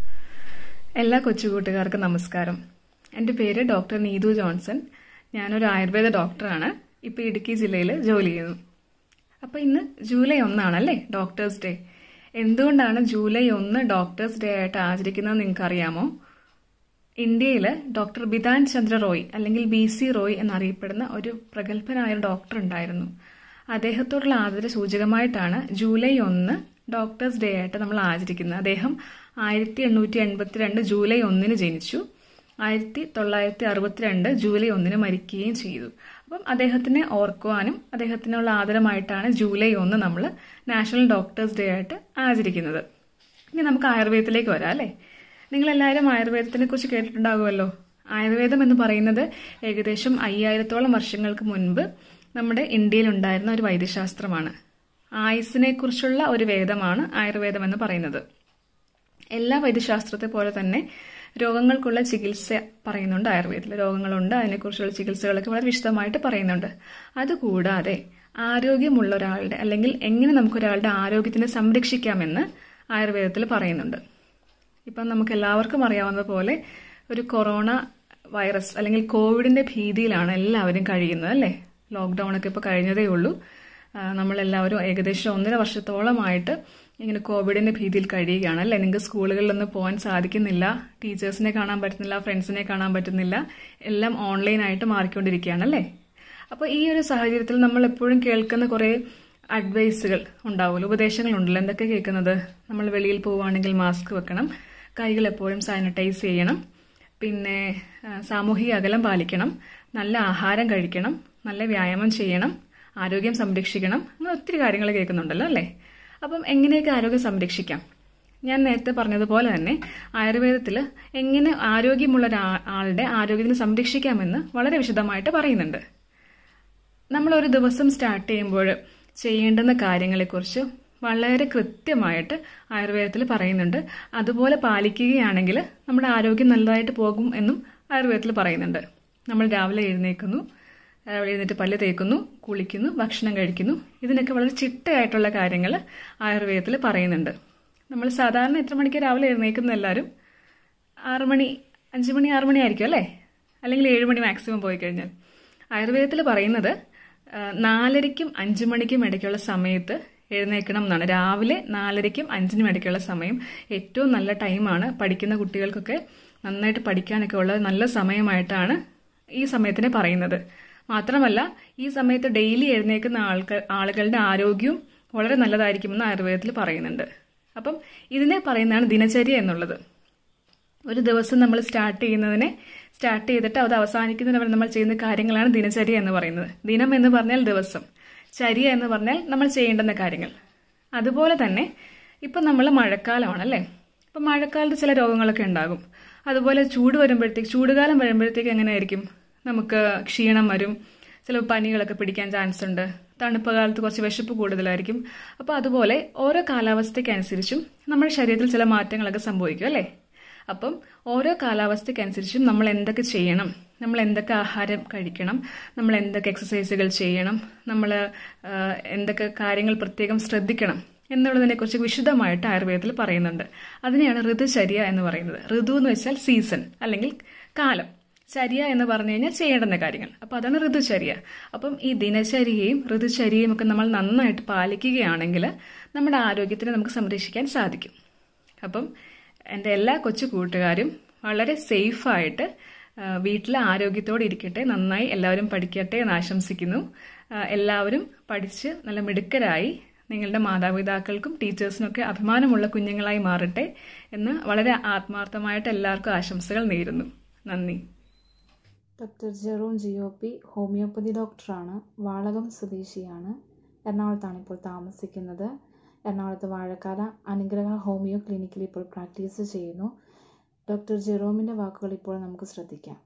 എല്ലാ കൊച്ചുകൂട്ടുകാർക്കും നമസ്കാരം എൻ്റെ പേര് ഡോക്ടർ നീതു ജോൺസൺ ഞാനൊരു ആയുർവേദ ഡോക്ടറാണ് ഇപ്പോൾ ഇടുക്കി ജില്ലയിൽ ജോലി ചെയ്യുന്നു അപ്പോൾ ഇന്ന് ജൂലൈ ഒന്നാണല്ലേ ഡോക്ടേഴ്സ് ഡേ എന്തുകൊണ്ടാണ് ജൂലൈ ഒന്ന് ഡോക്ടേഴ്സ് ഡേ ആയിട്ട് ആചരിക്കുന്നത് നിങ്ങൾക്ക് അറിയാമോ ഇന്ത്യയിൽ ഡോക്ടർ ബിധാൻ ചന്ദ്ര റോയ് അല്ലെങ്കിൽ ബി സി റോയ് എന്നറിയപ്പെടുന്ന ഒരു പ്രഗത്ഭനായ ഒരു ഡോക്ടർ ഉണ്ടായിരുന്നു അദ്ദേഹത്തോടുള്ള ആദര സൂചകമായിട്ടാണ് ജൂലൈ ഒന്ന് ഡോക്ടേഴ്സ് ഡേ ആയിട്ട് നമ്മൾ ആചരിക്കുന്നത് അദ്ദേഹം ആയിരത്തി എണ്ണൂറ്റി എൺപത്തിരണ്ട് ജൂലൈ ഒന്നിന് ജനിച്ചു ആയിരത്തി തൊള്ളായിരത്തി അറുപത്തിരണ്ട് ജൂലൈ ഒന്നിന് മരിക്കുകയും ചെയ്തു അപ്പം അദ്ദേഹത്തിനെ ഓർക്കുവാനും അദ്ദേഹത്തിനുള്ള ആദരമായിട്ടാണ് ജൂലൈ ഒന്ന് നമ്മൾ നാഷണൽ ഡോക്ടേഴ്സ് ഡേ ആയിട്ട് ആചരിക്കുന്നത് ഇനി നമുക്ക് ആയുർവേദത്തിലേക്ക് വരാം അല്ലേ നിങ്ങളെല്ലാവരും ആയുർവേദത്തിനെ കുറിച്ച് കേട്ടിട്ടുണ്ടാകുമല്ലോ ആയുർവേദം എന്ന് പറയുന്നത് ഏകദേശം അയ്യായിരത്തോളം വർഷങ്ങൾക്ക് മുൻപ് നമ്മുടെ ഇന്ത്യയിൽ ഉണ്ടായിരുന്ന ഒരു വൈദ്യശാസ്ത്രമാണ് ആയുസ്സിനെ കുറിച്ചുള്ള ഒരു വേദമാണ് ആയുർവേദം എന്ന് പറയുന്നത് എല്ലാ വൈദ്യശാസ്ത്രത്തെ പോലെ തന്നെ രോഗങ്ങൾക്കുള്ള ചികിത്സ പറയുന്നുണ്ട് ആയുർവേദത്തിൽ രോഗങ്ങളുണ്ട് അതിനെക്കുറിച്ചുള്ള ചികിത്സകളൊക്കെ വളരെ വിശദമായിട്ട് പറയുന്നുണ്ട് അതുകൂടാതെ ആരോഗ്യമുള്ള ഒരാളുടെ അല്ലെങ്കിൽ എങ്ങനെ നമുക്ക് ഒരാളുടെ ആരോഗ്യത്തിനെ സംരക്ഷിക്കാമെന്ന് ആയുർവേദത്തിൽ പറയുന്നുണ്ട് ഇപ്പം നമുക്ക് എല്ലാവർക്കും അറിയാവുന്നതുപോലെ ഒരു കൊറോണ വൈറസ് അല്ലെങ്കിൽ കോവിഡിന്റെ ഭീതിയിലാണ് എല്ലാവരും കഴിയുന്നത് അല്ലേ ലോക്ക്ഡൗൺ ഒക്കെ ഇപ്പോൾ കഴിഞ്ഞതേ ഉള്ളൂ ആ, നമ്മളെല്ലാവരും ഏകദേശം ഒന്നര വർഷത്തോളമായിട്ട് ഇങ്ങനെ കോവിഡിന്റെ ഭീതിയിൽ കഴിയുകയാണ് അല്ലേ നിങ്ങൾക്ക് സ്കൂളുകളിലൊന്നും പോകാൻ സാധിക്കുന്നില്ല ടീച്ചേഴ്സിനെ കാണാൻ പറ്റുന്നില്ല ഫ്രണ്ട്സിനെ കാണാൻ പറ്റുന്നില്ല എല്ലാം ഓൺലൈനായിട്ട് മാറിക്കൊണ്ടിരിക്കുകയാണ് അല്ലേ അപ്പോൾ ഈ ഒരു സാഹചര്യത്തിൽ നമ്മൾ എപ്പോഴും കേൾക്കുന്ന കുറേ അഡ്വൈസുകൾ ഉണ്ടാവുമല്ലോ ഉപദേശങ്ങളുണ്ടല്ലോ എന്തൊക്കെ കേൾക്കുന്നത് നമ്മൾ വെളിയിൽ പോവുകയാണെങ്കിൽ മാസ്ക് വെക്കണം കൈകൾ എപ്പോഴും സാനിറ്റൈസ് ചെയ്യണം പിന്നെ ആ, സാമൂഹിക അകലം പാലിക്കണം നല്ല ആഹാരം കഴിക്കണം നല്ല വ്യായാമം ചെയ്യണം ആരോഗ്യം സംരക്ഷിക്കണം അങ്ങനെ ഒത്തിരി കാര്യങ്ങൾ കേൾക്കുന്നുണ്ടല്ലോ അല്ലേ അപ്പം എങ്ങനെയൊക്കെ ആരോഗ്യം സംരക്ഷിക്കാം ഞാൻ നേരത്തെ പറഞ്ഞതുപോലെ തന്നെ ആയുർവേദത്തിൽ എങ്ങനെ ആരോഗ്യമുള്ള ഒരാ- ആളുടെ ആരോഗ്യത്തിന് സംരക്ഷിക്കാമെന്ന് വളരെ വിശദമായിട്ട് പറയുന്നുണ്ട് നമ്മൾ ഒരു ദിവസം സ്റ്റാർട്ട് ചെയ്യുമ്പോൾ ചെയ്യേണ്ടുന്ന കാര്യങ്ങളെക്കുറിച്ച് വളരെ കൃത്യമായിട്ട് ആയുർവേദത്തിൽ പറയുന്നുണ്ട് അതുപോലെ പാലിക്കുകയാണെങ്കിൽ നമ്മുടെ ആരോഗ്യം നല്ലതായിട്ട് പോകും എന്നും ആയുർവേദത്തിൽ പറയുന്നുണ്ട് നമ്മൾ രാവിലെ എഴുന്നേൽക്കുന്നു രാവിലെ എഴുന്നേറ്റ് പല്ല് തേക്കുന്നു കുളിക്കുന്നു ഭക്ഷണം കഴിക്കുന്നു ഇതിനൊക്കെ വളരെ ചിട്ടയായിട്ടുള്ള കാര്യങ്ങൾ ആയുർവേദത്തിൽ പറയുന്നുണ്ട് നമ്മൾ സാധാരണ എത്ര മണിക്ക് രാവിലെ എഴുന്നേൽക്കുന്ന എല്ലാവരും ആറ് മണി അഞ്ച് മണി ആറ് മണി ആയിരിക്കും അല്ലേ അല്ലെങ്കിൽ ഏഴ് മണി മാക്സിമം പോയി കഴിഞ്ഞാൽ ആയുർവേദത്തിൽ പറയുന്നത് ആ, നാലരയ്ക്കും അഞ്ച് മണിക്കും ഇടയ്ക്കുള്ള സമയത്ത് എഴുന്നേൽക്കണം എന്നാണ് രാവിലെ നാലരയ്ക്കും അഞ്ചിനും ഇടയ്ക്കുള്ള സമയം ഏറ്റവും നല്ല ടൈമാണ് പഠിക്കുന്ന കുട്ടികൾക്കൊക്കെ നന്നായിട്ട് പഠിക്കാനൊക്കെ ഉള്ള നല്ല സമയമായിട്ടാണ് ഈ സമയത്തിനെ പറയുന്നത് മാത്രമല്ല ഈ സമയത്ത് ഡെയിലി എഴുന്നേൽക്കുന്ന ആൾക്കാർ ആളുകളുടെ ആരോഗ്യവും വളരെ നല്ലതായിരിക്കുമെന്ന് ആയുർവേദത്തിൽ പറയുന്നുണ്ട് അപ്പം ഇതിനെ പറയുന്നതാണ് ദിനചര്യ എന്നുള്ളത് ഒരു ദിവസം നമ്മൾ സ്റ്റാർട്ട് ചെയ്യുന്നതിനെ സ്റ്റാർട്ട് ചെയ്തിട്ട് അത് അവസാനിക്കുന്നതിന് വരെ നമ്മൾ ചെയ്യുന്ന കാര്യങ്ങളാണ് ദിനചര്യ എന്ന് പറയുന്നത് ദിനം എന്ന് പറഞ്ഞാൽ ദിവസം ചര്യ എന്ന് പറഞ്ഞാൽ നമ്മൾ ചെയ്യേണ്ടുന്ന കാര്യങ്ങൾ അതുപോലെ തന്നെ ഇപ്പം നമ്മൾ മഴക്കാലമാണ് അല്ലേ ഇപ്പം മഴക്കാലത്ത് ചില രോഗങ്ങളൊക്കെ ഉണ്ടാകും അതുപോലെ ചൂട് വരുമ്പോഴത്തേക്ക് ചൂടുകാലം വരുമ്പോഴത്തേക്ക് എങ്ങനെയായിരിക്കും നമുക്ക് ക്ഷീണം വരും ചില പനികളൊക്കെ പിടിക്കാൻ ചാൻസ് ഉണ്ട് തണുപ്പ് കാലത്ത് കുറച്ച് വിശപ്പ് കൂടുതലായിരിക്കും അപ്പോൾ അതുപോലെ ഓരോ കാലാവസ്ഥയ്ക്കനുസരിച്ചും നമ്മുടെ ശരീരത്തിൽ ചില മാറ്റങ്ങളൊക്കെ സംഭവിക്കും അല്ലേ അപ്പം ഓരോ കാലാവസ്ഥയ്ക്കനുസരിച്ചും നമ്മൾ എന്തൊക്കെ ചെയ്യണം നമ്മൾ എന്തൊക്കെ ആഹാരം കഴിക്കണം നമ്മൾ എന്തൊക്കെ എക്സസൈസുകൾ ചെയ്യണം നമ്മൾ എന്തൊക്കെ കാര്യങ്ങൾ പ്രത്യേകം ശ്രദ്ധിക്കണം എന്നുള്ളതിനെക്കുറിച്ച് വിശദമായിട്ട് ആയുർവേദത്തിൽ പറയുന്നുണ്ട് അതിനെയാണ് ഋതുചര്യ എന്ന് പറയുന്നത് ഋതു എന്ന് വെച്ചാൽ സീസൺ അല്ലെങ്കിൽ കാലം ചര്യ എന്ന് പറഞ്ഞു കഴിഞ്ഞാൽ ചെയ്യേണ്ടുന്ന കാര്യങ്ങൾ അപ്പം അതാണ് ഋതുചര്യ അപ്പം ഈ ദിനചര്യയും ഋതുചര്യയും ഒക്കെ നമ്മൾ നന്നായിട്ട് പാലിക്കുകയാണെങ്കിൽ നമ്മുടെ ആരോഗ്യത്തിനെ നമുക്ക് സംരക്ഷിക്കാൻ സാധിക്കും അപ്പം എൻ്റെ എല്ലാ കൊച്ചു കൂട്ടുകാരും വളരെ സേഫായിട്ട് വീട്ടിൽ ആരോഗ്യത്തോടെ ഇരിക്കട്ടെ നന്നായി എല്ലാവരും പഠിക്കട്ടെ എന്ന് ആശംസിക്കുന്നു ആ, എല്ലാവരും പഠിച്ച് നല്ല മിടുക്കരായി നിങ്ങളുടെ മാതാപിതാക്കൾക്കും ടീച്ചേഴ്സിനൊക്കെ അഭിമാനമുള്ള കുഞ്ഞുങ്ങളായി മാറട്ടെ എന്ന് വളരെ ആത്മാർത്ഥമായിട്ട് എല്ലാവർക്കും ആശംസകൾ നേരുന്നു നന്ദി doctor Jerome G O P homoeopathy ഡോക്ടറാണ് വാളകം സ്വദേശിയാണ് എറണാകുളത്താണ് ഇപ്പോൾ താമസിക്കുന്നത് എറണാകുളത്ത് വാഴക്കാല അനുഗ്രഹ ഹോമിയോ ക്ലിനിക്കിൽ ഇപ്പോൾ പ്രാക്ടീസ് ചെയ്യുന്നു ഡോക്ടർ ജെറോമിൻ്റെ വാക്കുകൾ ഇപ്പോൾ നമുക്ക് ശ്രദ്ധിക്കാം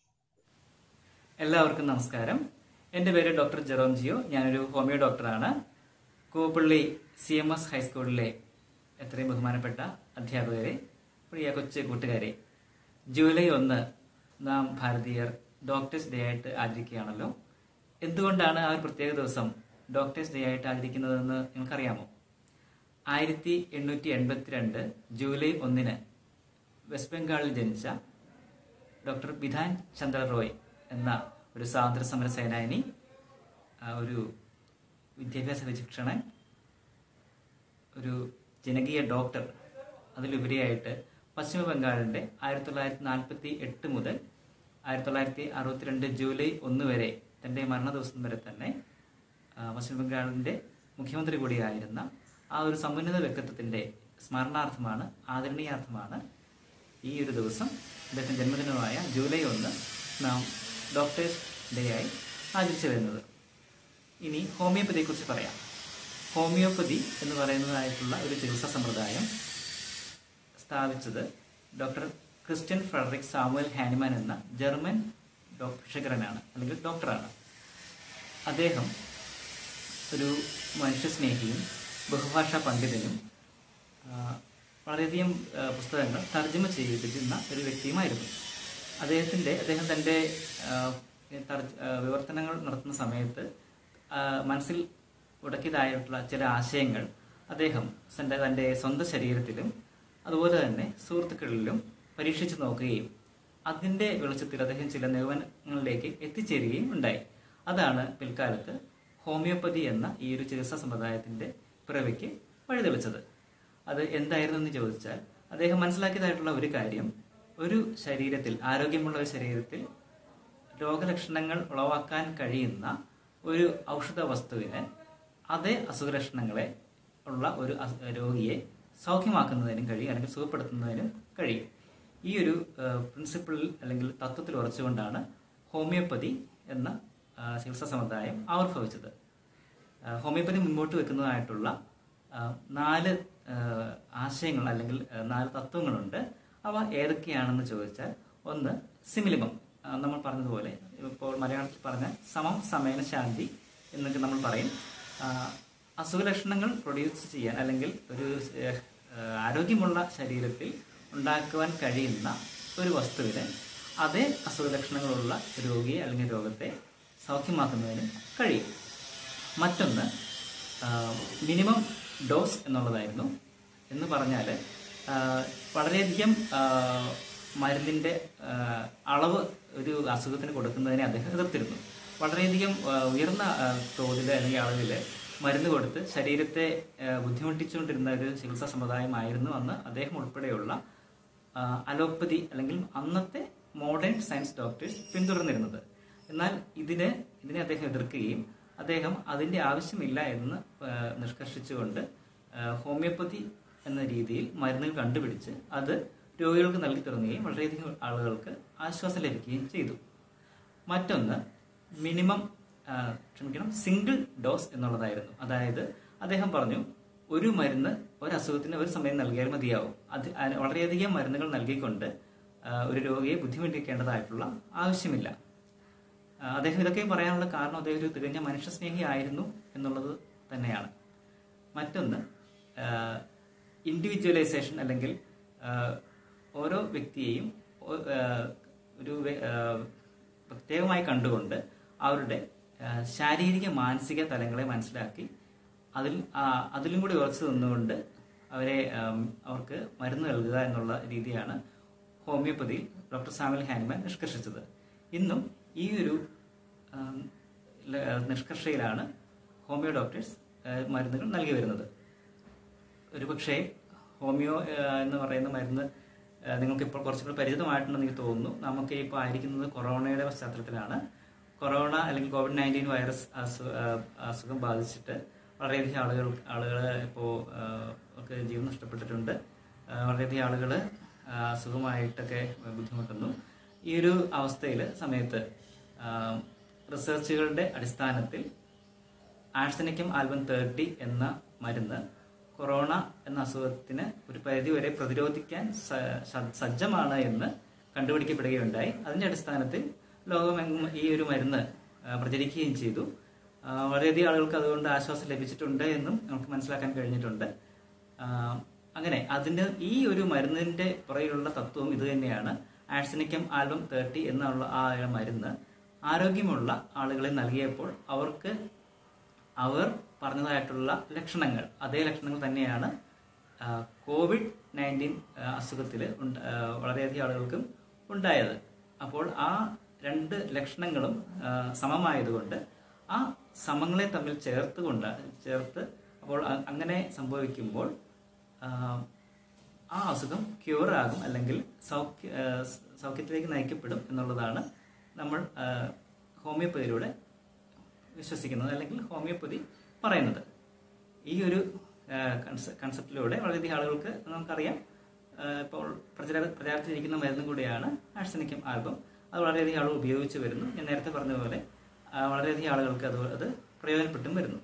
എല്ലാവർക്കും നമസ്കാരം എൻ്റെ പേര് ഡോക്ടർ ജെറോം ജിയോ ഞാനൊരു ഹോമിയോ ഡോക്ടറാണ് കൂപ്പള്ളി സി എം എസ് ഹൈസ്കൂളിലെ എത്രയും ബഹുമാനപ്പെട്ട അധ്യാപകരെ പ്രിയ കൊച്ചു കൂട്ടുകാരെ ജൂലൈ ഒന്ന് നാം ഭാരതീയർ ഡോക്ടേഴ്സ് ഡേ ആയിട്ട് ആചരിക്കുകയാണല്ലോ എന്തുകൊണ്ടാണ് ആ ഒരു പ്രത്യേക ദിവസം ഡോക്ടേഴ്സ് ഡേ ആയിട്ട് ആചരിക്കുന്നതെന്ന് നിങ്ങൾക്കറിയാമോ ആയിരത്തി എണ്ണൂറ്റി എൺപത്തിരണ്ട് ജൂലൈ ഒന്നിന് വെസ്റ്റ് ബംഗാളിൽ ജനിച്ച ഡോക്ടർ ബിധാൻ ചന്ദ്ര റോയ് എന്ന ഒരു സ്വാതന്ത്ര്യ സമര സേനാനി ആ, ഒരു വിദ്യാഭ്യാസ വിചക്ഷണൻ ഒരു ജനകീയ ഡോക്ടർ അതിലുപരിയായിട്ട് പശ്ചിമ ബംഗാളിന്റെ ആയിരത്തി തൊള്ളായിരത്തി നാൽപ്പത്തി എട്ട് മുതൽ ആയിരത്തി തൊള്ളായിരത്തി അറുപത്തിരണ്ട് ജൂലൈ ഒന്ന് വരെ തന്റെ മരണ ദിവസം വരെ തന്നെ ആ, പശ്ചിമ ബംഗാളിന്റെ മുഖ്യമന്ത്രി കൂടിയായിരുന്ന ആ ഒരു സമുന്നത വ്യക്തിത്വത്തിന്റെ സ്മരണാർത്ഥമാണ് ആദരണീയാർത്ഥമാണ് ഈ ഒരു ദിവസം അദ്ദേഹത്തിന്റെ ജന്മദിനമായ ജൂലൈ ഒന്ന് നാം ഡോക്ടേഴ്സ് ഡേ ആയി ആചരിച്ചു വരുന്നത് ഇനി ഹോമിയോപ്പതിയെക്കുറിച്ച് പറയാം ഹോമിയോപ്പതി എന്ന് പറയുന്നതായിട്ടുള്ള ഒരു ചികിത്സാ സമ്പ്രദായം സ്ഥാപിച്ചത് doctor Christian Frederick Samuel Hahnemann എന്ന ജർമ്മൻ ഡോക്ടർ ഭിഷകരനാണ് അല്ലെങ്കിൽ ഡോക്ടറാണ് അദ്ദേഹം ഒരു മനുഷ്യസ്നേഹിയും ബഹുഭാഷാ പണ്ഡിതനും ആ, വളരെയധികം ആ, പുസ്തകങ്ങൾ തർജ്ജമ ചെയ്തിരുന്ന ഒരു വ്യക്തിയുമായിരുന്നു അദ്ദേഹത്തിൻ്റെ അദ്ദേഹം തൻ്റെ ആ, തർജ്- ആ, വിവർത്തനങ്ങൾ നടത്തുന്ന സമയത്ത് ആ, മനസ്സിൽ ഉടക്കിയതായിട്ടുള്ള ചില ആശയങ്ങൾ അദ്ദേഹം തൻ്റെ തൻ്റെ സ്വന്തം ശരീരത്തിലും അതുപോലെ തന്നെ സുഹൃത്തുക്കളിലും പരീക്ഷിച്ചു നോക്കുകയും അതിൻ്റെ വെളിച്ചത്തിൽ അദ്ദേഹം ചില നിഗമനങ്ങളിലേക്ക് എത്തിച്ചേരുകയും ഉണ്ടായി അതാണ് പിൽക്കാലത്ത് ഹോമിയോപ്പതി എന്ന ഈ ഒരു ചികിത്സാ സമ്പ്രദായത്തിന്റെ പിറവിക്ക് വഴിതെളിച്ചത് അത് എന്തായിരുന്നു എന്ന് ചോദിച്ചാൽ അദ്ദേഹം മനസ്സിലാക്കിയതായിട്ടുള്ള ഒരു കാര്യം ഒരു ശരീരത്തിൽ ആരോഗ്യമുള്ള ഒരു ശരീരത്തിൽ രോഗലക്ഷണങ്ങൾ ഉളവാക്കാൻ കഴിയുന്ന ഒരു ഔഷധ വസ്തുവിന് അതേ അസുഖലക്ഷണങ്ങളെ ഉള്ള ഒരു അസ്- രോഗിയെ സൗഖ്യമാക്കുന്നതിനും കഴിയും അല്ലെങ്കിൽ സുഖപ്പെടുത്തുന്നതിനും കഴിയും ഈ ഒരു പ്രിൻസിപ്പിളിൽ അല്ലെങ്കിൽ തത്വത്തിൽ ഉറച്ചുകൊണ്ടാണ് ഹോമിയോപ്പതി എന്ന ആ, ചികിത്സാ സമ്പ്രദായം ആവിർഭവിച്ചത് ആ, ഹോമിയോപ്പതി മുൻപോട്ട് വെക്കുന്നതായിട്ടുള്ള ആ, നാല് ആ, ആശയങ്ങൾ അല്ലെങ്കിൽ ആ, നാല് തത്വങ്ങളുണ്ട് അവ ഏതൊക്കെയാണെന്ന് ചോദിച്ചാൽ ഒന്ന് സിമിലിമം ആ, നമ്മൾ പറഞ്ഞതുപോലെ ഇപ്പോൾ മലയാളത്തിൽ പറഞ്ഞ സമം സമയന ശാന്തി എന്നൊക്കെ നമ്മൾ പറയും ആ, അസുഖലക്ഷണങ്ങൾ പ്രൊഡ്യൂസ് ചെയ്യാൻ അല്ലെങ്കിൽ ഒരു ഏഹ്, ആരോഗ്യമുള്ള ശരീരത്തിൽ ഉണ്ടാക്കുവാൻ കഴിയുന്ന ഒരു വസ്തുവിന് അതേ അസുഖ ലക്ഷണങ്ങളുള്ള രോഗിയെ അല്ലെങ്കിൽ രോഗത്തെ സൗഖ്യമാക്കുന്നതിനും കഴിയും മറ്റൊന്ന് മിനിമം ഡോസ് എന്നുള്ളതായിരുന്നു എന്ന് പറഞ്ഞാൽ വളരെയധികം മരുന്നിൻ്റെ അളവ് ഒരു അസുഖത്തിന് കൊടുക്കുന്നതിനെ അദ്ദേഹം എതിർത്തിരുന്നു വളരെയധികം ആ, ഉയർന്ന ആ, തോതിൽ അല്ലെങ്കിൽ അളവിൽ മരുന്ന് കൊടുത്ത് ശരീരത്തെ ആ, ബുദ്ധിമുട്ടിച്ചുകൊണ്ടിരുന്ന ഒരു ചികിത്സാ സമ്പ്രദായമായിരുന്നു അന്ന് അദ്ദേഹം ഉൾപ്പെടെയുള്ള ആ, അലോപ്പതി അല്ലെങ്കിൽ അന്നത്തെ മോഡേൺ സയൻസ് ഡോക്ടേഴ്സ് പിന്തുടർന്നിരുന്നത് എന്നാൽ ഇതിന് ഇതിനെ അദ്ദേഹം എതിർക്കുകയും അദ്ദേഹം അതിൻ്റെ ആവശ്യമില്ല എന്ന് ആ, നിഷ്കർഷിച്ചുകൊണ്ട് ആ, ഹോമിയോപ്പതി എന്ന രീതിയിൽ മരുന്നുകൾ കണ്ടുപിടിച്ച് അത് രോഗികൾക്ക് നൽകി തുടങ്ങുകയും വളരെയധികം ആളുകൾക്ക് ആശ്വാസം ലഭിക്കുകയും ചെയ്തു മറ്റൊന്ന് മിനിമം ആ, ക്ഷമിക്കണം സിംഗിൾ ഡോസ് എന്നുള്ളതായിരുന്നു അതായത് അദ്ദേഹം പറഞ്ഞു ഒരു മരുന്ന് ഒരു അസുഖത്തിന് ഒരു സമയം നൽകിയാൽ മതിയാവും അത് അതിന് വളരെയധികം മരുന്നുകൾ നൽകിക്കൊണ്ട് ആ, ഒരു രോഗിയെ ബുദ്ധിമുട്ടിക്കേണ്ടതായിട്ടുള്ള ആവശ്യമില്ല ആ, അദ്ദേഹം ഇതൊക്കെ പറയാനുള്ള കാരണം അദ്ദേഹം ഒരു തികഞ്ഞ മനുഷ്യസ്നേഹി ആയിരുന്നു എന്നുള്ളത് തന്നെയാണ് മറ്റൊന്ന് ഇൻഡിവിജ്വലൈസേഷൻ അല്ലെങ്കിൽ ആ, ഓരോ വ്യക്തിയെയും ഒ- ആ, ഒരു വ്യ- ആ, പ്രത്യേകമായി കണ്ടുകൊണ്ട് അവരുടെ ആ, ശാരീരിക മാനസിക തലങ്ങളെ മനസ്സിലാക്കി അതിൽ ആ, അതിലും കൂടി ഉറച്ചു നിന്നുകൊണ്ട് അവരെ ആം, അവർക്ക് മരുന്ന് നൽകുക എന്നുള്ള രീതിയാണ് ഹോമിയോപ്പതിയിൽ ഡോക്ടർ സാമുൽ ഹാനിമാൻ നിഷ്കർഷിച്ചത് ഇന്നും ഈ ഒരു ആം, ല- നിഷ്കർഷയിലാണ് ഹോമിയോ ഡോക്ടേഴ്സ് ആ, മരുന്നുകൾ നൽകി വരുന്നത് ഒരുപക്ഷെ ഹോമിയോ ആ, എന്ന് പറയുന്ന മരുന്ന് ആ, നിങ്ങൾക്ക് ഇപ്പോൾ കുറച്ചുകൂടി പരിചിതമായിട്ടുണ്ടെന്ന് എനിക്ക് തോന്നുന്നു നമുക്ക് ഇപ്പോൾ ആയിരിക്കുന്നത് കൊറോണയുടെ പശ്ചാത്തലത്തിലാണ് കൊറോണ അല്ലെങ്കിൽ കോവിഡ് നയൻറ്റീൻ വൈറസ് അസു ആ, അസുഖം ബാധിച്ചിട്ട് വളരെയധികം ആളുകൾ ആളുകൾ ഇപ്പോൾ ഒക്കെ ജീവൻ നഷ്ടപ്പെട്ടിട്ടുണ്ട് ആ, വളരെയധികം ആളുകൾ അസുഖമായിട്ടൊക്കെ ബുദ്ധിമുട്ടുന്നു ഈ ഒരു അവസ്ഥയിൽ സമയത്ത് ആ, റിസർച്ചുകളുടെ അടിസ്ഥാനത്തിൽ ആഴ്സനിക്കം ആൽബം തേർട്ടി എന്ന മരുന്ന് കൊറോണ എന്ന അസുഖത്തിന് ഒരു പരിധിവരെ പ്രതിരോധിക്കാൻ സ- സ- സജ്ജമാണ് എന്ന് കണ്ടുപിടിക്കപ്പെടുകയുണ്ടായി അതിന്റെ അടിസ്ഥാനത്തിൽ ലോകമെങ്ങും ഈ ഒരു മരുന്ന് ആ, പ്രചരിക്കുകയും ചെയ്തു ആ, വളരെയധികം ആളുകൾക്ക് അതുകൊണ്ട് ആശ്വാസം ലഭിച്ചിട്ടുണ്ട് എന്നും നമുക്ക് മനസ്സിലാക്കാൻ കഴിഞ്ഞിട്ടുണ്ട് ആ, അങ്ങനെ അതിന് ഈ ഒരു മരുന്നിന്റെ പുറകിലുള്ള തത്വം ഇത് തന്നെയാണ് ആഴ്സനിക്കം ആൽബം തേർട്ടി എന്നുള്ള ആ ഒരു മരുന്ന് ആരോഗ്യമുള്ള ആളുകളെ നൽകിയപ്പോൾ അവർക്ക് അവർ പറഞ്ഞതായിട്ടുള്ള ലക്ഷണങ്ങൾ അതേ ലക്ഷണങ്ങൾ തന്നെയാണ് ആ, കോവിഡ് നയൻറ്റീൻ അസുഖത്തിൽ വളരെയധികം ആളുകൾക്കും ഉണ്ടായത് അപ്പോൾ ആ രണ്ട് ലക്ഷണങ്ങളും ആ, സമമായതുകൊണ്ട് ആ സമങ്ങളെ തമ്മിൽ ചേർത്ത് കൊണ്ട് ചേർത്ത് അപ്പോൾ അ- അങ്ങനെ സംഭവിക്കുമ്പോൾ ആ, ആ അസുഖം ക്യൂർ ആകും അല്ലെങ്കിൽ സൗഖ്യ ആ, സൗഖ്യത്തിലേക്ക് നയിക്കപ്പെടും എന്നുള്ളതാണ് നമ്മൾ ആ, ഹോമിയോപ്പതിയിലൂടെ വിശ്വസിക്കുന്നത് അല്ലെങ്കിൽ ഹോമിയോപ്പതി പറയുന്നത് ഈ ഒരു കൺസെപ്റ്റിലൂടെ വളരെയധികം ആളുകൾക്ക് നമുക്കറിയാം ആ, ഇപ്പോൾ പ്രചാര പ്രചാരത്തിലിരിക്കുന്ന മരുന്നും കൂടിയാണ് ആഴ്സനിക്കം ആൽബം അത് വളരെയധികം ആളുകൾ ഉപയോഗിച്ച് വരുന്നു ഞാൻ നേരത്തെ പറഞ്ഞ പോലെ ആ, വളരെയധികം ആളുകൾക്ക് അത് അത് പ്രയോജനപ്പെട്ടും വരുന്നു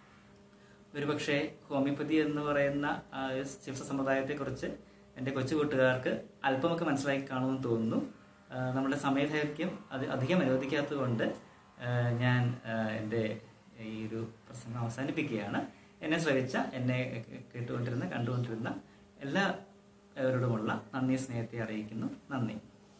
ഒരുപക്ഷെ ഹോമിയോപ്പതി എന്ന് പറയുന്ന ആ, ചികിത്സ സമ്പ്രദായത്തെക്കുറിച്ച് എൻ്റെ കൊച്ചു കൂട്ടുകാർക്ക് അല്പമൊക്കെ മനസ്സിലാക്കി കാണുമെന്ന് തോന്നുന്നു ആ, നമ്മുടെ സമയദൈർഘ്യം അത് അധികം അനുവദിക്കാത്തത് കൊണ്ട് ആ, ഞാൻ ആ, എൻ്റെ ഈ ഒരു പ്രസംഗം അവസാനിപ്പിക്കുകയാണ് എന്നെ ശ്രവിച്ച എന്നെ കേട്ടുകൊണ്ടിരുന്ന കണ്ടുകൊണ്ടിരുന്ന എല്ലാവരോടുമുള്ള നന്ദി സ്നേഹത്തെ അറിയിക്കുന്നു നന്ദി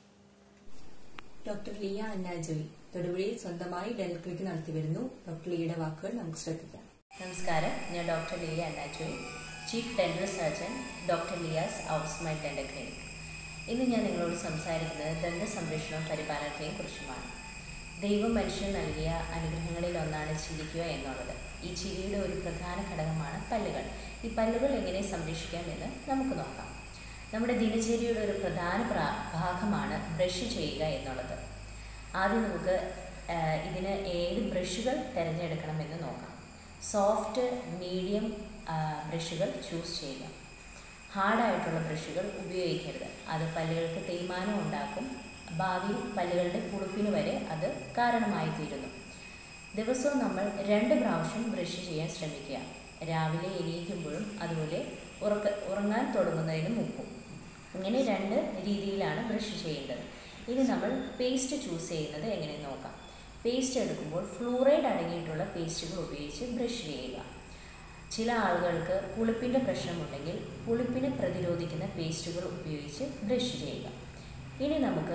ഡോക്ടർ ലിയ അന്നാജോയി തൊടുപുഴയിൽ സ്വന്തമായി ഡെന്റൽ ക്ലിനിക്ക് നടത്തിവരുന്നു ഡോക്ടർ ലിയുടെ വാക്കുകൾ നമുക്ക് ശ്രദ്ധിക്കാം നമസ്കാരം ഞാൻ doctor Liya Anna Joy chief dental surgeon doctor Liya's out smile dental clinic ഇന്ന് ഞാൻ നിങ്ങളോട് സംസാരിക്കുന്നത് ദന്ത സംരക്ഷണവും പരിപാലനത്തെയും കുറിച്ചുമാണ് ദൈവം മനുഷ്യന് നൽകിയ അനുഗ്രഹങ്ങളിൽ ഒന്നാണ് ചിരിക്കുക എന്നുള്ളത് ഈ ചിരിയുടെ ഒരു പ്രധാന ഘടകമാണ് പല്ലുകൾ ഈ പല്ലുകൾ എങ്ങനെ സംരക്ഷിക്കാം എന്ന് നമുക്ക് നോക്കാം നമ്മുടെ ദിനചര്യയുടെ ഒരു പ്രധാന പ്രാ ഭാഗമാണ് ബ്രഷ് ചെയ്യുക എന്നുള്ളത് ആദ്യം നമുക്ക് ആ, ഇതിന് ഏത് ബ്രഷുകൾ തിരഞ്ഞെടുക്കണമെന്ന് നോക്കാം സോഫ്റ്റ് മീഡിയം ബ്രഷുകൾ ചൂസ് ചെയ്യുക ഹാർഡായിട്ടുള്ള ബ്രഷുകൾ ഉപയോഗിക്കരുത് അത് പല്ലുകൾക്ക് തേയ്മാനം ഉണ്ടാക്കും ഭാവിയിൽ പല്ലുകളുടെ പുളിപ്പിന് വരെ അത് കാരണമായി തീരുന്നു ദിവസവും നമ്മൾ രണ്ട് പ്രാവശ്യം ബ്രഷ് ചെയ്യാൻ ശ്രമിക്കുക രാവിലെ എണീക്കുമ്പോഴും അതുപോലെ ഉറക്ക ഉറങ്ങാൻ തുടങ്ങുന്നതിന് മുമ്പും ഇങ്ങനെ രണ്ട് രീതിയിലാണ് ബ്രഷ് ചെയ്യേണ്ടത് ഇനി നമ്മൾ പേസ്റ്റ് ചൂസ് ചെയ്യുന്നത് എങ്ങനെ നോക്കാം പേസ്റ്റ് എടുക്കുമ്പോൾ ഫ്ലൂറൈഡ് അടങ്ങിയിട്ടുള്ള പേസ്റ്റുകൾ ഉപയോഗിച്ച് ബ്രഷ് ചെയ്യുക ചില ആളുകൾക്ക് പുളിപ്പിൻ്റെ പ്രശ്നമുണ്ടെങ്കിൽ പുളിപ്പിനെ പ്രതിരോധിക്കുന്ന പേസ്റ്റുകൾ ഉപയോഗിച്ച് ബ്രഷ് ചെയ്യുക ഇനി നമുക്ക്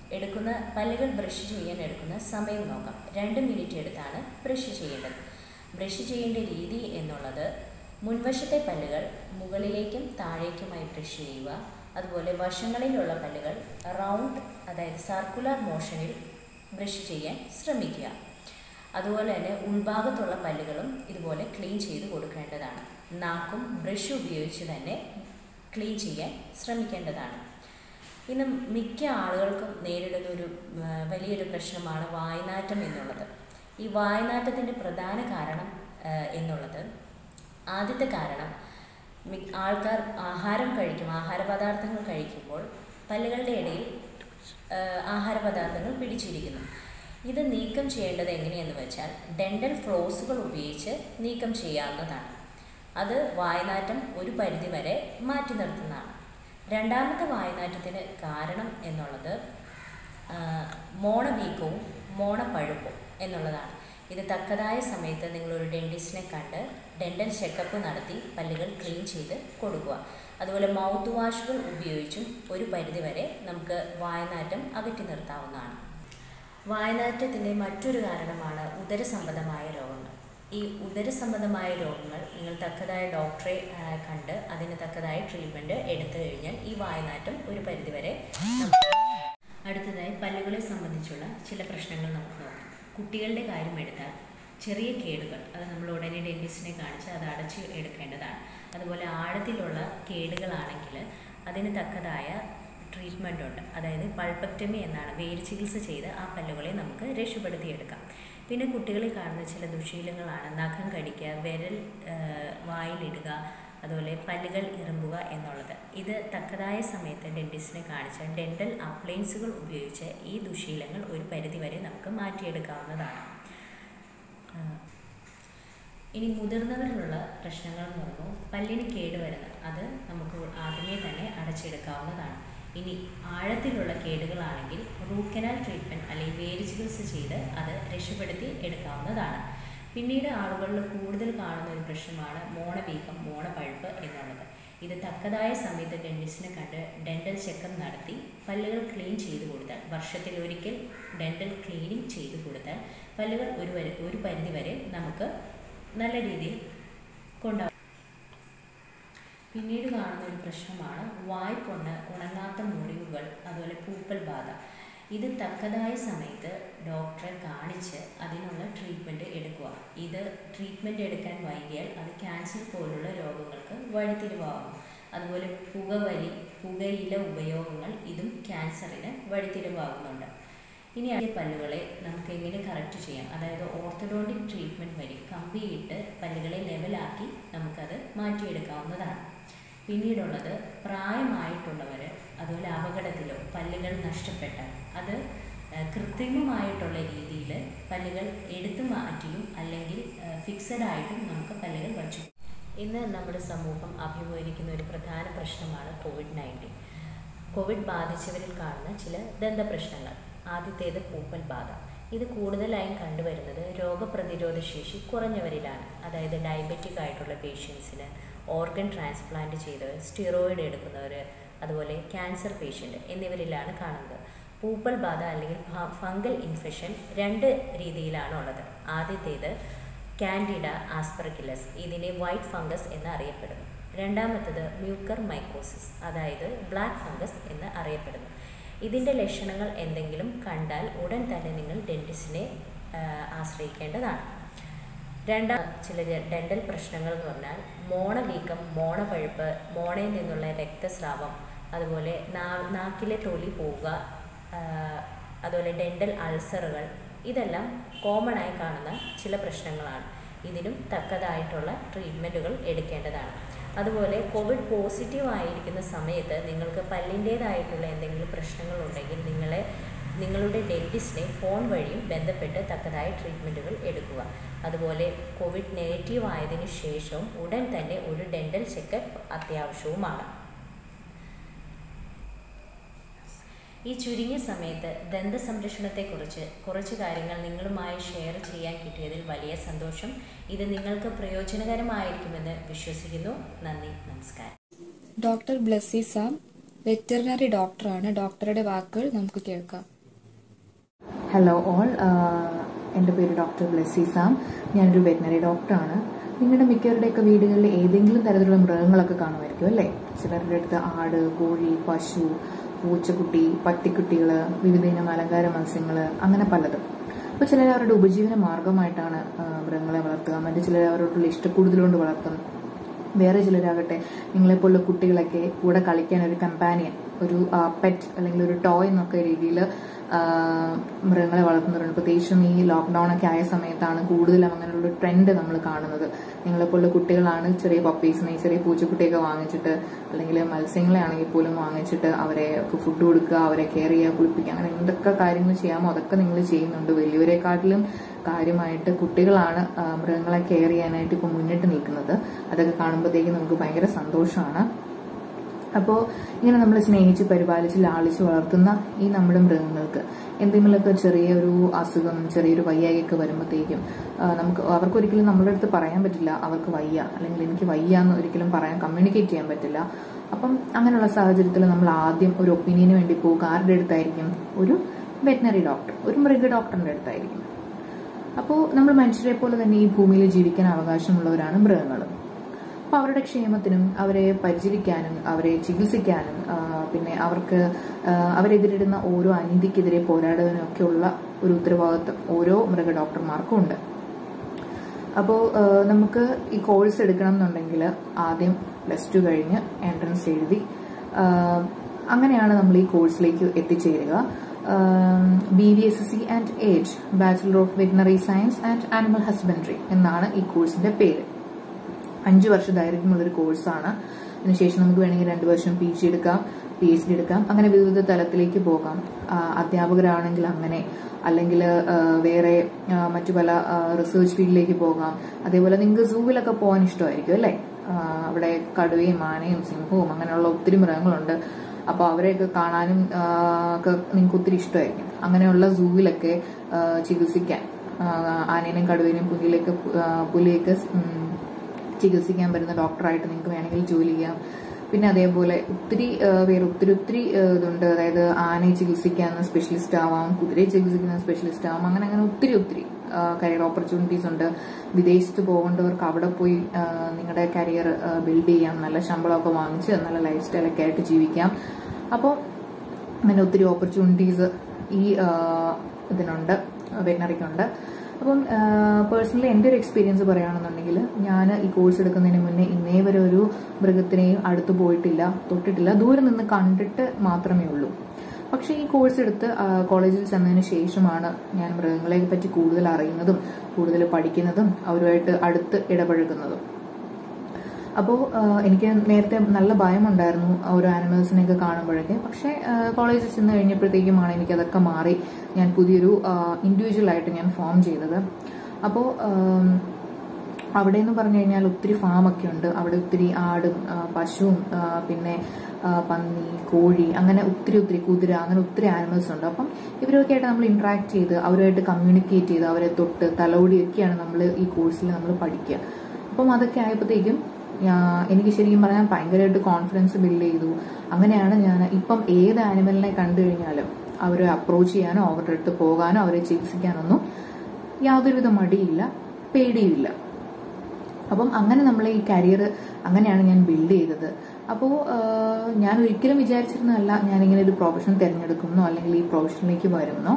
എടുക്കുന്ന പല്ലുകൾ ബ്രഷ് ചെയ്യാൻ എടുക്കുന്ന സമയം നോക്കാം രണ്ട് മിനിറ്റ് എടുത്താണ് ബ്രഷ് ചെയ്യേണ്ടത് ബ്രഷ് ചെയ്യേണ്ട രീതി എന്നുള്ളത് മുൻവശത്തെ പല്ലുകൾ മുകളിലേക്കും താഴേക്കുമായി ബ്രഷ് ചെയ്യുക അതുപോലെ വശങ്ങളിലുള്ള പല്ലുകൾ റൗണ്ട് അതായത് സർക്കുലർ മോഷനിൽ ബ്രഷ് ചെയ്യാൻ ശ്രമിക്കുക അതുപോലെ തന്നെ ഉൾഭാഗത്തുള്ള പല്ലുകളും ഇതുപോലെ ക്ലീൻ ചെയ്ത് കൊടുക്കേണ്ടതാണ് നാക്കും ബ്രഷ് ഉപയോഗിച്ച് തന്നെ ക്ലീൻ ചെയ്യാൻ ശ്രമിക്കേണ്ടതാണ് ഇന്ന് മിക്ക ആളുകൾക്കും നേരിടുന്ന ഒരു ആ, വലിയൊരു പ്രശ്നമാണ് വായ്നാറ്റം എന്നുള്ളത് ഈ വായ്നാറ്റത്തിൻ്റെ പ്രധാന കാരണം ആ, എന്നുള്ളത് ആദ്യത്തെ കാരണം മി- ആൾക്കാർ ആഹാരം കഴിക്കും ആഹാര പദാർത്ഥങ്ങൾ കഴിക്കുമ്പോൾ പല്ലുകളുടെ ഇടയിൽ ആ, ആഹാര പദാർത്ഥങ്ങൾ പിടിച്ചിരിക്കുന്നു ഇത് നീക്കം ചെയ്യേണ്ടത് എങ്ങനെയെന്ന് വെച്ചാൽ ഡെൻ്റൽ ഫ്ലോസുകൾ ഉപയോഗിച്ച് നീക്കം ചെയ്യാവുന്നതാണ് അത് വായനാറ്റം ഒരു പരിധി വരെ മാറ്റി നിർത്തുന്നതാണ് രണ്ടാമത്തെ വായനാറ്റത്തിന് കാരണം എന്നുള്ളത് ആ, മോണവീക്കവും മോണപ്പഴുപ്പും എന്നുള്ളതാണ് ഇത് തക്കതായ സമയത്ത് നിങ്ങളൊരു ഡെൻറ്റിസ്റ്റിനെ കണ്ട് ഡെൻ്റൽ ചെക്കപ്പ് നടത്തി പല്ലുകൾ ക്ലീൻ ചെയ്ത് കൊടുക്കുക അതുപോലെ മൗത്ത് വാഷുകൾ ഉപയോഗിച്ചും ഒരു പരിധിവരെ നമുക്ക് വായനാറ്റം അകറ്റി നിർത്താവുന്നതാണ് വായനാറ്റത്തിൻ്റെ മറ്റൊരു കാരണമാണ് ഉദരസംബന്ധമായ രോഗങ്ങൾ ഈ ഉദരസംബന്ധമായ രോഗങ്ങൾ നിങ്ങൾ തക്കതായ ഡോക്ടറെ ആ, കണ്ട് അതിന് തക്കതായ ട്രീറ്റ്മെൻറ്റ് എടുത്തു കഴിഞ്ഞാൽ ഈ വായനാറ്റം ഒരു പരിധിവരെ നമുക്ക് അടുത്തതായി പല്ലുകളെ സംബന്ധിച്ചുള്ള ചില പ്രശ്നങ്ങൾ നമുക്ക് നോക്കാം കുട്ടികളുടെ കാര്യം എടുത്താൽ ചെറിയ കേടുകൾ അത് നമ്മൾ ഉടനെ ഡെൻറ്റിസ്റ്റിനെ കാണിച്ച് അത് അടച്ച് എടുക്കേണ്ടതാണ് അതുപോലെ ആഴത്തിലുള്ള കേടുകളാണെങ്കിൽ അതിന് തക്കതായ ട്രീറ്റ്മെൻ്റ് ഉണ്ട് അതായത് പൾപ്പക്ടമി എന്നാണ് വേര് ചികിത്സ ചെയ്ത് ആ പല്ലുകളെ നമുക്ക് രക്ഷപ്പെടുത്തിയെടുക്കാം പിന്നെ കുട്ടികളിൽ കാണുന്ന ചില ദുശീലങ്ങളാണ് നഖം കടിക്കുക വിരൽ ആ, വായിലിടുക അതുപോലെ പല്ലുകൾ ഇറുമ്പുക എന്നുള്ളത് ഇത് തക്കതായ സമയത്ത് ഡെൻറ്റിസ്റ്റിനെ കാണിച്ച് ഡെൻ്റൽ അപ്ലയൻസുകൾ ഉപയോഗിച്ച് ഈ ദുശീലങ്ങൾ ഒരു പരിധിവരെ നമുക്ക് മാറ്റിയെടുക്കാവുന്നതാണ് ആ, ഇനി മുതിർന്നവരിലുള്ള പ്രശ്നങ്ങൾ എന്ന് പറയുമ്പോൾ പല്ലിന് കേടുവരുന്നത് അത് നമുക്ക് ആദ്യമേ തന്നെ അടച്ചെടുക്കാവുന്നതാണ് ഇനി ആഴത്തിലുള്ള കേടുകളാണെങ്കിൽ റൂട്ട് കനാൽ ട്രീറ്റ്മെൻറ്റ് അല്ലെങ്കിൽ വേര് ചികിത്സ ചെയ്ത് അത് രക്ഷപ്പെടുത്തി എടുക്കാവുന്നതാണ് പിന്നീട് ആളുകളിൽ കൂടുതൽ കാണുന്ന ഒരു പ്രശ്നമാണ് മോണവീക്കം മോണപ്പഴുപ്പ് എന്നുള്ളത് ഇത് തക്കതായ സമയത്ത് ഡെൻറ്റിസ്റ്റിനെ കണ്ട് ഡെൻ്റൽ ചെക്കപ്പ് നടത്തി പല്ലുകൾ ക്ലീൻ ചെയ്ത് കൊടുത്താൽ വർഷത്തിൽ ഒരിക്കൽ ഡെൻ്റൽ ക്ലീനിങ് ചെയ്ത് കൊടുത്താൽ പല്ലുകൾ ഒരു വരെ ഒരു പരിധി വരെ നമുക്ക് നല്ല രീതിയിൽ കൊണ്ടുപോകാം പിന്നീട് കാണുന്ന ഒരു പ്രശ്നമാണ് വായ്പൊണ്ണ് ഉണങ്ങാത്ത മുറിവുകൾ അതുപോലെ പൂപ്പൽ ബാധ ഇത് തക്കതായ സമയത്ത് ഡോക്ടറെ കാണിച്ച് അതിനുള്ള ട്രീറ്റ്മെൻറ്റ് എടുക്കുക ഇത് ട്രീറ്റ്മെൻറ്റ് എടുക്കാൻ വൈകിയാൽ അത് ക്യാൻസർ പോലുള്ള രോഗങ്ങൾക്ക് വഴിത്തിരിവാകും അതുപോലെ പുകവലി പുകയില ഉപയോഗങ്ങൾ ഇതും ക്യാൻസറിന് വഴിത്തിരിവാകുന്നുണ്ട് ഇനി അതിൻ്റെ പല്ലുകളെ നമുക്ക് എങ്ങനെ കറക്റ്റ് ചെയ്യാം അതായത് ഓർത്തഡോണ്ടിക് ട്രീറ്റ്മെൻറ്റ് വഴി കമ്പിയിട്ട് പല്ലുകളെ ലെവലാക്കി നമുക്കത് മാറ്റിയെടുക്കാവുന്നതാണ് പിന്നീടുള്ളത് പ്രായമായിട്ടുള്ളവർ അതുപോലെ അപകടത്തിലോ പല്ലുകൾ നഷ്ടപ്പെട്ടാൽ അത് ആ, കൃത്രിമമായിട്ടുള്ള രീതിയിൽ പല്ലുകൾ എടുത്തു മാറ്റിയും അല്ലെങ്കിൽ ഫിക്സഡ് ആയിട്ടും നമുക്ക് പല്ലുകൾ വച്ചു ഇന്ന് നമ്മുടെ സമൂഹം അഭിമുഖീകരിക്കുന്ന ഒരു പ്രധാന പ്രശ്നമാണ് കോവിഡ് നയൻറ്റീൻ കോവിഡ് ബാധിച്ചവരിൽ കാണുന്ന ചില ദന്തപ്രശ്നങ്ങൾ ആദ്യത്തേത് പൂപ്പൽ ബാധ ഇത് കൂടുതലായും കണ്ടുവരുന്നത് രോഗപ്രതിരോധ ശേഷി കുറഞ്ഞവരിലാണ് അതായത് ഡയബറ്റിക് ആയിട്ടുള്ള പേഷ്യൻസിന് ഓർഗൻ ട്രാൻസ്പ്ലാന്റ് ചെയ്തവർ സ്റ്റിറോയിഡ് എടുക്കുന്നവർ അതുപോലെ ക്യാൻസർ പേഷ്യൻ്റ് എന്നിവരിലാണ് കാണുന്നത് പൂപ്പൽ ബാധ അല്ലെങ്കിൽ ഫംഗൽ ഇൻഫെക്ഷൻ രണ്ട് രീതിയിലാണ് ഉള്ളത് ആദ്യത്തേത് കാൻഡിഡ ആസ്പെർഗിലസ് ഇതിനെ വൈറ്റ് ഫംഗസ് എന്ന് അറിയപ്പെടുന്നു രണ്ടാമത്തത് മ്യൂക്കർ മൈക്കോസിസ് അതായത് ബ്ലാക്ക് ഫംഗസ് എന്ന് അറിയപ്പെടുന്നു ഇതിൻ്റെ ലക്ഷണങ്ങൾ എന്തെങ്കിലും കണ്ടാൽ ഉടൻ തന്നെ നിങ്ങൾ ഡെൻറ്റിസ്റ്റിനെ ആശ്രയിക്കേണ്ടതാണ് രണ്ടാം ചില ഡെൻ്റൽ പ്രശ്നങ്ങൾ എന്ന് പറഞ്ഞാൽ മോണവീക്കം മോണപഴുപ്പ് മോണയിൽ നിന്നുള്ള രക്തസ്രാവം അതുപോലെ നാ നാക്കിലെ തൊലി പോവുക ആ, അതുപോലെ ഡെൻ്റൽ അൾസറുകൾ ഇതെല്ലാം കോമൺ ആയി കാണുന്ന ചില പ്രശ്നങ്ങളാണ് ഇതിനും തക്കതായിട്ടുള്ള ട്രീറ്റ്മെൻറ്റുകൾ എടുക്കേണ്ടതാണ് അതുപോലെ കോവിഡ് പോസിറ്റീവ് ആയിരിക്കുന്ന സമയത്ത് നിങ്ങൾക്ക് പല്ലിൻ്റേതായിട്ടുള്ള എന്തെങ്കിലും പ്രശ്നങ്ങളുണ്ടെങ്കിൽ നിങ്ങളെ നിങ്ങളുടെ ഡെൻറ്റിസ്റ്റിനെ ഫോൺ വഴിയും ബന്ധപ്പെട്ട് തക്കതായ ട്രീറ്റ്മെൻറ്റുകൾ എടുക്കുക അതുപോലെ കോവിഡ് നെഗറ്റീവ് ആയതിനു ശേഷവും ഉടൻ തന്നെ ഒരു ഡെൻ്റൽ ചെക്കപ്പ് അത്യാവശ്യവുമാണ് ഈ ചുരുങ്ങിയ സമയത്ത് ദന്ത സംരക്ഷണത്തെക്കുറിച്ച് കുറച്ച് കാര്യങ്ങൾ നിങ്ങളുമായി ഷെയർ ചെയ്യാൻ കിട്ടിയതിൽ വലിയ സന്തോഷം ഇത് നിങ്ങൾക്ക് പ്രയോജനകരമായിരിക്കുമെന്ന് വിശ്വസിക്കുന്നു നന്ദി നമസ്കാരം ഡോക്ടർ ബ്ലസ്സി സാം വെറ്ററിനറി ഡോക്ടറാണ് ഡോക്ടറുടെ വാക്കുകൾ നമുക്ക് കേൾക്കാം ഹലോ ഓൾ എൻ്റെ പേര് ഡോക്ടർ ബ്ലെസ്സി സാം ഞാനൊരു വെറ്റിനറി ഡോക്ടറാണ് നിങ്ങളുടെ മിക്കവരുടെയൊക്കെ വീടുകളിൽ ഏതെങ്കിലും തരത്തിലുള്ള മൃഗങ്ങളൊക്കെ കാണുമായിരിക്കും അല്ലേ ചിലരുടെ അടുത്ത് ആട് കോഴി പശു പൂച്ചക്കുട്ടി പട്ടിക്കുട്ടികൾ വിവിധ ഇനം അലങ്കാര മത്സ്യങ്ങൾ അങ്ങനെ പലതും അപ്പോൾ ചിലർ അവരുടെ ഉപജീവന മാർഗമായിട്ടാണ് ആ, മൃഗങ്ങളെ വളർത്തുക മറ്റു ചിലർ അവരോടുള്ള ഇഷ്ടക്കൂടുതലുകൊണ്ട് വളർത്തും വേറെ ചിലരാകട്ടെ നിങ്ങളെപ്പോലുള്ള കുട്ടികളൊക്കെ കൂടെ കളിക്കാൻ ഒരു കമ്പാനിയൻ ഒരു പെറ്റ് അല്ലെങ്കിൽ ഒരു ടോയ് എന്നൊക്കെ രീതിയിൽ മൃഗങ്ങളെ വളർത്തുന്നവരുണ്ട് പ്രത്യേകിച്ചും ഈ ലോക്ക്ഡൌൺ ഒക്കെ ആയ സമയത്താണ് കൂടുതലും അങ്ങനെയുള്ള ട്രെൻഡ് നമ്മൾ കാണുന്നത് നിങ്ങളെപ്പോലുള്ള കുട്ടികളാണ് ചെറിയ പപ്പീസിനെ ചെറിയ പൂച്ചക്കുട്ടിയൊക്കെ വാങ്ങിച്ചിട്ട് അല്ലെങ്കിൽ മത്സ്യങ്ങളെ ആണെങ്കിൽ പോലും വാങ്ങിച്ചിട്ട് അവരെ ഫുഡ് കൊടുക്കുക അവരെ കെയർ ചെയ്യുക കുളിപ്പിക്കുക അങ്ങനെ എന്തൊക്കെ കാര്യങ്ങൾ ചെയ്യാമോ അതൊക്കെ നിങ്ങൾ ചെയ്യുന്നുണ്ട് വലിയവരെക്കാട്ടിലും കാര്യമായിട്ട് കുട്ടികളാണ് ആ, മൃഗങ്ങളെ കെയർ ചെയ്യാനായിട്ട് ഇപ്പോൾ മുന്നിട്ട് നിൽക്കുന്നത് അതൊക്കെ കാണുമ്പോഴത്തേക്കും നമുക്ക് ഭയങ്കര സന്തോഷമാണ് അപ്പോൾ ഇങ്ങനെ നമ്മൾ സ്നേഹിച്ച് പരിപാലിച്ച് ലാളിച്ച് വളർത്തുന്ന ഈ നമ്മുടെ മൃഗങ്ങൾക്ക് എന്തെങ്കിലുമൊക്കെ ചെറിയൊരു അസുഖം ചെറിയൊരു വയ്യായൊക്കെ വരുമ്പോഴത്തേക്കും ആ, നമുക്ക് അവർക്ക് ഒരിക്കലും നമ്മുടെ അടുത്ത് പറയാൻ പറ്റില്ല അവർക്ക് വയ്യ അല്ലെങ്കിൽ എനിക്ക് വയ്യ എന്ന് ഒരിക്കലും പറയാൻ കമ്മ്യൂണിക്കേറ്റ് ചെയ്യാൻ പറ്റില്ല അപ്പം അങ്ങനെയുള്ള സാഹചര്യത്തിൽ നമ്മൾ ആദ്യം ഒരു ഒപ്പീനിയന് വേണ്ടി പോകുക ആരുടെ അടുത്തായിരിക്കും ഒരു വെറ്റിനറി ഡോക്ടർ ഒരു മൃഗ ഡോക്ടറിന്റെ അടുത്തായിരിക്കും അപ്പോൾ നമ്മൾ മനുഷ്യരെ പോലെ തന്നെ ഈ ഭൂമിയിൽ ജീവിക്കാൻ അവകാശമുള്ളവരാണ് മൃഗങ്ങൾ അപ്പോൾ അവരുടെ ക്ഷേമത്തിനും അവരെ പരിചരിക്കാനും അവരെ ചികിത്സിക്കാനും ആ, പിന്നെ അവർക്ക് ആ, അവരെതിരിടുന്ന ഓരോ അനീതിക്കെതിരെ പോരാടുവാനും ഒക്കെയുള്ള ഒരു ഉത്തരവാദിത്വം ഓരോ മൃഗ ഡോക്ടർമാർക്കും ഉണ്ട് അപ്പോൾ നമുക്ക് ഈ കോഴ്സ് എടുക്കണം എന്നുണ്ടെങ്കിൽ ആദ്യം പ്ലസ് ടു കഴിഞ്ഞ് എൻട്രൻസ് എഴുതി ആ, അങ്ങനെയാണ് നമ്മൾ ഈ കോഴ്സിലേക്ക് എത്തിച്ചേരുക B V S C and A H bachelor of veterinary science and animal husbandry എന്നാണ് ഈ കോഴ്സിന്റെ പേര് അഞ്ച് വർഷ ദൈർഘ്യമുള്ള ഒരു കോഴ്സാണ് അതിനുശേഷം നമുക്ക് വേണമെങ്കിൽ രണ്ട് വർഷം പി ജി എടുക്കാം പി എച്ച് ഡി എടുക്കാം അങ്ങനെ വിവിധ തലത്തിലേക്ക് പോകാം ആ, അധ്യാപകരാണെങ്കിൽ അങ്ങനെ അല്ലെങ്കിൽ വേറെ ആ, മറ്റു പല റിസർച്ച് ഫീൽഡിലേക്ക് പോകാം അതേപോലെ നിങ്ങൾക്ക് സൂവിലൊക്കെ പോകാൻ ഇഷ്ടമായിരിക്കും അല്ലേ ആ, അവിടെ കടുവയും ആനയും സിംഹവും അങ്ങനെയുള്ള ഒത്തിരി മൃഗങ്ങളുണ്ട് അപ്പോൾ അവരെയൊക്കെ കാണാനും ആ, ഒക്കെ നിങ്ങൾക്ക് ഒത്തിരി ഇഷ്ടമായിരിക്കും അങ്ങനെയുള്ള സൂവിലൊക്കെ ആ, ചികിത്സിക്കാൻ ആ, ആനേനെയും കടുവേനെയും പുലിയിലേക്ക് പുലിയൊക്കെ ഉം, ചികിത്സിക്കാൻ പറ്റുന്ന ഡോക്ടറായിട്ട് നിങ്ങൾക്ക് വേണമെങ്കിൽ ജോലി ചെയ്യാം പിന്നെ അതേപോലെ ഒത്തിരി ആ, പേര് ഒത്തിരി ഒത്തിരി ആ, ഇതുണ്ട് അതായത് ആനയെ ചികിത്സിക്കാവുന്ന സ്പെഷ്യലിസ്റ്റ് ആവാം കുതിരയെ ചികിത്സിക്കുന്ന സ്പെഷ്യലിസ്റ്റ് ആവാം അങ്ങനെ അങ്ങനെ ഒത്തിരി ഒത്തിരി കരിയർ ഓപ്പർച്യൂണിറ്റീസ് ഉണ്ട് വിദേശത്ത് പോകേണ്ടവർക്ക് അവിടെ പോയി ആ, നിങ്ങളുടെ കരിയർ ബിൽഡ് ചെയ്യാം നല്ല ശമ്പളമൊക്കെ വാങ്ങിച്ച് നല്ല ലൈഫ് സ്റ്റൈലൊക്കെ ആയിട്ട് ജീവിക്കാം അപ്പോൾ അങ്ങനെ ഒത്തിരി ഓപ്പർച്യൂണിറ്റീസ് ഈ ആ, ഇതിനുണ്ട് വെറ്റിനറിക്കുണ്ട് അപ്പം പേഴ്സണലി എൻ്റെ ഒരു എക്സ്പീരിയൻസ് പറയുകയാണെന്നുണ്ടെങ്കിൽ ഞാൻ ഈ കോഴ്സ് എടുക്കുന്നതിന് മുന്നേ ഇന്നേ വരെ ഒരു മൃഗത്തിനെയും അടുത്ത് പോയിട്ടില്ല തൊട്ടിട്ടില്ല ദൂരെ നിന്ന് കണ്ടിട്ട് മാത്രമേ ഉള്ളൂ പക്ഷേ ഈ കോഴ്സ് എടുത്ത് ആ, കോളേജിൽ ചെന്നതിന് ശേഷമാണ് ഞാൻ മൃഗങ്ങളെ പറ്റി കൂടുതൽ അറിയുന്നതും കൂടുതൽ പഠിക്കുന്നതും അവരുമായിട്ട് അടുത്ത് ഇടപഴകുന്നതും അപ്പോൾ എനിക്ക് നേരത്തെ നല്ല ഭയമുണ്ടായിരുന്നു ഓരോ ആനിമൽസിനെയൊക്കെ കാണുമ്പോഴൊക്കെ പക്ഷേ കോളേജിൽ ചെന്ന് കഴിഞ്ഞപ്പോഴത്തേക്കുമാണ് എനിക്കതൊക്കെ മാറി ഞാൻ പുതിയൊരു ഇൻഡിവിജ്വൽ ആയിട്ട് ഞാൻ ഫോം ചെയ്തത് അപ്പോൾ അവിടെ എന്ന് പറഞ്ഞു കഴിഞ്ഞാൽ ഒത്തിരി ഫാമൊക്കെ ഉണ്ട് അവിടെ ഒത്തിരി ആടും ആ, പശുവും ആ, പിന്നെ ആ, പന്നി കോഴി അങ്ങനെ ഒത്തിരി ഒത്തിരി കുതിര അങ്ങനെ ഒത്തിരി ആനിമൽസ് ഉണ്ട് അപ്പം ഇവരൊക്കെ ആയിട്ട് നമ്മൾ ഇന്ററാക്ട് ചെയ്ത് അവരുമായിട്ട് കമ്മ്യൂണിക്കേറ്റ് ചെയ്ത് അവരെ തൊട്ട് തലോടിയൊക്കെയാണ് നമ്മൾ ഈ കോഴ്സിൽ നമ്മൾ പഠിക്കുക അപ്പം അതൊക്കെ ആയപ്പോഴത്തേക്കും ഞാ- എനിക്ക് ശരിക്കും പറഞ്ഞാൽ ഭയങ്കരമായിട്ട് കോൺഫിഡൻസ് ബിൽഡ് ചെയ്തു അങ്ങനെയാണ് ഞാൻ ഇപ്പം ഏത് ആനിമലിനെ കണ്ടു കഴിഞ്ഞാലും അവരെ അപ്രോച്ച് ചെയ്യാനോ അവരുടെ അടുത്ത് പോകാനോ അവരെ ചികിത്സിക്കാനൊന്നും യാതൊരുവിധ മടിയില്ല പേടിയുമില്ല അപ്പം അങ്ങനെ നമ്മൾ ഈ കരിയർ അങ്ങനെയാണ് ഞാൻ ബിൽഡ് ചെയ്തത് അപ്പോൾ ഞാൻ ഒരിക്കലും വിചാരിച്ചിരുന്നതല്ല ഞാനിങ്ങനെ ഒരു പ്രൊഫഷൻ തിരഞ്ഞെടുക്കുന്നോ അല്ലെങ്കിൽ ഈ പ്രൊഫഷനിലേക്ക് വരുന്നോ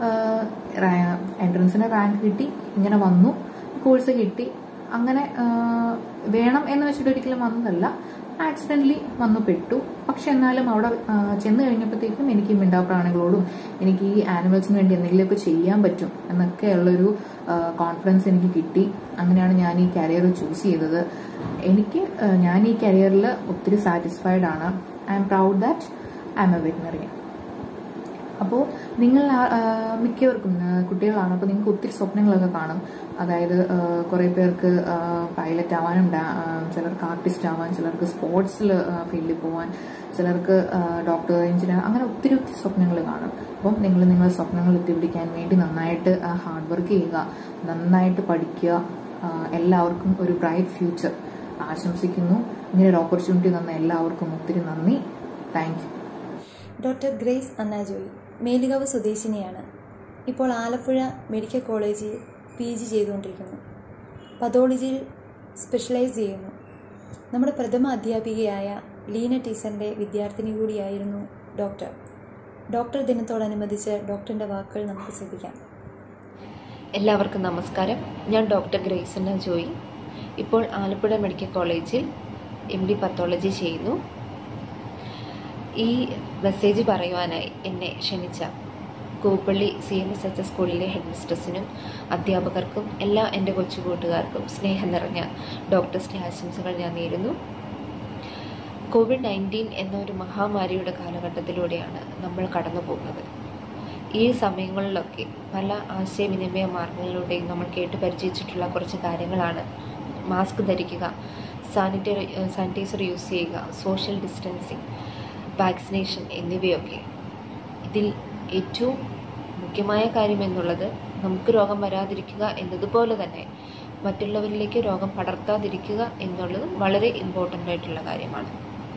എൻട്രൻസിന് റാങ്ക് കിട്ടി ഇങ്ങനെ വന്നു കോഴ്സ് കിട്ടി അങ്ങനെ ആ, വേണം എന്ന് വെച്ചിട്ട് ഒരിക്കലും വന്നതല്ല ആക്സിഡന്റലി വന്നു പെട്ടു പക്ഷെ എന്നാലും അവിടെ ആ, ചെന്ന് കഴിഞ്ഞപ്പോഴത്തേക്കും എനിക്ക് ഈ മിണ്ടാപ്രാണികളോടും എനിക്ക് ഈ ആനിമൽസിന് വേണ്ടി എന്തെങ്കിലുമൊക്കെ ചെയ്യാൻ പറ്റും എന്നൊക്കെയുള്ളൊരു കോൺഫിഡൻസ് എനിക്ക് കിട്ടി അങ്ങനെയാണ് ഞാൻ ഈ കരിയർ ചൂസ് ചെയ്തത് എനിക്ക് ആ, ഞാൻ ഈ കരിയറിൽ ഒത്തിരി സാറ്റിസ്ഫൈഡ് ആണ് I'm proud that I'm a veterinarian അപ്പോൾ നിങ്ങൾ ആ- ആ, മിക്കവർക്കും ആ, കുട്ടികളാണ് അപ്പോൾ നിങ്ങൾക്ക് ഒത്തിരി സ്വപ്നങ്ങളൊക്കെ കാണും അതായത് കുറേ പേർക്ക് പൈലറ്റ് ആവാനും ഡാ- ആ, ചിലർക്ക് ആർട്ടിസ്റ്റ് ആവാൻ ചിലർക്ക് സ്പോർട്സിൽ ഫീൽഡിൽ പോവാൻ ചിലർക്ക് ഡോക്ടർ എഞ്ചിനീയർ അങ്ങനെ ഒത്തിരി ഒത്തിരി സ്വപ്നങ്ങൾ കാണും അപ്പം നിങ്ങൾ നിങ്ങളുടെ സ്വപ്നങ്ങൾ എത്തിപ്പിടിക്കാൻ വേണ്ടി നന്നായിട്ട് ഹാർഡ് വർക്ക് ചെയ്യുക നന്നായിട്ട് പഠിക്കുക ആ, എല്ലാവർക്കും ഒരു ബ്രൈറ്റ് ഫ്യൂച്ചർ ആശംസിക്കുന്നു ഇങ്ങനെ ഒരു ഓപ്പർച്യൂണിറ്റി തന്ന എല്ലാവർക്കും ഒത്തിരി നന്ദി thank you doctor Grace Anna Joy Melukavu സ്വദേശിനിയാണ് ഇപ്പോൾ ആലപ്പുഴ മെഡിക്കൽ കോളേജിൽ പി ജി ചെയ്തുകൊണ്ടിരിക്കുന്നു പതോളജിയിൽ സ്പെഷ്യലൈസ് ചെയ്യുന്നു നമ്മുടെ പ്രഥമ അധ്യാപികയായ ലീന ടീച്ചറിൻ്റെ വിദ്യാർത്ഥിനി കൂടിയായിരുന്നു ഡോക്ടർ ഡോക്ടർ ദിനത്തോടനുബന്ധിച്ച് ഡോക്ടറിൻ്റെ വാക്കുകൾ നമുക്ക് ശ്രദ്ധിക്കാം എല്ലാവർക്കും നമസ്കാരം ഞാൻ ഡോക്ടർ ഗ്രേസന ജോയി ഇപ്പോൾ ആലപ്പുഴ മെഡിക്കൽ കോളേജിൽ എം ഡി പത്തോളജി ചെയ്യുന്നു ഈ മെസ്സേജ് പറയുവാനായി എന്നെ ക്ഷണിച്ച Koovappally C M S H സ്കൂളിലെ ഹെഡ് മിസ്ട്രസിനും അധ്യാപകർക്കും എല്ലാ എൻ്റെ കൊച്ചു കൂട്ടുകാർക്കും സ്നേഹം നിറഞ്ഞ ഡോക്ടേഴ്സിൻ്റെ ആശംസകൾ ഞാൻ നേരുന്നു കോവിഡ് നയൻറ്റീൻ എന്ന ഒരു മഹാമാരിയുടെ കാലഘട്ടത്തിലൂടെയാണ് നമ്മൾ കടന്നു പോകുന്നത് ഈ സമയങ്ങളിലൊക്കെ പല ആശയവിനിമയ മാർഗങ്ങളിലൂടെയും നമ്മൾ കേട്ട് പരിചയിച്ചിട്ടുള്ള കുറച്ച് കാര്യങ്ങളാണ് മാസ്ക് ധരിക്കുക സാനിറ്ററി സാനിറ്റൈസർ യൂസ് ചെയ്യുക സോഷ്യൽ ഡിസ്റ്റൻസിങ് വാക്സിനേഷൻ എന്നിവയൊക്കെ ഇതിൽ ഏറ്റവും മുഖ്യമായ കാര്യം എന്നുള്ളത് നമുക്ക് രോഗം വരാതിരിക്കുക എന്നതുപോലെ തന്നെ മറ്റുള്ളവരിലേക്ക് രോഗം പടർത്താതിരിക്കുക എന്നുള്ളതും വളരെ ഇമ്പോർട്ടൻ്റ് ആയിട്ടുള്ള കാര്യമാണ്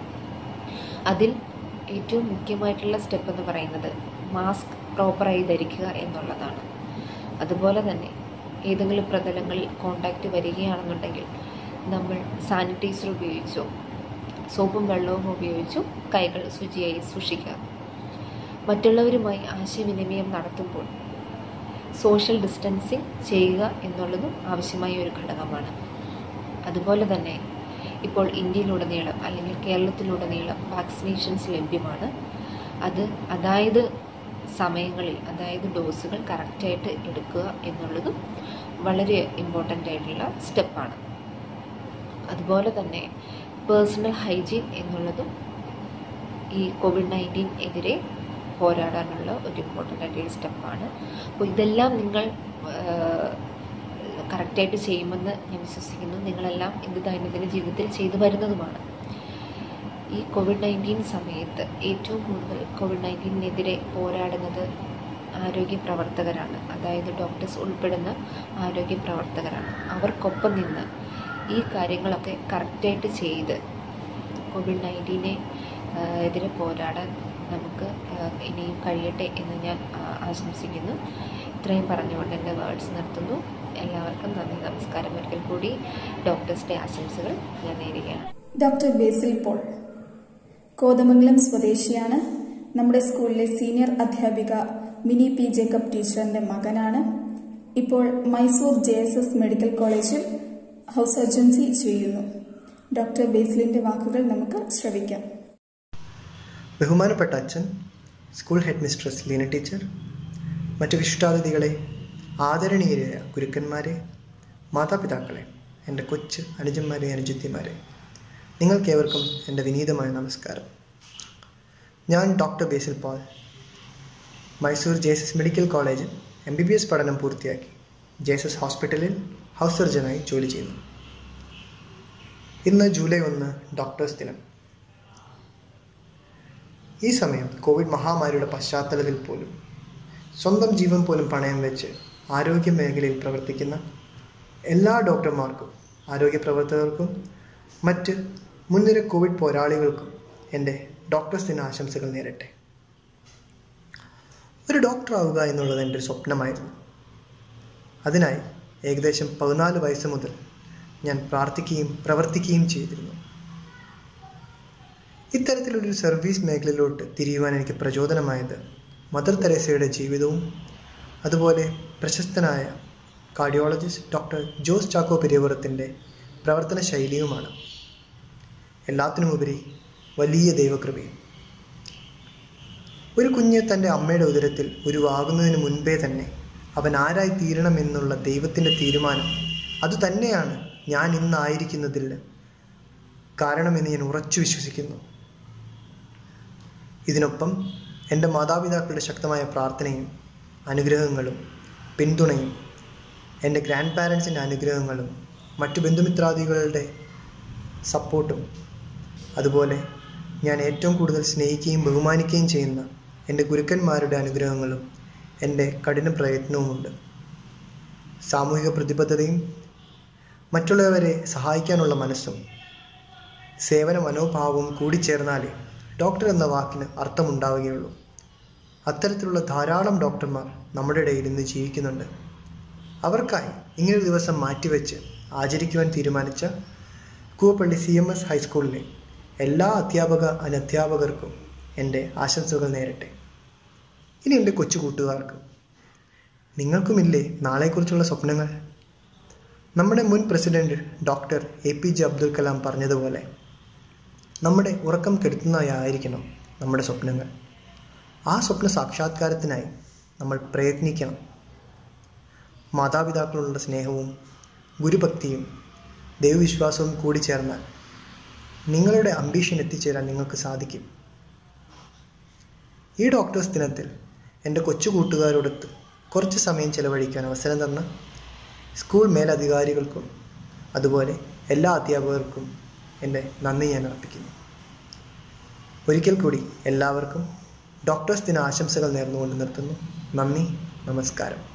അതിൽ ഏറ്റവും മുഖ്യമായിട്ടുള്ള സ്റ്റെപ്പ് എന്ന് പറയുന്നത് മാസ്ക് പ്രോപ്പറായി ധരിക്കുക എന്നുള്ളതാണ് അതുപോലെ തന്നെ ഏതെങ്കിലും പ്രതലങ്ങളിൽ കോണ്ടാക്റ്റ് വരികയാണെന്നുണ്ടെങ്കിൽ നമ്മൾ സാനിറ്റൈസർ ഉപയോഗിച്ചോ സോപ്പും വെള്ളവും ഉപയോഗിച്ചോ കൈകൾ ശുചിയായി സൂക്ഷിക്കുക മറ്റുള്ളവരുമായി ആശയവിനിമയം നടത്തുമ്പോൾ സോഷ്യൽ ഡിസ്റ്റൻസിങ് ചെയ്യുക എന്നുള്ളതും ആവശ്യമായ ഒരു ഘടകമാണ് അതുപോലെ തന്നെ ഇപ്പോൾ ഇന്ത്യയിലുടനീളം അല്ലെങ്കിൽ കേരളത്തിലുടനീളം വാക്സിനേഷൻസ് ലഭ്യമാണ് അത് അതായത് സമയങ്ങളിൽ അതായത് ഡോസുകൾ കറക്റ്റായിട്ട് എടുക്കുക എന്നുള്ളതും വളരെ ഇമ്പോർട്ടൻ്റ് ആയിട്ടുള്ള സ്റ്റെപ്പാണ് അതുപോലെ തന്നെ പേഴ്സണൽ ഹൈജീൻ എന്നുള്ളതും ഈ കോവിഡ് നയൻറ്റീൻ എതിരെ പോരാടാനുള്ള ഒരു ഇമ്പോർട്ടൻ്റ് ആയിട്ടുള്ള സ്റ്റെപ്പാണ് അപ്പോൾ ഇതെല്ലാം നിങ്ങൾ കറക്റ്റായിട്ട് ചെയ്യുമെന്ന് ഞാൻ വിശ്വസിക്കുന്നു നിങ്ങളെല്ലാം ഇത് ദൈനംദിന ജീവിതത്തിൽ ചെയ്തു വരുന്നതുമാണ് ഈ കോവിഡ് നയൻറ്റീൻ സമയത്ത് ഏറ്റവും കൂടുതൽ കോവിഡ് നയൻറ്റീനെതിരെ പോരാടുന്നത് ആരോഗ്യ പ്രവർത്തകരാണ് അതായത് ഡോക്ടേഴ്സ് ഉൾപ്പെടുന്ന ആരോഗ്യ പ്രവർത്തകരാണ് അവർക്കൊപ്പം നിന്ന് ഈ കാര്യങ്ങളൊക്കെ കറക്റ്റായിട്ട് ചെയ്ത് കോവിഡ് നയൻറ്റീനെ എതിരെ പോരാടാൻ നമുക്ക് ഇനിയും കഴിയട്ടെ എന്ന് ഞാൻ ആശംസിക്കുന്നു ഇത്രയും പറഞ്ഞുകൊണ്ട് എൻ്റെ വേർഡ്സ് നിർത്തുന്നു എല്ലാവർക്കും നന്ദി നമസ്കാരം ഒരിക്കൽ കൂടി ഡോക്ടേഴ്സ് ഡേ ആശംസകൾ ഞാൻ നേരുകയാണ് ഡോക്ടർ ബേസിൽ പോൾ കോതമംഗലം സ്വദേശിയാണ് നമ്മുടെ സ്കൂളിലെ സീനിയർ അധ്യാപിക മിനി പി ജേക്കബ് ടീച്ചറിന്റെ മകനാണ് ഇപ്പോൾ Mysore J S S medical കോളേജിൽ ഹൗസ് സർജൻസി ചെയ്യുന്നു ഡോക്ടർ ബേസിലിന്റെ വാക്കുകൾ നമുക്ക് ശ്രവിക്കാം ബഹുമാനപ്പെട്ട അച്ഛൻ school headmistress Leena teacher മറ്റു വിശിഷ്ടാതിഥികളെ ആദരണീയരായ ഗുരുക്കന്മാരെ മാതാപിതാക്കളെ എൻ്റെ കൊച്ച് അനുജന്മാരെ അനുജിത്യമാരെ നിങ്ങൾക്കേവർക്കും എൻ്റെ വിനീതമായ നമസ്കാരം ഞാൻ doctor Basil Paul Mysore J S S medical കോളേജിൽ എം ബി ബി എസ് പഠനം പൂർത്തിയാക്കി ജെ എസ് എസ് ഹോസ്പിറ്റലിൽ ഹൗസ് സർജനായി ജോലി ചെയ്യുന്നു ഇന്ന് ജൂലൈ ഒന്ന് ഡോക്ടേഴ്സ് ദിനം ഈ സമയം കോവിഡ് മഹാമാരിയുടെ പശ്ചാത്തലത്തിൽ പോലും സ്വന്തം ജീവൻ പോലും പണയം വെച്ച് ആരോഗ്യ മേഖലയിൽ പ്രവർത്തിക്കുന്ന എല്ലാ ഡോക്ടർമാർക്കും ആരോഗ്യ പ്രവർത്തകർക്കും മറ്റ് മുൻനിര കോവിഡ് പോരാളികൾക്കും എൻ്റെ ഡോക്ടേഴ്സ് ദിന ആശംസകൾ നേരട്ടെ ഒരു ഡോക്ടർ ആവുക എന്നുള്ളത് എൻ്റെ ഒരു സ്വപ്നമായിരുന്നു അതിനായി ഏകദേശം പതിനാല് വയസ്സ് മുതൽ ഞാൻ പ്രാർത്ഥിക്കുകയും പ്രവർത്തിക്കുകയും ചെയ്തിരുന്നു ഇത്തരത്തിലൊരു സർവീസ് മേഖലയിലോട്ട് തിരിയുവാൻ എനിക്ക് പ്രചോദനമായത് മദർ തെരേസയുടെ ജീവിതവും അതുപോലെ പ്രശസ്തനായ കാർഡിയോളജിസ്റ്റ് ഡോക്ടർ ജോസ് ചാക്കോ പെരിയപുറത്തിൻ്റെ പ്രവർത്തന ശൈലിയുമാണ് എല്ലാത്തിനുമുപരി വലിയ ദൈവകൃപയും ഒരു കുഞ്ഞ് തൻ്റെ അമ്മയുടെ ഉദരത്തിൽ ഉരുവാകുന്നതിന് മുൻപേ തന്നെ അവൻ ആരായി തീരണമെന്നുള്ള ദൈവത്തിൻ്റെ തീരുമാനം അതുതന്നെയാണ് ഞാൻ ഇന്നായിരിക്കുന്നതിൽ കാരണമെന്ന് ഞാൻ ഉറച്ചു വിശ്വസിക്കുന്നു ഇതിനൊപ്പം എൻ്റെ മാതാപിതാക്കളുടെ ശക്തമായ പ്രാർത്ഥനയും അനുഗ്രഹങ്ങളും പിന്തുണയും എൻ്റെ ഗ്രാൻഡ് പാരൻസിൻ്റെ അനുഗ്രഹങ്ങളും മറ്റു ബന്ധുമിത്രാദികളുടെ സപ്പോർട്ടും അതുപോലെ ഞാൻ ഏറ്റവും കൂടുതൽ സ്നേഹിക്കുകയും ബഹുമാനിക്കുകയും ചെയ്യുന്ന എൻ്റെ ഗുരുക്കന്മാരുടെ അനുഗ്രഹങ്ങളും എൻ്റെ കഠിന പ്രയത്നവുമുണ്ട് സാമൂഹിക പ്രതിബദ്ധതയും മറ്റുള്ളവരെ സഹായിക്കാനുള്ള മനസ്സും സേവന മനോഭാവവും കൂടിച്ചേർന്നാലേ ഡോക്ടർ എന്ന വാക്കിന് അർത്ഥമുണ്ടാവുകയുള്ളൂ അത്തരത്തിലുള്ള ധാരാളം ഡോക്ടർമാർ നമ്മുടെ ഇടയിൽ ഇന്ന് ജീവിക്കുന്നുണ്ട് അവർക്കായി ഇങ്ങനൊരു ദിവസം മാറ്റിവെച്ച് ആചരിക്കുവാൻ തീരുമാനിച്ച കൂവപ്പള്ളി സി എം എസ് ഹൈസ്കൂളിലെ എല്ലാ അധ്യാപക അനധ്യാപകർക്കും എൻ്റെ ആശംസകൾ നേരട്ടെ ഇനി എൻ്റെ കൊച്ചു കൂട്ടുകാർക്ക് നിങ്ങൾക്കുമില്ലേ നാളെക്കുറിച്ചുള്ള സ്വപ്നങ്ങൾ നമ്മുടെ മുൻ president doctor A P J Abdul Kalam പറഞ്ഞതുപോലെ നമ്മുടെ ഉറക്കം കെടുത്തുന്നതായിരിക്കണം നമ്മുടെ സ്വപ്നങ്ങൾ ആ സ്വപ്ന സാക്ഷാത്കാരത്തിനായി നമ്മൾ പ്രയത്നിക്കണം മാതാപിതാക്കളുള്ള സ്നേഹവും ഗുരുഭക്തിയും ദൈവവിശ്വാസവും കൂടി ചേർന്നാൽ നിങ്ങളുടെ അംബീഷൻ എത്തിച്ചേരാൻ നിങ്ങൾക്ക് സാധിക്കും ഈ ഡോക്ടേഴ്സ് ദിനത്തിൽ എൻ്റെ കൊച്ചു കൂട്ടുകാരോടൊത്ത് കുറച്ച് സമയം ചെലവഴിക്കാൻ അവസരം തന്ന സ്കൂൾ മേലധികാരികൾക്കും അതുപോലെ എല്ലാ അധ്യാപകർക്കും എൻ്റെ നന്ദി ഞാൻ അർപ്പിക്കുന്നു ഒരിക്കൽ കൂടി എല്ലാവർക്കും ഡോക്ടേഴ്സ് ദിന ആശംസകൾ നേർന്നുകൊണ്ട് നിർത്തുന്നു നന്ദി നമസ്കാരം